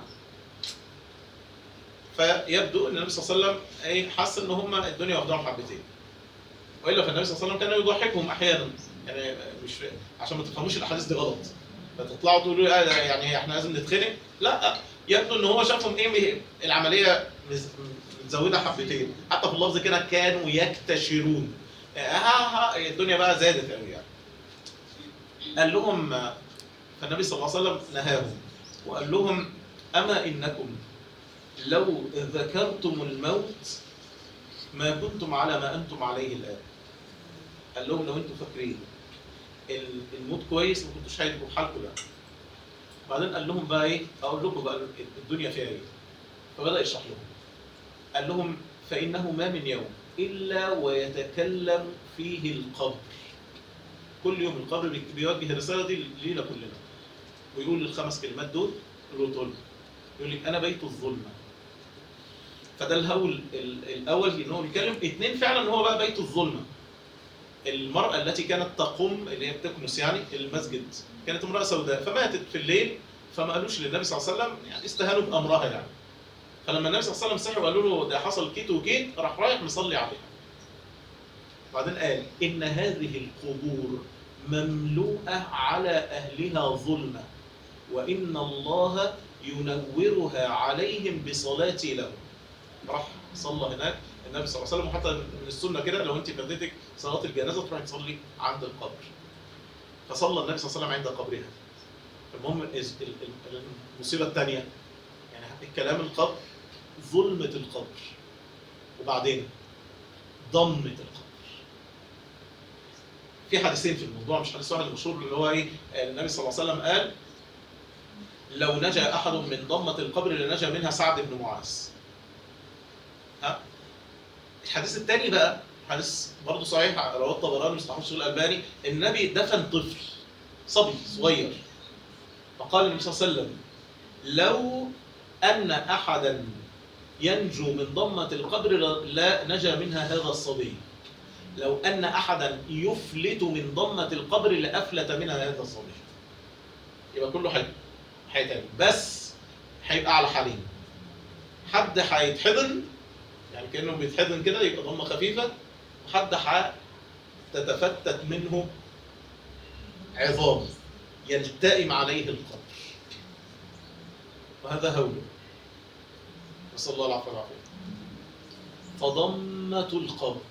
فيبدو ان النبي صلى الله عليه وسلم ايه حس ان هم الدنيا واخداهم حبتين والا فالنبي صلى الله عليه وسلم كان يضحكهم احيانا يعني مش عشان ما تفهموش الاحاديث دي غلط فتطلعوا تقولوا لي آه يعني احنا لازم نتخنق لا يبدو ان هو شافهم ايه العمليه مز- متزوده حبتين حتى في اللفظ كده كانوا يكتشرون ها ها الدنيا بقى زادت قوي يعني قال لهم فالنبي صلى الله عليه وسلم نهاهم وقال لهم اما انكم لو ذكرتم الموت ما كنتم على ما انتم عليه الان قال لهم لو انتم فاكرين ال- الموت كويس ما كنتوش هيبقوا حالكم ده بعدين قال لهم بقى ايه اقول لكم بقى الدنيا فيها ايه فبدا يشرح لهم قال لهم فانه ما من يوم الا ويتكلم فيه القبر كل يوم القبر بي- بيوجه الرساله دي لينا كلنا ويقول الخمس كلمات دول يقول له طول يقول لك انا بيت الظلمه فده الهول ال- الاول ان هو بيتكلم اثنين فعلا هو بقى بيت الظلمه المرأة التي كانت تقوم اللي هي بتكنس يعني المسجد كانت امرأة سوداء فماتت في الليل فما قالوش للنبي صلى الله عليه وسلم يعني استهانوا بأمرها يعني فلما النبي صلى الله عليه وسلم صحي وقالوا له ده حصل كيت وكيت راح رايح مصلي عليها بعدين قال إن هذه القبور مملوءة على أهلها ظلمة وإن الله ينورها عليهم بصلاتي لهم راح صلى هناك النبي صلى الله عليه وسلم وحتى من السنه كده لو انت فاتتك صلاه الجنازه تروحي تصلي عند القبر فصلى النبي صلى الله عليه وسلم عند قبرها المهم الز- ال- ال- المصيبه الثانيه يعني الكلام القبر ظلمه القبر وبعدين ضمه القبر في حديثين في الموضوع مش حديث واحد مشهور اللي هو ايه النبي صلى الله عليه وسلم قال لو نجا احد من ضمه القبر لنجا منها سعد بن معاذ ها الحديث الثاني بقى حديث برضه صحيح رواه الطبراني مصطفى الشيخ الالباني النبي دفن طفل صبي صغير فقال النبي صلى الله عليه وسلم لو ان احدا ينجو من ضمه القبر لا نجا منها هذا الصبي لو ان احدا يفلت من ضمه القبر لافلت منها هذا الصبي يبقى كله حي هيتعمل بس هيبقى على حالين حد هيتحضن يعني كانه بيتحضن كده يبقى ضمه خفيفه وحد تتفتت منه عظام يلتئم عليه القبر وهذا هوله نسال الله العفو والعافيه فضمة القبر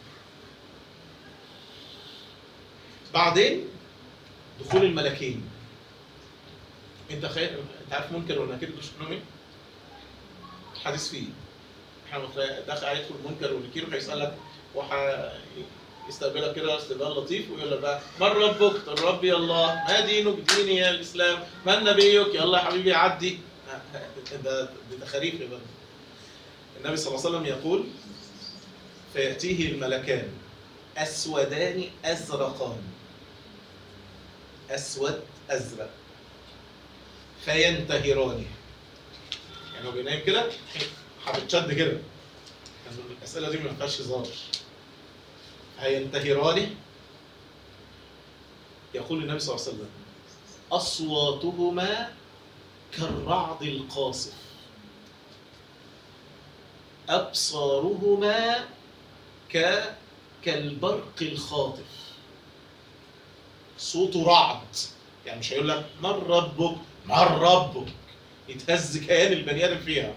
بعدين دخول الملكين انت خير انت عارف منكر ونكير دول شكلهم ايه؟ الحديث فيه احنا متخيل- داخل هيدخل منكر ونكير وهيسالك وح يستقبلك كده استقبال لطيف ويقول لك بقى من ربك؟ تقول ربي الله ما دينك؟ ديني يا الاسلام من نبيك؟ يلا يا حبيبي عدي ده ده خريف يا بني النبي صلى الله عليه وسلم يقول فيأتيه الملكان أسودان أزرقان أسود أزرق فينتهرانه يعني هو بينام كده هتتشد كده يعني الأسئلة دي ما فيهاش هزار فينتهرانه يقول النبي صلى الله عليه وسلم أصواتهما كالرعد القاصف أبصارهما ك كالبرق الخاطف صوته رعد يعني مش هيقول لك من ربك من ربك يتهز كيان البني ادم فيها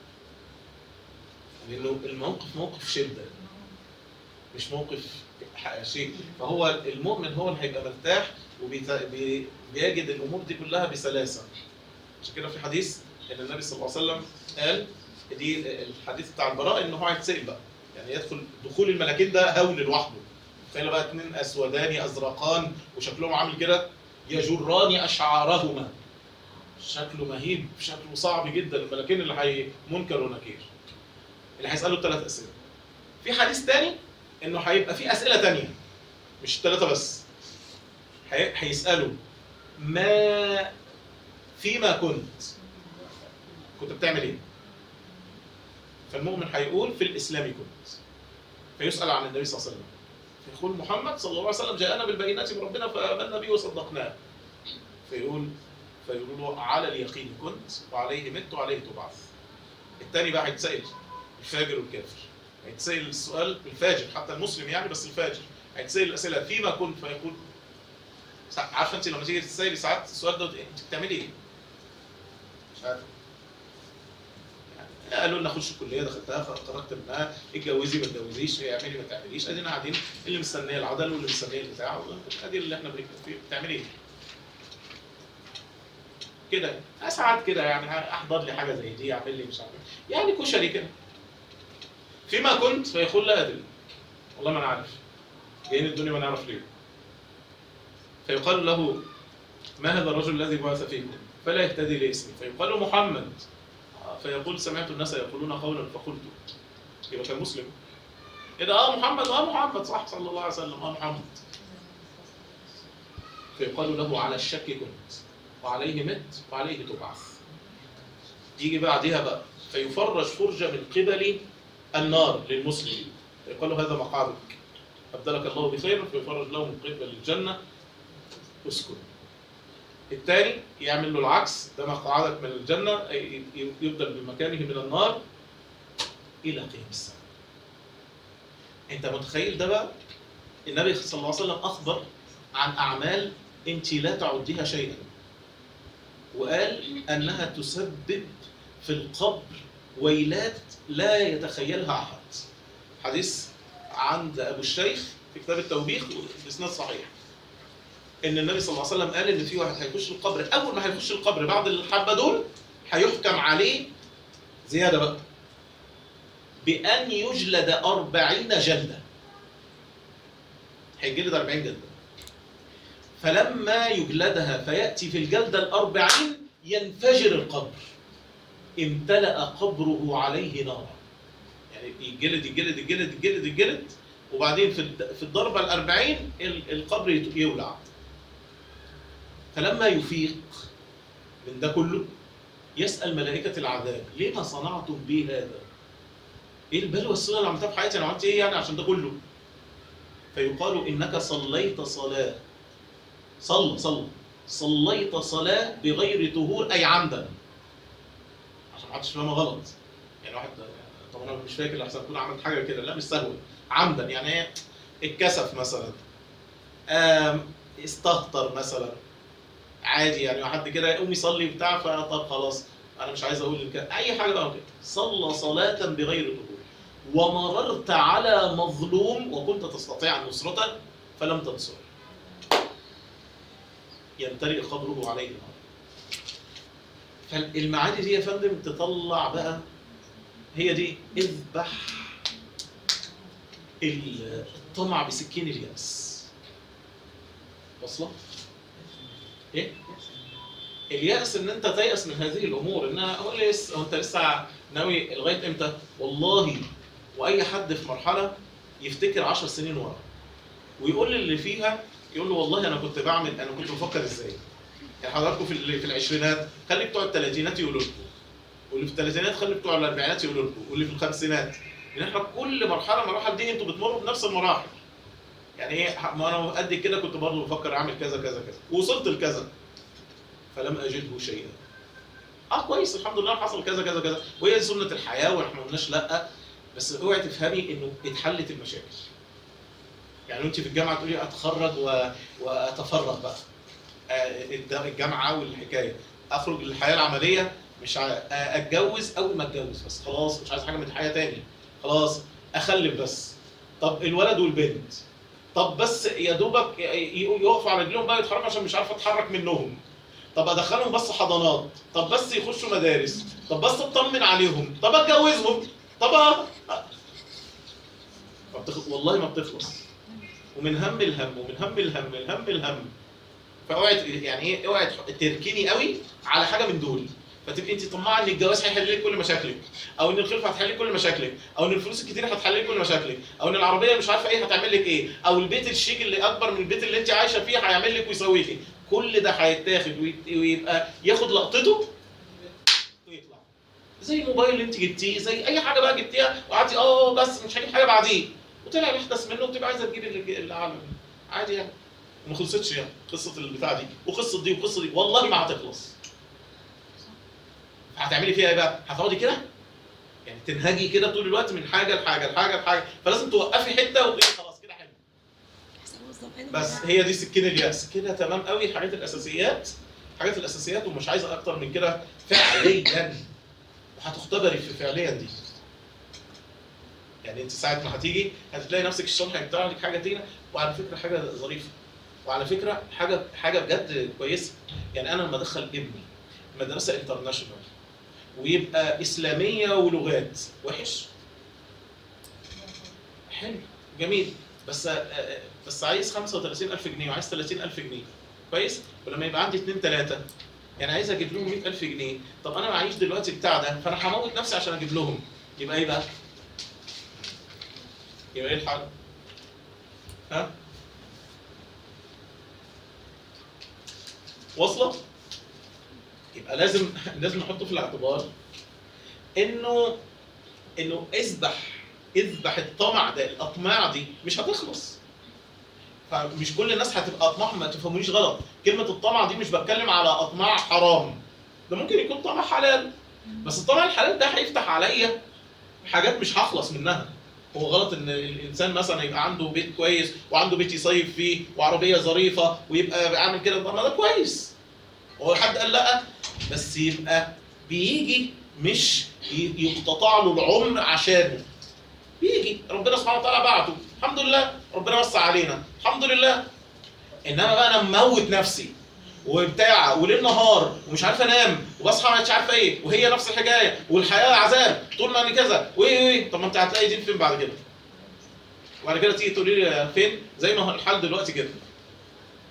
لانه الموقف موقف شده مش موقف ح- شيء فهو المؤمن هو اللي هيبقى مرتاح وبيجد الامور دي كلها بسلاسه عشان كده في حديث ان النبي صلى الله عليه وسلم قال دي الحديث بتاع البراء ان هو هيتسال بقى يعني يدخل دخول الملكين ده هول لوحده تخيل بقى اتنين اسودان ازرقان وشكلهم عامل كده يجران اشعارهما شكله مهيب شكله صعب جدا الملكين اللي هي منكر ونكير اللي هيسالوا الثلاث اسئله في حديث تاني انه هيبقى في اسئله تانية مش الثلاثه بس هي- هيسالوا ما فيما كنت كنت بتعمل ايه فالمؤمن هيقول في الاسلام كنت فيسال عن النبي صلى الله عليه وسلم فيقول محمد صلى الله عليه وسلم جاءنا بالبينات من ربنا فامنا به وصدقناه فيقول فيقول له على اليقين كنت وعليه مت وعليه تبعث الثاني بقى هيتسال الفاجر والكافر هيتسال السؤال الفاجر حتى المسلم يعني بس الفاجر هيتسال الاسئله فيما كنت فيقول سا- عارفه انت لما تيجي تسالي ساعات السؤال ده انت بتعملي ايه؟ مش عارف يعني قالوا لنا خش الكليه دخلتها فخرجت منها اتجوزي ما تجوزيش اعملي ما تعمليش ادينا قاعدين اللي مستنيه العدل واللي مستنيه البتاع ادي اللي احنا بنكتب فيه بتعملي ايه؟ كده ساعات كده يعني احضر لي حاجه زي دي اعمل لي مش عارف إيه. يعني كشري كده فيما كنت فيقول لا ادري والله ما انا عارف جايين الدنيا ما نعرف ليه فيقال له ما هذا الرجل الذي بعث فيكم فلا يهتدي لاسمي فيقال له محمد فيقول سمعت الناس يقولون قولا فقلت يبقى كان مسلم ايه ده اه محمد اه محمد صح صلى الله عليه وسلم اه محمد فيقال له على الشك كنت وعليه مت وعليه تبعث يجي بعدها بقى فيفرج فرجة من قبل النار للمسلم يقول له هذا مقعدك أبدلك الله بخير فيفرج له من قبل الجنة اسكن الثاني يعمل له العكس ده مقعدك من الجنة أي يبدل بمكانه من النار إلى قيام الساعة أنت متخيل ده بقى النبي صلى الله عليه وسلم أخبر عن أعمال أنت لا تعدها شيئا وقال أنها تسبب في القبر ويلات لا يتخيلها أحد حديث عند أبو الشيخ في كتاب التوبيخ بإسناد صحيح إن النبي صلى الله عليه وسلم قال إن في واحد هيخش القبر أول ما هيخش القبر بعد الحبة دول هيحكم عليه زيادة بقى بأن يجلد أربعين جلدة هيجلد أربعين جلدة فلما يجلدها فيأتي في الجلدة الأربعين ينفجر القبر امتلأ قبره عليه نارا يعني يتجلد يتجلد يتجلد يتجلد يتجلد وبعدين في الد- في الضربة الأربعين ال- القبر يت- يولع فلما يفيق من ده كله يسأل ملائكة العذاب لما صنعتم بي هذا؟ ايه البلوى السنة اللي عملتها في حياتي انا عملت ايه يعني عشان ده كله؟ فيقال انك صليت صلاة صلى صلى صليت صلاة بغير طهور اي عمدا عشان ما حدش فاهمها غلط يعني واحد طب انا مش فاكر احسن اكون عملت حاجه كده لا مش سهوا عمدا يعني ايه اتكسف مثلا آم، استهتر مثلا عادي يعني حد كده يقوم يصلي بتاع فطب خلاص انا مش عايز اقول الك- اي حاجه بقى كده صلى صلاه بغير طهور ومررت على مظلوم وكنت تستطيع نصرته فلم تنصر يمتلئ قبره عليه نار فالمعاني دي يا فندم تطلع بقى هي دي اذبح الطمع بسكين اليأس واصله؟ ايه؟ اليأس ان انت تيأس من هذه الامور انها هو لسه هو انت لسه ناوي لغايه امتى؟ والله واي حد في مرحله يفتكر 10 سنين ورا ويقول للي فيها يقول له والله انا كنت بعمل انا كنت بفكر ازاي؟ يعني حضراتكم في ال- في العشرينات خلي بتوع الثلاثينات يقولوا لكم واللي في الثلاثينات خلي بتوع الاربعينات يقولوا لكم واللي في الخمسينات ان احنا كل مرحله من المراحل دي انتوا بتمروا بنفس المراحل يعني ايه ما انا قد كده كنت برضه بفكر اعمل كذا كذا كذا ووصلت لكذا فلم اجده شيئا اه كويس الحمد لله حصل كذا كذا كذا وهي دي سنه الحياه واحنا ما قلناش لا بس اوعي تفهمي انه اتحلت المشاكل يعني انت في الجامعه تقولي اتخرج و... واتفرغ بقى آه، الد- الجامعه والحكايه اخرج للحياه العمليه مش ع... آه، اتجوز اول ما اتجوز بس خلاص مش عايز حاجه من الحياه تاني خلاص اخلف بس طب الولد والبنت طب بس يا دوبك ي- ي- يقفوا على رجلهم بقى يتحركوا عشان مش عارف اتحرك منهم طب ادخلهم بس حضانات طب بس يخشوا مدارس طب بس اطمن عليهم طب اتجوزهم طب أ- ما بتخ... والله ما بتخلص ومن هم الهم ومن هم الهم من هم الهم فاوعي ت- يعني ايه اوعي تح- تركني قوي على حاجه من دول فتبقي انت طماعه ان الجواز هيحل لك كل مشاكلك او ان الخلفه هتحل لك كل مشاكلك او ان الفلوس الكتير هتحل لك كل مشاكلك او ان العربيه مش عارفه ايه هتعمل لك ايه او البيت الشيك اللي اكبر من البيت اللي انت عايشه فيه هيعمل لك ويسوي لك كل ده هيتاخد ويت- ويبقى ياخد لقطته ويطلع زي الموبايل اللي انت جبتيه زي اي حاجه بقى جبتيها وقعدتي اه بس مش هجيب حاجه بعدين وطلع الاحدث منه وبتبقى عايزه تجيبي اللي اللي اعلى منه عادي يعني وما خلصتش يعني قصه البتاع دي وقصه دي وقصه دي والله ما هتخلص هتعملي فيها ايه بقى؟ هتقعدي كده يعني تنهجي كده طول الوقت من حاجه لحاجه لحاجه لحاجه فلازم توقفي حته وتقولي خلاص كده حلو بس هي دي سكين اليأس كده تمام قوي الحاجات الاساسيات الحاجات الاساسيات ومش عايزه اكتر من كده فعليا وهتختبري في فعليا دي يعني انت ساعه ما هتيجي هتلاقي نفسك الصبح هيطلع لك حاجه تيجي وعلى فكره حاجه ظريفه وعلى فكره حاجه حاجه بجد كويسه يعني انا لما ادخل ابني مدرسه انترناشونال ويبقى اسلاميه ولغات وحش حلو جميل بس آه، بس عايز 35000 جنيه وعايز 30000 جنيه كويس ولما يبقى عندي اثنين ثلاثه يعني عايز اجيب لهم 100000 جنيه طب انا معيش دلوقتي بتاع ده فانا هموت نفسي عشان اجيب لهم يبقى ايه بقى؟ يبقى ايه الحل؟ ها؟ واصله؟ يبقى لازم لازم نحطه في الاعتبار انه انه اذبح اذبح الطمع ده الاطماع دي مش هتخلص فمش كل الناس هتبقى اطماع ما تفهمونيش غلط كلمه الطمع دي مش بتكلم على اطماع حرام ده ممكن يكون طمع حلال بس الطمع الحلال ده هيفتح عليا حاجات مش هخلص منها هو غلط ان الانسان مثلا يبقى عنده بيت كويس وعنده بيت يصيف فيه وعربيه ظريفه ويبقى عامل كده طب ما ده كويس هو حد قال لا بس يبقى بيجي مش ي- يقتطع له العمر عشانه بيجي ربنا سبحانه وتعالى بعته الحمد لله ربنا وسع علينا الحمد لله انما بقى انا مموت نفسي وبتاع وليل نهار ومش عارف انام وبصحى مش عارف ايه وهي نفس الحكايه والحياه عذاب طول ما انا كذا وايه وايه طب ما انت هتلاقي دين فين بعد كده؟ وبعد كده تيجي تقولي لي فين؟ زي ما هو الحال دلوقتي كده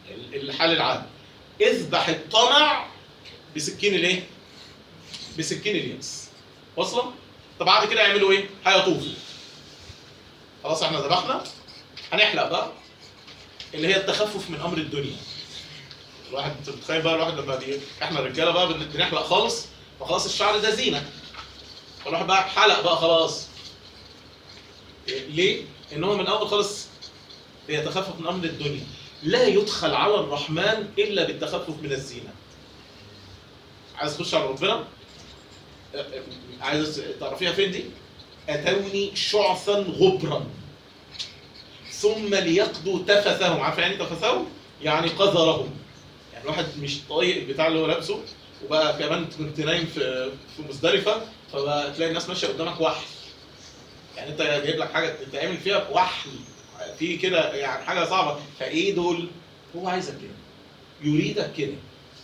ال- الحال العام اذبح الطمع بسكين الايه؟ بسكين اليأس واصله؟ طب بعد كده يعملوا ايه؟ هيطوفوا خلاص احنا ذبحنا هنحلق بقى اللي هي التخفف من امر الدنيا الواحد انت متخيل بقى الواحد لما دي احنا الرجاله بقى بن- بنحلق خالص فخلاص الشعر ده زينه فالواحد بقى حلق بقى خلاص إيه، ليه؟ ان هو من اول خالص يتخفف من امر الدنيا لا يدخل على الرحمن الا بالتخفف من الزينه عايز تخش على ربنا أه، أه، عايز تعرفيها فين دي اتوني شعثا غبرا ثم ليقضوا تفثهم عارف يعني إيه تفثهم يعني قذرهم يعني الواحد مش طايق البتاع اللي هو لابسه وبقى كمان كنت نايم في في مزدلفه فبقى تلاقي الناس ماشيه قدامك وحل يعني انت جايب لك حاجه تتعمل فيها وحل في كده يعني حاجه صعبه فايه دول هو عايزك كده يريدك كده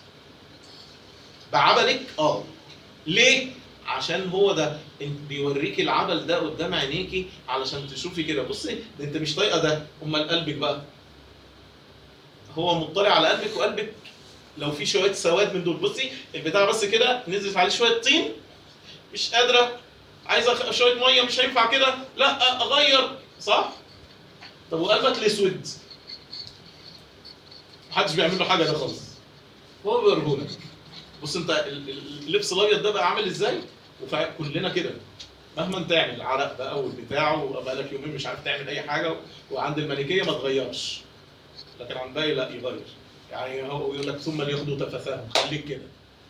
بعملك اه ليه عشان هو ده انت بيوريك العمل ده قدام عينيكي علشان تشوفي كده بصي ده انت مش طايقه ده امال قلبك بقى هو مطلع على قلبك وقلبك لو في شويه سواد من دول بصي البتاع بس كده نزلت عليه شويه طين مش قادره عايزه أخ- شويه ميه مش هينفع كده لا اغير صح طب وقلبك الاسود محدش بيعمل له حاجه ده خالص هو بيوريهولك بص انت ال- ال- اللبس الابيض ده بقى عامل ازاي وكلنا كده مهما تعمل عرق بقى والبتاع وبقى لك يومين مش عارف تعمل اي حاجه وعند الملكيه ما تغيرش لكن عند باقي لا يغير يعني هو يقول لك ثم لياخدوا تفاثهم خليك كده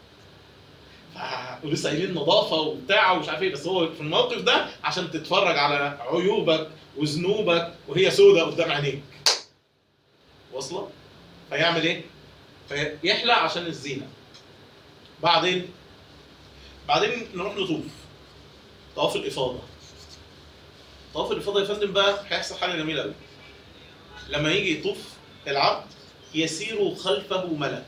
ف- ولسه قايلين نظافه وبتاع ومش عارف ايه بس هو في الموقف ده عشان تتفرج على عيوبك وذنوبك وهي سودة قدام عينيك واصله فيعمل ايه فيحلق عشان الزينه بعدين بعدين نروح نطوف طواف الافاضه طواف الافاضه يا فندم بقى هيحصل حاجه جميله قوي لما يجي يطوف العبد يسير خلفه ملك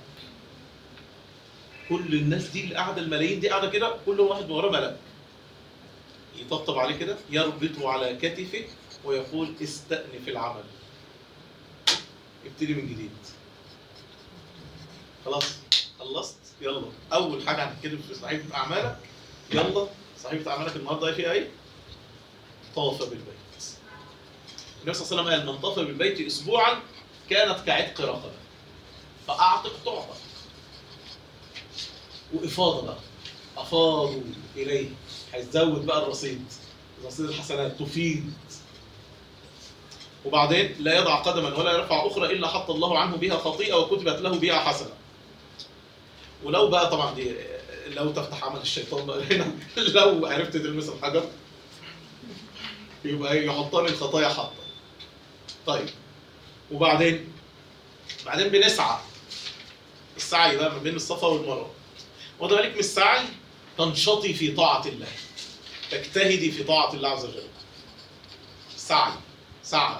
كل الناس دي اللي قاعده الملايين دي قاعده كده كل واحد وراه ملك يطبطب عليه كده يربط على كتفه ويقول استأنف العمل ابتدي من جديد خلاص خلصت يلا اول حاجه هنتكلم في صحيفه اعمالك يلا صحيفه اعمالك النهارده ايه فيها ايه طاف بالبيت النبي صلى الله عليه وسلم قال من طاف بالبيت اسبوعا كانت كعتق رقبه فاعتق تعتق وافاضه بقى افاضوا اليه هيزود بقى الرصيد رصيد الحسنات تفيض وبعدين لا يضع قدما ولا يرفع اخرى الا حط الله عنه بها خطيئه وكتبت له بها حسنه ولو بقى طبعا دي لو تفتح عمل الشيطان بقى هنا لو عرفت تلمس الحجر يبقى يحطني الخطايا حطه طيب وبعدين بعدين بنسعى السعي بقى ما بين الصفا والمروه وده بالك من السعي تنشطي في طاعه الله تجتهدي في طاعه الله عز وجل سعي سعي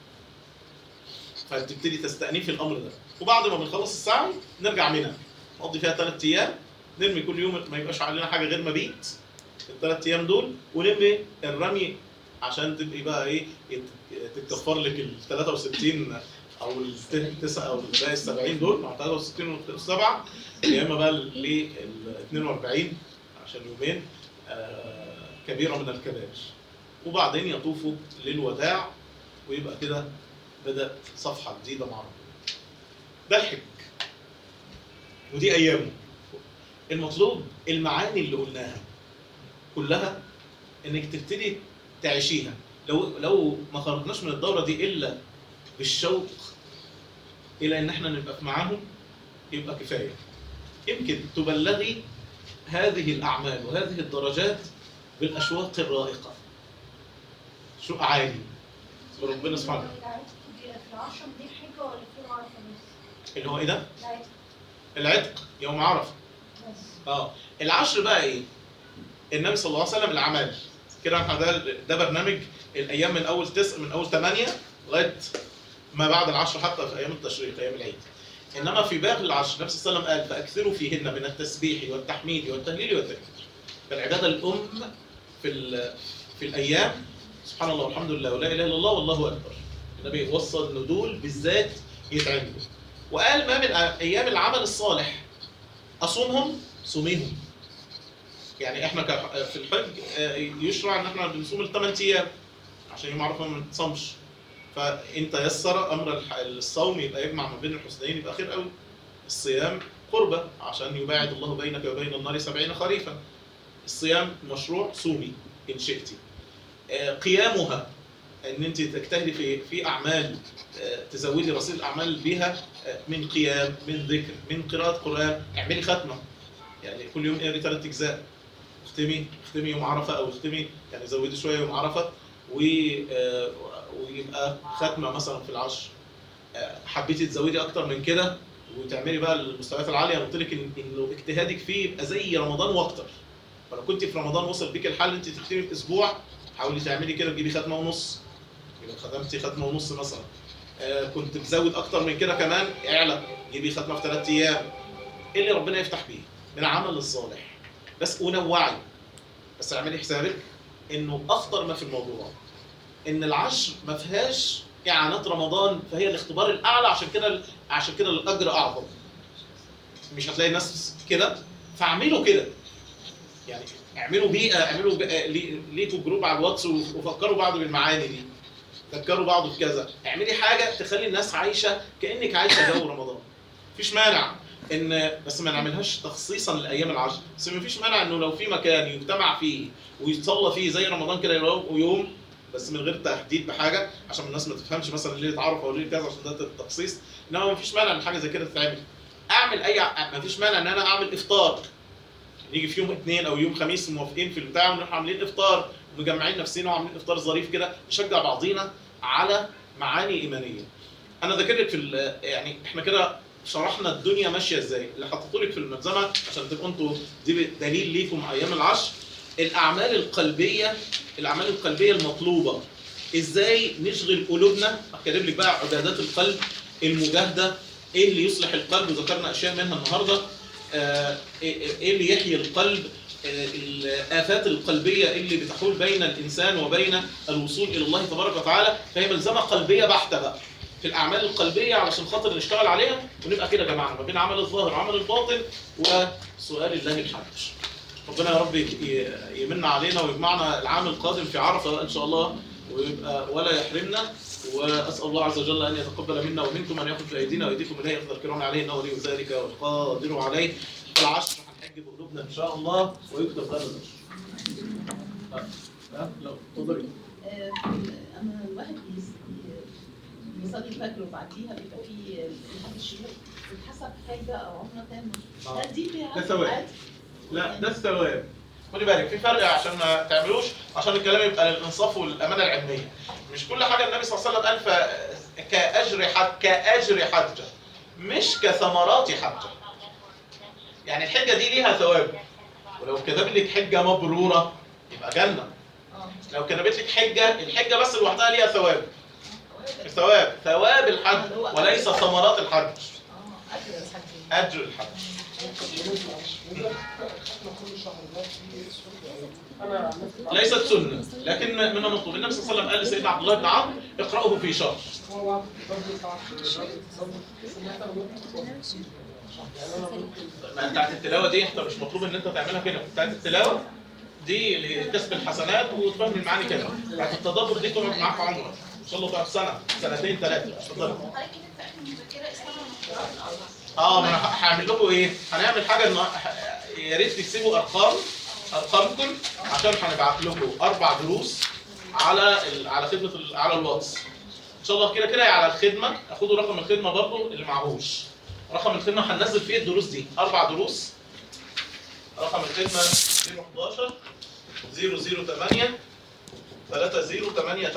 فتبتدي تستأنفي الامر ده وبعد ما بنخلص السعي نرجع منى نقضي فيها ثلاث ايام نرمي كل يوم ما يبقاش علينا حاجه غير مبيت الثلاث ايام دول ونرمي الرمي عشان تبقي بقى ايه يت- تتكفر لك ال 63 او ال 9 او الباقي ال 70 دول مع 63 و7 يا اما بقى ال 42 عشان يومين آه، كبيره من الكبائر وبعدين يطوفوا للوداع ويبقى كده بدأ صفحة جديدة مع ربنا ده الحج ودي أيامه المطلوب المعاني اللي قلناها كلها انك تبتدي تعيشيها لو لو ما خرجناش من الدوره دي الا بالشوق الى ان احنا نبقى معاهم يبقى كفايه يمكن تبلغي هذه الاعمال وهذه الدرجات بالاشواق الرائقه شوق عالي وربنا سبحانه العتق دي في العشرة دي حجة ولا في عرفة بس؟ اللي هو ايه ده؟ العتق العتق يوم عرفه بس اه العشر بقى ايه؟ النبي صلى الله عليه وسلم العمل كده احنا ده ده برنامج الايام من اول تسع من اول ثمانيه لغايه ما بعد العشر حتى في ايام التشريق ايام العيد. انما في باقي العشر النبي صلى الله عليه وسلم قال فاكثروا فيهن من التسبيح والتحميد والتهليل والتكبير. فالعباده الام في ال- في الايام سبحان الله والحمد لله ولا اله الا الله والله اكبر. النبي وصى ان دول بالذات يتعملوا. وقال ما من ايام العمل الصالح اصومهم صوميهم يعني احنا ك- في الحج آه، يشرع ان احنا بنصوم الثمان ايام عشان يوم عرفه ما نتصومش فانت يسر امر الح- الصوم يبقى يجمع ما بين الحسنين يبقى خير قوي الصيام قربة عشان يباعد الله بينك وبين النار سبعين خريفا الصيام مشروع صومي ان شئتي آه، قيامها ان انت تجتهدي في في اعمال آه، تزودي رصيد الاعمال بها آه، من قيام من ذكر من قراءه قران اعملي ختمه يعني كل يوم اقري ثلاث اجزاء اختمي اختمي يوم عرفه او اختمي يعني زودي شويه يوم عرفه و آه، ويبقى ختمه مثلا في العشر آه، حبيتي تزودي اكتر من كده وتعملي بقى المستويات العاليه انا قلت لك إن- انه اجتهادك فيه يبقى زي رمضان واكتر فلو كنت في رمضان وصل بيك الحال انت تختمي في اسبوع حاولي تعملي كده تجيبي ختمه ونص يبقى ختمتي ختمه ونص مثلا آه كنت بزود اكتر من كده كمان اعلى جيبي ختمه في ثلاث ايام ايه اللي ربنا يفتح بيه من عمل الصالح بس ونوعي بس اعملي حسابك انه اخطر ما في الموضوع ان العشر ما فيهاش اعانات رمضان فهي الاختبار الاعلى عشان كده عشان كده الاجر اعظم مش هتلاقي ناس كده فاعملوا كده يعني اعملوا بيئه اعملوا بيئة لي- ليكوا جروب على الواتس وفكروا بعض بالمعاني دي فكروا بعض في كذا اعملي حاجه تخلي الناس عايشه كانك عايشه جو رمضان مفيش مانع ان بس ما نعملهاش تخصيصا لايام العشر بس مفيش مانع انه لو في مكان يجتمع فيه ويتصلى فيه زي رمضان كده يوم يوم بس من غير تحديد بحاجه عشان الناس ما تفهمش مثلا ليله عرفه او ليله كذا عشان ده التخصيص انما مفيش مانع ان حاجه زي كده تتعمل اعمل اي ع- مفيش مانع ان انا اعمل افطار نيجي في يوم اثنين او يوم خميس موافقين في البتاع ونروح عاملين افطار ومجمعين نفسنا وعاملين افطار ظريف كده نشجع بعضينا على معاني ايمانيه. انا ذاكر لك في ال- يعني احنا كده شرحنا الدنيا ماشيه ازاي اللي حطيته لك في الملزمه عشان تبقوا انتوا دي دليل ليكم ايام العشر الاعمال القلبيه الاعمال القلبيه المطلوبه ازاي نشغل قلوبنا كاتب لك بقى عبادات القلب المجاهده ايه اللي يصلح القلب وذكرنا اشياء منها النهارده آه، ايه إيه اللي يحيي القلب آه، الآفات القلبية اللي بتحول بين الإنسان وبين الوصول إلى الله تبارك وتعالى فهي ملزمة قلبية بحتة بقى في الأعمال القلبية علشان خاطر نشتغل عليها ونبقى كده جماعة ما بين عمل الظاهر وعمل الباطن وسؤال الله الحج ربنا يا رب ي- ي- يمن علينا ويجمعنا العام القادم في عرفة إن شاء الله ويبقى ولا يحرمنا واسال الله عز وجل ان يتقبل منا ومنكم ان ياخذ بايدينا وايديكم اليه يقدر الكرام عليه انه ولي ذلك والقادر عليه في العشر هنحج بقلوبنا ان شاء الله ويكتب لنا الأجر. ها؟ ها؟ لو تقدري آه، اما الواحد بيس- بيصلي الفجر وبعديها بيبقى فيه الحد الشروق بتحسب حاجه او عمره تامه آه. ده دي فيها ده ثواب. عادي. لا ده الثواب خدي بالك في فرق عشان ما تعملوش عشان الكلام يبقى للانصاف والامانه العلميه مش كل حاجه النبي صلى الله عليه وسلم قال ف- كاجر حج كاجر حجه مش كثمرات حجه يعني الحجه دي ليها ثواب ولو كتب لك حجه مبروره يبقى جنه اه لو كتبت لك حجه الحجه بس لوحدها ليها ثواب ثواب ثواب الحج وليس ثمرات الحج اه اجر الحج اجر الحج كل شهر ده في سوري انا عن نفسي ليست سنه لكن من المطلوب النبي صلى الله عليه وسلم قال لسيدنا عبد الله بن عمرو اقراه في شهر هو واحد برضه ساعات برضه سمعت انا ممكن يعني انا ممكن ما بتاعت التلاوه دي انت مش مطلوب ان انت تعملها كده بتاعت التلاوه دي لكسب الحسنات وتفهم المعاني كده بتاعت التدبر دي تقعد معاك عمرك ان شاء الله تقعد سنه سنتين ثلاثه اتفضل حضرتك كده في اخر المذكره اسمها مقرات اه ما انا ه- هعمل لكم ايه؟ هنعمل حاجه إن يا ريت تكتبوا ارقام ارقامكم عشان هنبعت لكم اربع دروس على ال... على خدمه ال... على الواتس ان شاء الله كده كده على الخدمه خدوا رقم الخدمه برضو اللي معهوش رقم الخدمه هننزل فيه الدروس دي اربع دروس رقم الخدمه 011 008 3088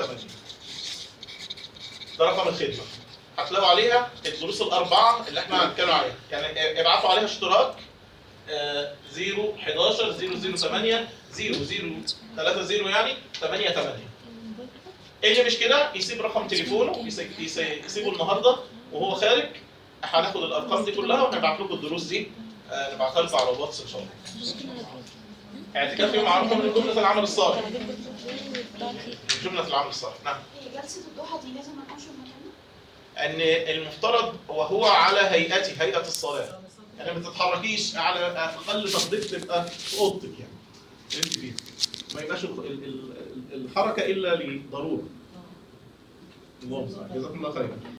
ده رقم الخدمه هتلاقوا عليها الدروس الاربعه اللي احنا هنتكلم عليها يعني ابعتوا عليها اشتراك آه، 0 11 008 00 30 يعني 88 اللي مش كده يسيب رقم تليفونه يس- يس- يسيبه النهارده وهو خارج هناخد الارقام دي كلها ونبعت لكم الدروس دي آه، نبعتها لكم على الواتس ان شاء الله اعتكاف يوم عرفه من جمله العمل الصالح من جمله العمل الصالح نعم هي جلسه الضحى دي لازم ما نقومش في مكاننا ان المفترض وهو على هيئته هيئه الصلاه يعني ما تتحركيش على اقل تقدير تبقى في اوضتك يعني انت فيها ما يبقاش ال- ال- ال- الحركه الا لضروره الله المستعان. جزاكم الله خيرا